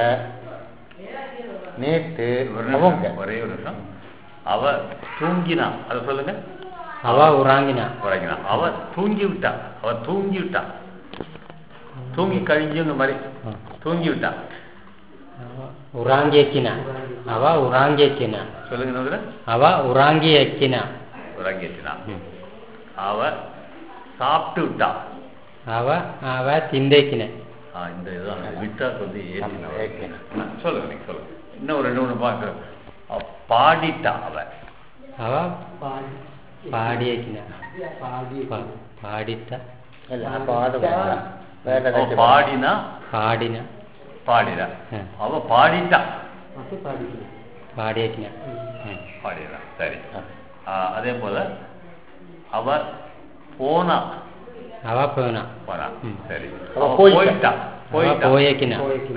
நேத்து ஒரு அவங்க நிமிஷம், ஒரே ஒரு நிமிஷம் அவ தூங்கினா அதை சொல்லுங்க ಅವ ಉರಾಂಗಿನ உறங்கினா அவ தூங்கி விட்டா அவ தூங்கி விட்டா தூங்கி கழிஞ்சுங்க மாதிரி தூங்கி விட்டா உறாங்கி எக்கினா அவ உறாங்கி எக்கினா சொல்லுங்க இன்னொரு அவ உறாங்கி எக்கினா உறங்கிச்சுனா அவ சாப்பிட்டு விட்டா அவ அவ திண்டேக்கின ஆ, இந்த இதுதான் விட்டாக்கு வந்து ஆமா, ஏற்றினா ஏத்தினா. சொல்லுங்க நீங்க சொல்லுங்க இன்னும் ஒரு ரெண்டு மூணு பார்க்க அவ பாடிட்டா அவ அவ பாடி எக்கின பாடிட்ட இல்ல பாடும் வேண்டாம். வேற அவ ஏதாச்சும் பாடினா பாடின பாடிடா ம். அவ பாடிட்டா பாடி எக்கின பாடிடா சரி ஆ, அதே போல அவ போனா அவ போனா போனா ம். சரி அவ அவ போயிட்டா. போயிட்டா அவ போயிட்டா போயக்கின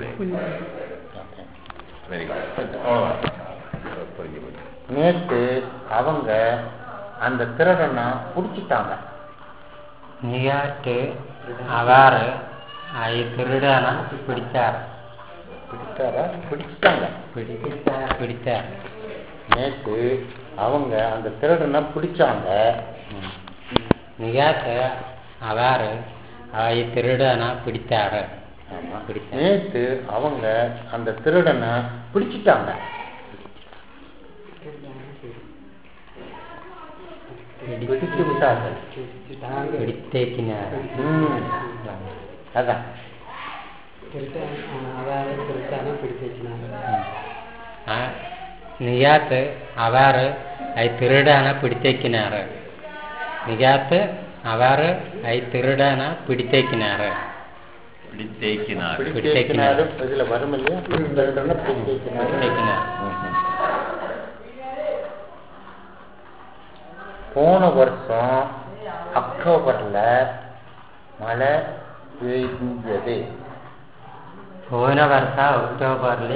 வெரி குட் அவ்வளோதான் புரிஞ்சு போச்சு நேத்து அவங்க அந்த திருடனை பிடிச்சிட்டாங்க நிகாட்டு அவாறு ஐ திருடன பிடிச்சார் பிடிச்சாரா பிடிச்சிட்டாங்க பிடிச்சார் நேத்து அவங்க அந்த திருடனை பிடிச்சாங்க நிகாட்டு அவாறு ஐ திருடன பிடிச்சாரு ஆமா. பிடிச்சாரு. நேத்து அவங்க அந்த திருடனை பிடிச்சிட்டாங்க பிடிச்சு விட்டார்கள் பிடித்தேக்கினார் ம். அதான் நிகாத்து அவாறு ஐ திருடன பிடித்தேக்கினாரு நிகாத்து அவாறு ஐ திருடன பிடித்தேக்கினாரு பிடித்தேக்கினார் பிடிச்சிருக்கிறாரு இதுல வரும் இல்லையா திருடனை பிடிச்சிருக்கிறாரு பிடித்தேக்கினார் போன வருஷம் அக்டோபர்ல மழை பெய்ஞ்சது ಹೋದ ವರ್ಷ ಅಕ್ಟೋಬರ್ಲಿ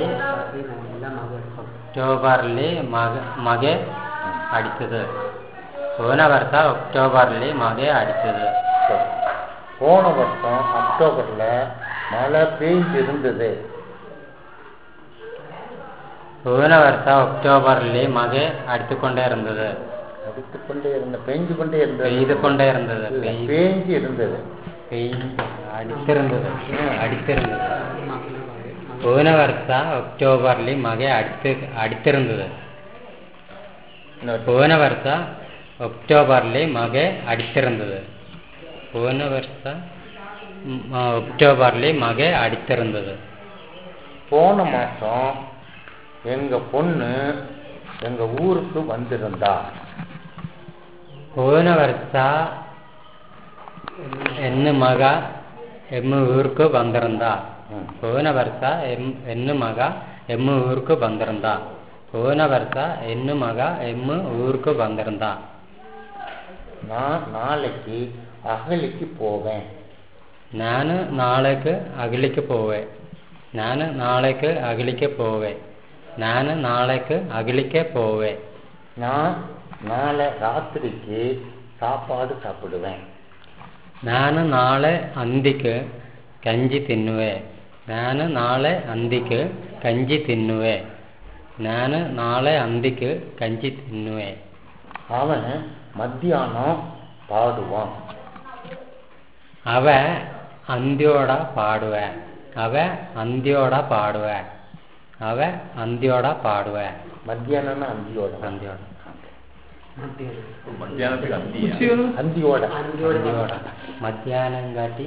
ಅಕ್ಟೋಬರ್ಲಿ ಮಗ ಮಗೆ ಅಡಿತದೆ ಹೋದ ವರ್ಷ ಅಕ್ಟೋಬರ್ಲಿ ಮಗೆ ಅಡಿತದೆ போன வருஷம் அக்டோபர்ல மழை பெய்ஞ்சிருந்தது ಹೋದ ವರ್ಷ ಅಕ್ಟೋಬರ್ಲಿ ಮಗೆ ಅಡಿತುಕೊಂಡೇ ಇರುತ್ತದೆ அடித்து கொண்டே இருந்த பெஞ்சு கொண்டே இருந்தது பெய்துகொண்டே இருந்தது இல்ல, பெய் பேஞ்சு இருந்தது பெய் ಅಡಿತಿರುತ್ತದೆ ಅಡಿತಿರುತ್ತದೆ ಹೋದ ವರ್ಷ ಅಕ್ಟೋಬರ್ಲಿ ಮಗೆ ಅಡಿತು ಅಡಿತಿರುತ್ತದೆ இன்னொரு ಹೋದ ವರ್ಷ ಅಕ್ಟೋಬರ್ಲಿ ಮಗೆ ಅಡಿತಿರುತ್ತದೆ ಹೋದ ವರ್ಷ ಮ್, ಅಕ್ಟೋಬರ್ಲಿ ಮಗೆ ಅಡಿತಿರುತ್ತದೆ போன மாசம் எங்க பொண்ணு எங்க ஊருக்கு வந்திருந்தா ಹೋದ ವರ್ಷ ಹೆಣ್ಣು ಮಗ ಎಮ್ಮು ಊರ್ಕು ಬಂದಿರಂದ ம். ಹೋದ ವರ್ಷ ಎಮ್ ಹೆಣ್ಣು ಮಗ ಎಮ್ಮು ಊರ್ಕು ಬಂದಿರಂದ ಹೋದ ವರ್ಷ ಹೆಣ್ಣು ಮಗ ಎಮ್ಮು ಊರ್ಕು ಬಂದಿರಂದ நான் நாளைக்கு அகலிக்கு போவேன் ನಾನು ನಾಳೆಗೆ ಅಗಲಿಕ್ಕೆ ಪೋವೆ ನಾನು ನಾಳೆಗೆ ಅಗಲಿಕ್ಕೆ ಪೋವೆ ನಾನು ನಾಳೆಗೆ ಅಗಲಿಕ್ಕೆ ಪೋವೆ நான் நாளை ராத்திரிக்கு சாப்பாடு சாப்பிடுவேன் ನಾನು ನಾಳೆ ಅಂದಿಗೆ ಕಂಜಿ ತಿನ್ನುವೆ ನಾನು ನಾಳೆ ಅಂದಿಗೆ ಕಂಜಿ ತಿನ್ನುವೆ ನಾನು ನಾಳೆ ಅಂದಿಗೆ ಕಂಜಿ ತಿನ್ನುವೆ அவன் மத்தியானம் பாடுவான் ಅವ ಅಂದ್ಯೋಡ ಪಾಡುವೆ ಅವ ಅಂದ್ಯೋಡ ಪಾಡುವೆ ಅವ ಅಂದ್ಯೋಡ ಪಾಡುವೆ மத்தியானம்னா அந்தியோட ಅಂದ್ಯೋಡ மத்தியானத்துக்கு அந்தியா அந்தியோட ಅಂದ್ಯೋಡ ಮಧ್ಯಾಹ್ನಂಗಾಟಿ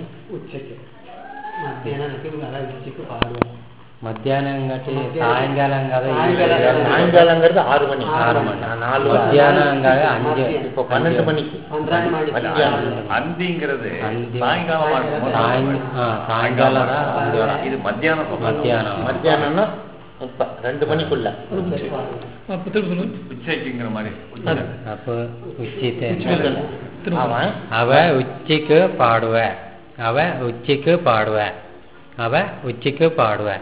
ಮಧ್ಯಾಹ್ನಂಗಾಟಿ ಸಾಯಂಕಾಲಂಗಾದ சாயங்காலங்கிறது ஆறு மணி ஆறு மணி. நான் நாலு மத்தியானங்காக அஞ்சு இப்போ பன்னெண்டு மணிக்கு மத்தியானம் அந்திங்கிறது அந்தி. சாயங்காலமா இருக்கும்போது ಸಾಯಂ- ಆ, ಸಾಯಂಕಾಲದ ಅಂದ್ಯೋಡ இது மத்தியானம் சொல்றது. மத்தியானம் மத்தியானம்னா இப்ப ரெண்டு மணிக்குள்ள உச்சைக்குங்கிற மாதிரி உச்சை. ಅಪ್ಪ ಉಚ್ಚಿತೆ அவன் ಅವ ಉಚ್ಚಿக்கு ಪಾಡುವೆ ಅವ ಉಚ್ಚಿக்கு ಪಾಡುವೆ ಅವ ಉಚ್ಚಿக்கு ಪಾಡುವೆ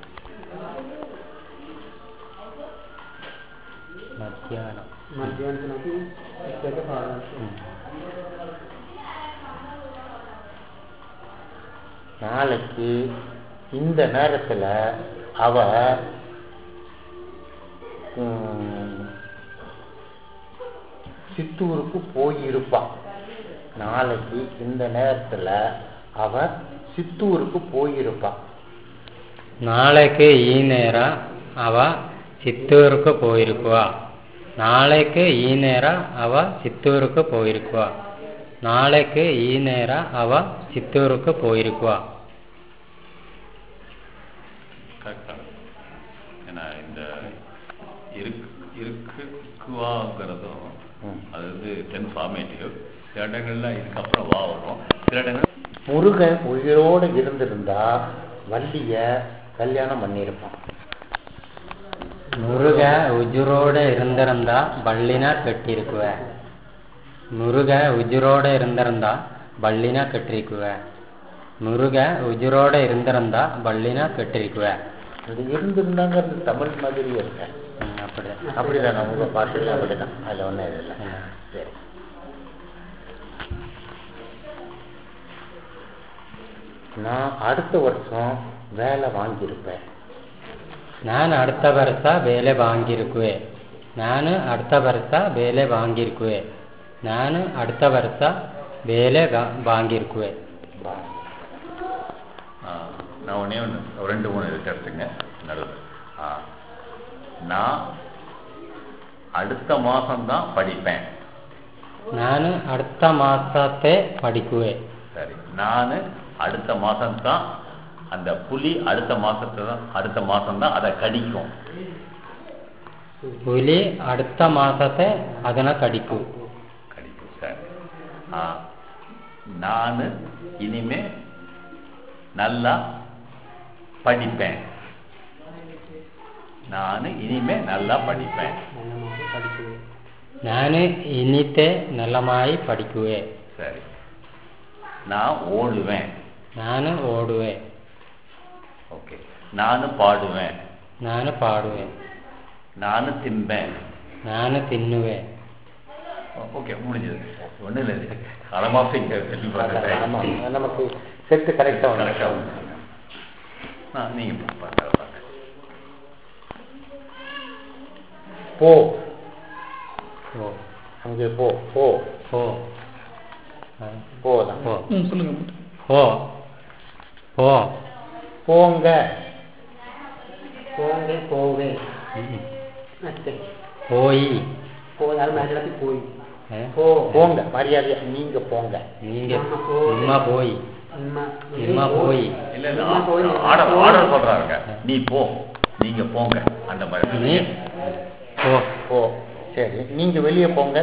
ಮಧ್ಯಾಹ್ನ ಹ್ಮ್. நாளைக்கு இந்த நேரத்துல அவ ம், சித்தூருக்கு போயிருப்பா நாளைக்கு இந்த நேரத்துல அவ சித்தூருக்கு போயிருப்பா நாளைக்கு ಈ ನೇರ ಅವ ಚಿತ್ತೂருக்கு போயிருக்குவா நாளைக்கு ಈ ನೇರ ಅವ ಚಿತ್ತೂருக்கு போயிருக்குவா நாளைக்கு ಈ ನೇರ ಅವ ಚಿತ್ತೂருக்கு போயிருக்குவா கரெக்டாக ஏன்னா இந்த இருக்கு இருக்குவாங்கிறதும் ம். அது வந்து டென் ஃபார்மேட்டிவ் சில இடங்கள்ல இதுக்கப்புறம் வா வரும் சில இடங்கள் முருகன் உயிரோடு இருந்திருந்தா வள்ளிய கல்யாணம் பண்ணியிருப்பான் முருக உஜுரோட இருந்திருந்தா பள்ளினா கட்டிருக்குவ முருக உஜுரோட இருந்திருந்தா பள்ளினா கட்டிருக்குவ முருக உஜுரோட இருந்திருந்தா பள்ளினா கட்டிருக்குவ அது இருந்திருந்தாங்கிறது தமிழ் மாதிரியே இருக்க ம், அப்படிதான் அப்படிதான் நம்ம பாட்டுல அப்படிதான் அதுல ஒன்றும் இது இல்லை ம். சரி நான் அடுத்த வருஷம் வேலை வாங்கியிருப்பேன் ನಾನು அடுத்த ವರ್ಷ ಬೇಲೆ வாங்கியிருக்குವೆ ನಾನು அடுத்த ವರ್ಷ ಬೇಲೆ வாங்கியிருக்குವೆ ನಾನು அடுத்த ವರ್ಷ ಬೇಲೆ வா- வாங்கியிருக்குವೆ வா. ஆ, நான் ஒன்றே ஒன்று ரெண்டு மூணு இருக்கு எடுத்துங்க நல்லது ஆ, நான் அடுத்த மாதம்தான் படிப்பேன் ನಾನು அடுத்த மாசத்தை படிக்குವೆ சரி நான் அடுத்த மாதம்தான் அந்த புலி அடுத்த மாசத்துல தான் அடுத்த மாதம்தான் அதை கடிக்கும் ಹುಲಿ அடுத்த மாசத்தை ಅದನ್ನ ಕಡಿಕು கடிக்கும் சரி ஆ, நான் இனிமே நல்லா படிப்பேன் நான் இனிமே நல்லா படிப்பேன் ನಾನು ಇನಿತೆ ನಲ್ಲಮಾಯಿ ಪಡಿಕುವೆ சரி நான் ஓடுவேன் ನಾನು ಓಡುವೆ ஓகே நான் பாடுவேன் ನಾನು ಪಾಡುವೆ நான் திம்பேன் ನಾನು ತಿನ್ನುವೆ ஓகே முடிஞ்சது ஒன்றும் இல்லை அலமாஃபி ஆமா நமக்கு செட்டு கரெக்டாக கரெக்டாக வந்து ஆ நீங்கள் பார்க்க பார்க்க போ ಓ அங்கே போ போ ಹೋ போதான் ಹೋ ம் சொல்லுங்க ಹೋ ಹೋ போங்க போங்க போவே ಹ್ಮ್. அத்தை ಹೋಯಿ போதாலும் மேலே போய் ಏ? போ போங்க மரியாதையா நீங்க போங்க நீங்க நம்ம போய். ನಿಮ್ಮ போய் அம்மா ನಿಮ್ಮ போய் இல்லை இல்லை அம்மா போய் ஆர்டர் ஆர்டர் சொல்கிறாங்க நீ போ நீங்கள் போங்க அந்த மாதிரி நீ போ போ சரி நீங்க வெளியே போங்க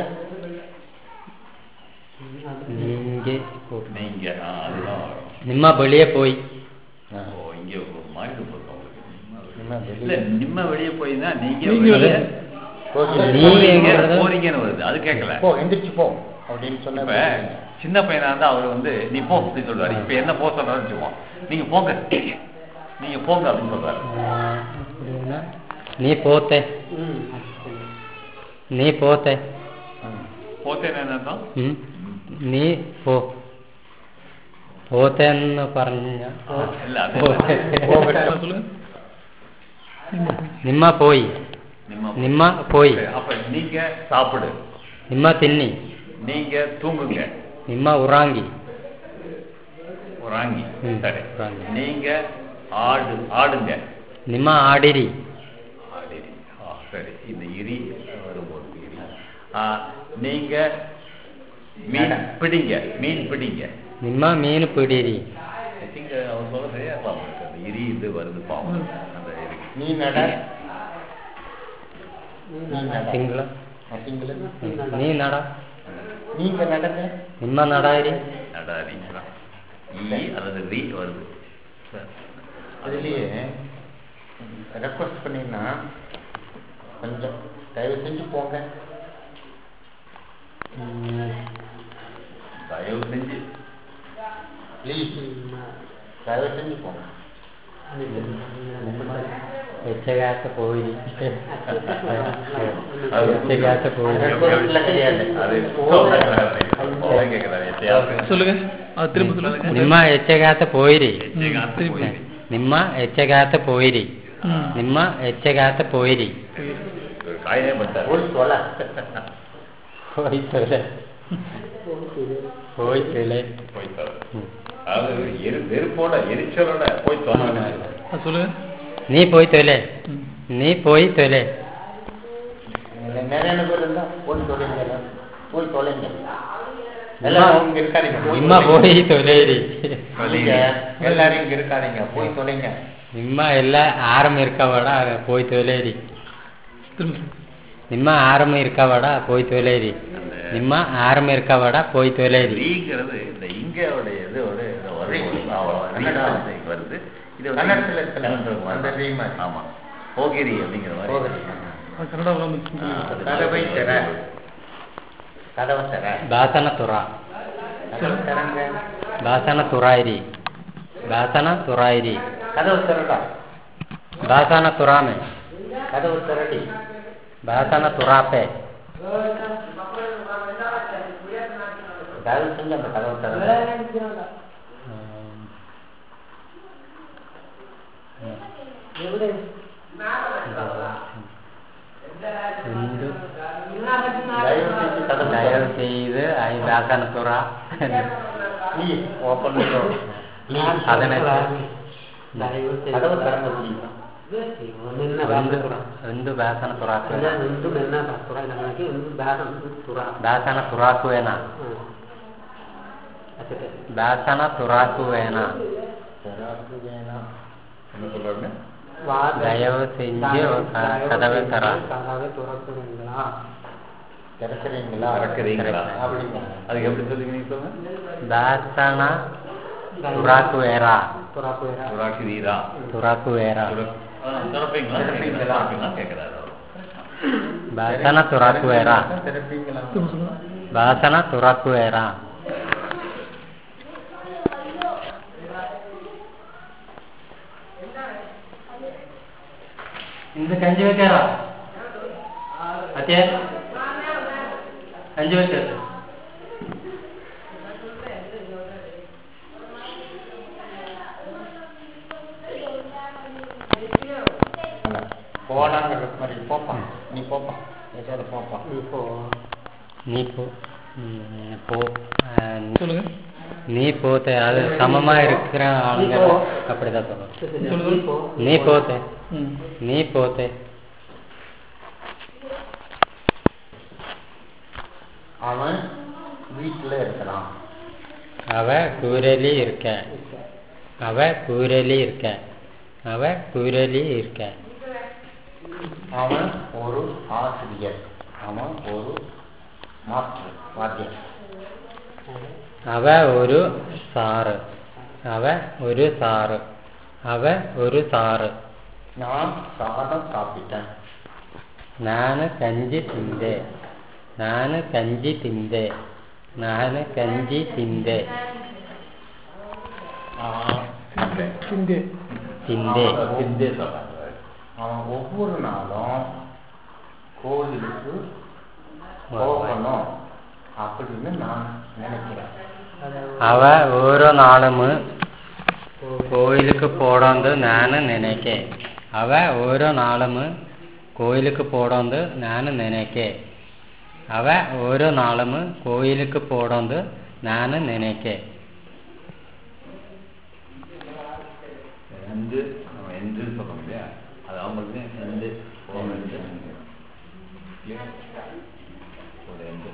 நீங்க போ. நீங்கள் ஆ அதுதான் வரும் ನಿಮ್ಮ ಬಳಿಯೇ போய் ஆ. ஓ இங்கே ஒரு மாதிரி போதும் நிம்ம இல்லை வெளியே நிம்ம வெளியே போயின்னா நீங்க நீங்கள் வெளியே வெளியே. போங்க. நீ போறீங்க எங்கிறது? போறீங்கன்னு வருது அது கேட்கல போ எந்திரிச்சு போ அப்படின்னு சொன்ன இப்ப சின்ன பையனா இருந்தா அவர் வந்து நீ போ அப்படின்னு சொல்றாரு இப்ப என்ன போ சொல்றாருன்னு வச்சுக்குவோம் நீங்க போங்க நீங்க போங்க அப்படின்னு சொல்றாரு ಆ, அப்படின்னா நீ போத்தே ம் நீ போத்தே போத்தேன்னு என்ன அர்த்தம் ಹ್ಮ್ ನೀ ಪೋ ಪೋತೆಯನ್ನು പറഞ്ഞ இல்ல அது போத்தே. சொல்லுங்க ನಿಮ್ಮ போய் ನಿಮ್ಮ ನಿಮ್ಮ போய் சரி, அப்ப நீங்க சாப்பிடு ನಿಮ್ಮ ತಿನ್ನಿ நீங்க தூங்குங்க ನಿಮ್ಮ ಉರಾಂಗಿ உறங்கி ம், சரி உறங்கி. நீங்க ஆடு ஆடுங்க ನಿಮ್ಮ ಆಡಿರಿ ஆடிரி ஆ சரி இந்த இரி வரும்போது இரி ஆ, நீங்க மீன் பிடிங்க மீன் பிடிங்க ನಿಮ್ಮ ಮೀನು பிடிರಿ ஐ திங்க் அவர் சொல்ல சரியா இருக்கலாம் உங்களுக்கு. அந்த இரி இது வருது பாவம் அந்த இரி நீ நட நீ நட ತಿಂಗಳ அப்படிங்களா ನೀ ನಡ நீங்க நடங்க ನಿಮ್ಮ ನಡಾಯಿರಿ நடாரி ஈ அல்லது ரீ வருது சரி. அதுலயே ரெக்வஸ்ட் பண்ணீங்கன்னா கொஞ்சம் தயவு செஞ்சு போங்க ಹ್ಮ್. தயவு செஞ்சு ப்ளீஸ் தயவு செஞ்சு போங்க ಹೆಚ್ಚಗಾತ போயிரி அது ಹೆಚ್ಚಗಾತ போயிರಿ ரெக்வஸ்ட்ல கிடையாது அது அதான் கேட்குறாரு எப்பயாவது சொல்லுங்க அது திரும்ப சொல்லுங்க ನಿಮ್ಮ ಹೆಚ್ಚಗಾತ போயிರಿ எச்சகாத்து திருப்பி. போயிரு. ನಿಮ್ಮ ಹೆಚ್ಚಗಾತ போயிರಿ ம். ನಿಮ್ಮ ಹೆಚ್ಚಗಾತ போயிರಿ ஒரு காயினே பட்டாரு போய் சொல்ல ಹೋಯ್ತಲೆ ಹೋಯ್ತಲೆ போயிட்டாரு ಹ್ಮ್. அதாவது எரி வெறுப்போட எரிச்சலோட போய் சொன்னாங்க அது சொல்லுங்க நீ போய் தொலை ம். நீ போய் தொலை இல்ல, நிறைய பேர் இருந்தா போய் தொலைங்க போய் தொலைங்க இம்மா- எல்லாரும் இங்க இருக்காதீங்க போய் இம்மா தொலைங்க. போய் தொலைரி நீங்க எல்லாரும் இங்க இருக்காதீங்க போய் தொலைங்க ನಿಮ್ಮ ಎಲ್ಲ ಆರಾಮ ಇರ್ಕಬೇಡ போய் தொலைரி திரும்ப சொல்லுங்க. ನಿಮ್ಮ ಆರಾಮ ಇರ್ಕಬೇಡ போய் தொலைரி ನಿಮ್ಮ ಆರಾಮ ಇರ್ಕಬೇಡ போய் தொலைரி ரீங்கிறது இந்த இங்கோடைய இதோட இந்த வருது அவ்வளவு ரீ தான் வந்து இங்க வருது இது வந்து கன்னடத்துல இருக்குல்ல, கன்னடத்துல அந்த ரீ மாதிரி. ஆமா போகிரி அப்படிங்கிற மாதிரி போகிரி. அது கன்னடாவில் ஆ, அது கதவை திற கதவை தர ಬಾಸನ ತುರ கதவை திறங்க ಬಾಸನ ತುರಾಯಿರಿ ಬಾಸನ ತುರಾಯಿರಿ கதவை திறடா ಬಾಸನ ತುರಾಮೆ கதவு திறடி ಬಾಸನ ತುರಾಪೆ தயவு செஞ்சு அந்த கதவை திறங்க ಒಂದು தயவு செஞ்சு கதவை ದಯವು திறங்க. செய்து ಐ ಬಾಸನ ತುರ Please, open the door. Please. ಹದಿನೆಂಟು கதவு திறங்க please. ಒಂದು ಒಂದು ಬಾಸನ ತುರಾಕು ಬಾಸನ ತುರಾಕುವೇನ ಬಾಸನ ತುರಾಕುವೇನ திறக்கு வேணாம். என்ன சொல்றாங்க ದಯವು செஞ்சு கதவை தர திறக்கிறீங்களா திறக்கிறீங்களா? அப்படிங்க அதுக்கு எப்படி சொல்லுங்க நீங்க சொல்லுங்க ಬಾಸನ ತುರಾಕುವೇರ துராக்கிறீரா ತುರಾಕುವೇರ திறப்பீங்களா திறப்பீங்களா? திறப்பீங்களா கேட்கிறாரு அவரு. ಬಾಸನ ತುರಾಕುವೇರ திறப்பீங்களா திரும்ப சொல்லுங்க. ಬಾಸನ ತುರಾಕುವೇರ ಇಂದು ಕಂಜಿ ಬೇಕಾರ ಅತ್ತೆ ಕಂಜಿ ಬೇಕಾರ போடாங்கிற மாதிரி போப்பா நீ போப்பா ஏதாவது போப்பா நீ போ ம், போ ஆ, சொல்லுங்க நீ போத்தே அது சமமா இருக்கிற ஆளுங்க அப்படிதான் சொல்லணும் சொல்லுங்க நீ போத்தே ம். நீ போத்தே அவன் வீட்டுல இருக்கிறான் அவ கூரலி இருக்க அவ கூரலி இருக்க அவ கூரலி இருக்க அவன் ஒரு ஆசிரியர் அவன் ஒரு மாஸ்டர் வாத்தியர் അവ ഒരു സാറ് അവ ഒരു സാറ് അവ ഒരു സാറ് நான் சாதம் சாப்பிட்டேன் ನಾನು ಕಂಜಿ ತಿಂದೆ ನಾನು ಕಂಜಿ ತಿಂದೆ ನಾನು ಕಂಜಿ ತಿಂದೆ அவன் ஹிந்தி ತಿಂದೆ ஹிந்தே சொல்றாங்க அவன் ஒவ்வொரு நாளும் கோயிலுக்கு போகணும் அப்படின்னு நான் நினைக்கிறேன் അവ ഓരോ നാളും കോയിലുക്ക് പോടോന്ന് ഞാൻ ನೆನಕೆ അവ ഓരോ നാളും കോയിലുക്ക് പോടോന്ന് ഞാൻ ನೆನಕೆ അവ ഓരോ നാളും കോയിലുക്ക് പോടോന്ന് ഞാൻ ನೆನಕೆ எந்து நம்ம எந்துன்னு சொல்றோம் இல்லையா அது அவங்களுக்கு எந்து போகிறது ஒரு எந்து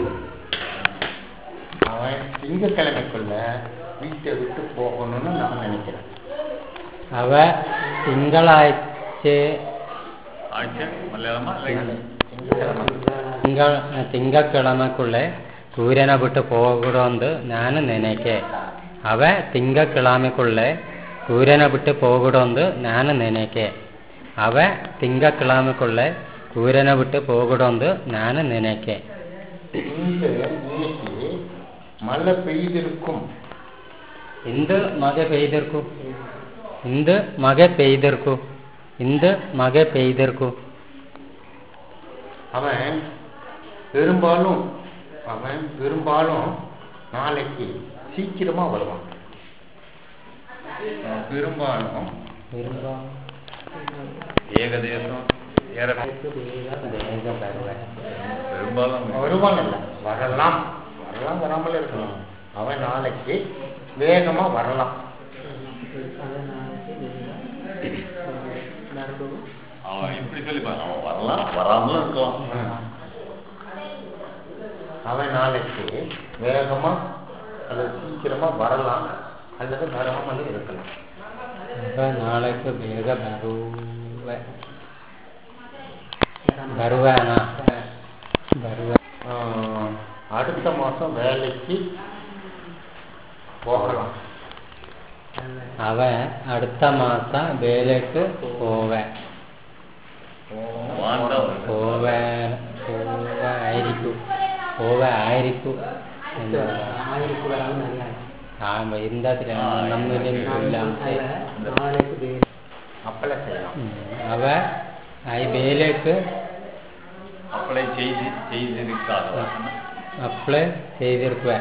அவன் திங்கக்கிழமைக்குள்ள வீட்டை விட்டு போகணும்னு நான் நினைக்கிறேன் അവ തിങ്കളാഴ്ച ஆட்சி மலையாளமா இல்லை திங்கக்கிழமை ತಿಂಗಳ ತಿಂಗಕ್ಕಿಳಮಕ್ಕುಳ್ಳೆ ಸೂರ್ಯನ ಬಿಟ್ಟು ಹೋಗಡೊಂದು ನಾನು ನೆನಕೆ ಅವ ತಿಂಗಕ್ಕಿಳಮಕ್ಕುಳ್ಳೆ ಸೂರ್ಯನ ಬಿಟ್ಟು ಹೋಗಡೊಂದು ನಾನು ನೆನಕೆ ಅವ ತಿಂಗಕ್ಕಿಳಮಕ್ಕುಳ್ಳೆ ಸೂರ್ಯನ ಬಿಟ್ಟು ಹೋಗಡೊಂದು ನಾನು ನೆನಕೆ இந்த இன்னைக்கு மழை பெய்திருக்கும் ಇಂದು ಮಗೆ ಪೆಯ್ದಿರ್ಕು ಇಂದು ಮಗೆ ಪೆಯ್ದಿರ್ಕು ಇಂದು ಮಗೆ ಪೆಯ್ದಿರ್ಕು அவன் பெரும்பாலும் அவன் பெரும்பாலும் நாளைக்கு சீக்கிரமா வருவான் அவன் பெரும்பாலும் ஏகதேசம் ஏற ಬೇಗ ಬರುವೆ பெரும்பாலும் வருவான் இல்ல வரலாம் வரலாம் வராமல் இருக்கலாம் அவன் நாளைக்கு வேகமா வரலாம் அவன் இப்படி சொல்லி பாரு, அவன் வரலாம் வராமலும் இருக்கலாம் அவன் நாளைக்கு வேகமா அல்லது சீக்கிரமா வரலாம் அல்லது வராமலும் இருக்கலாம் அவ நாளைக்கு ಬೇಗ ಬರುವೆ ಬರುವಾನಾ ಬರುವ ஆஹ், அடுத்த மாசம் வேலைக்கு போகலாம் അവ അടുത്ത മാസം വേലക്ക് പോവേ வாண்டா வருது. പോവേ പോവായിരിക്കും പോവായിരിക്കും എന്നല്ല ஆயிரத்தி வராமல் நல்லா ആ എന്താ നമ്മിലും நாளைக்கு வே- அப்பளை செய்யலாம் അവ ആ വേലക്ക് அப்ளை செய்து செய்திருக்காத അപ്ലൈ ചെയ്തിരിക്കുവേ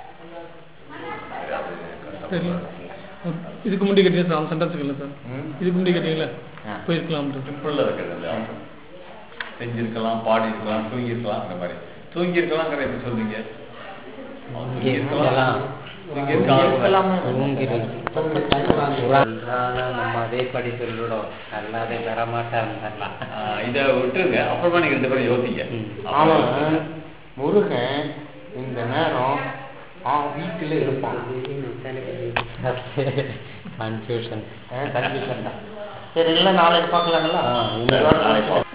தெரியல இதுக்கு முன்னாடி கேட்டீங்க சார் அந்த சென்டென்ஸ் இல்லை சார் ம்? இதுக்கு முன்னாடி கேட்டீங்களா ஆ. போயிருக்கலாம்ட்டு சிம்பிளில் இருக்கிறது இல்ல செஞ்சிருக்கலாம் பாடி இருக்கலாம் தூங்கியிருக்கலாம் அந்த மாதிரி தூங்கியிருக்கலாங்கிற எப்படி சொல்றீங்க அவன் தூங்கியிருக்கலாம். தூங்கியிருக்கலாம் நம்ம அதேபடி சொல்லிடும் அல்லாതെ வரமாட்டாங்கல்ல ஆஹ் இதை விட்டுருங்க அப்புறமா நீங்க ரெண்டு பேரும் யோசிங்க ம். அவன் முருகன் இந்த நேரம் அவன் வீட்டுல இருப்பான் கன்ஃபியூஷன் கன்ஃபியூஷன் தான் சரி இல்லை நாளைக்கு பார்க்கலாங்களா ஆ, இன்னும் இதோட நாளைக்கு முடிச்சுக்கலாம்.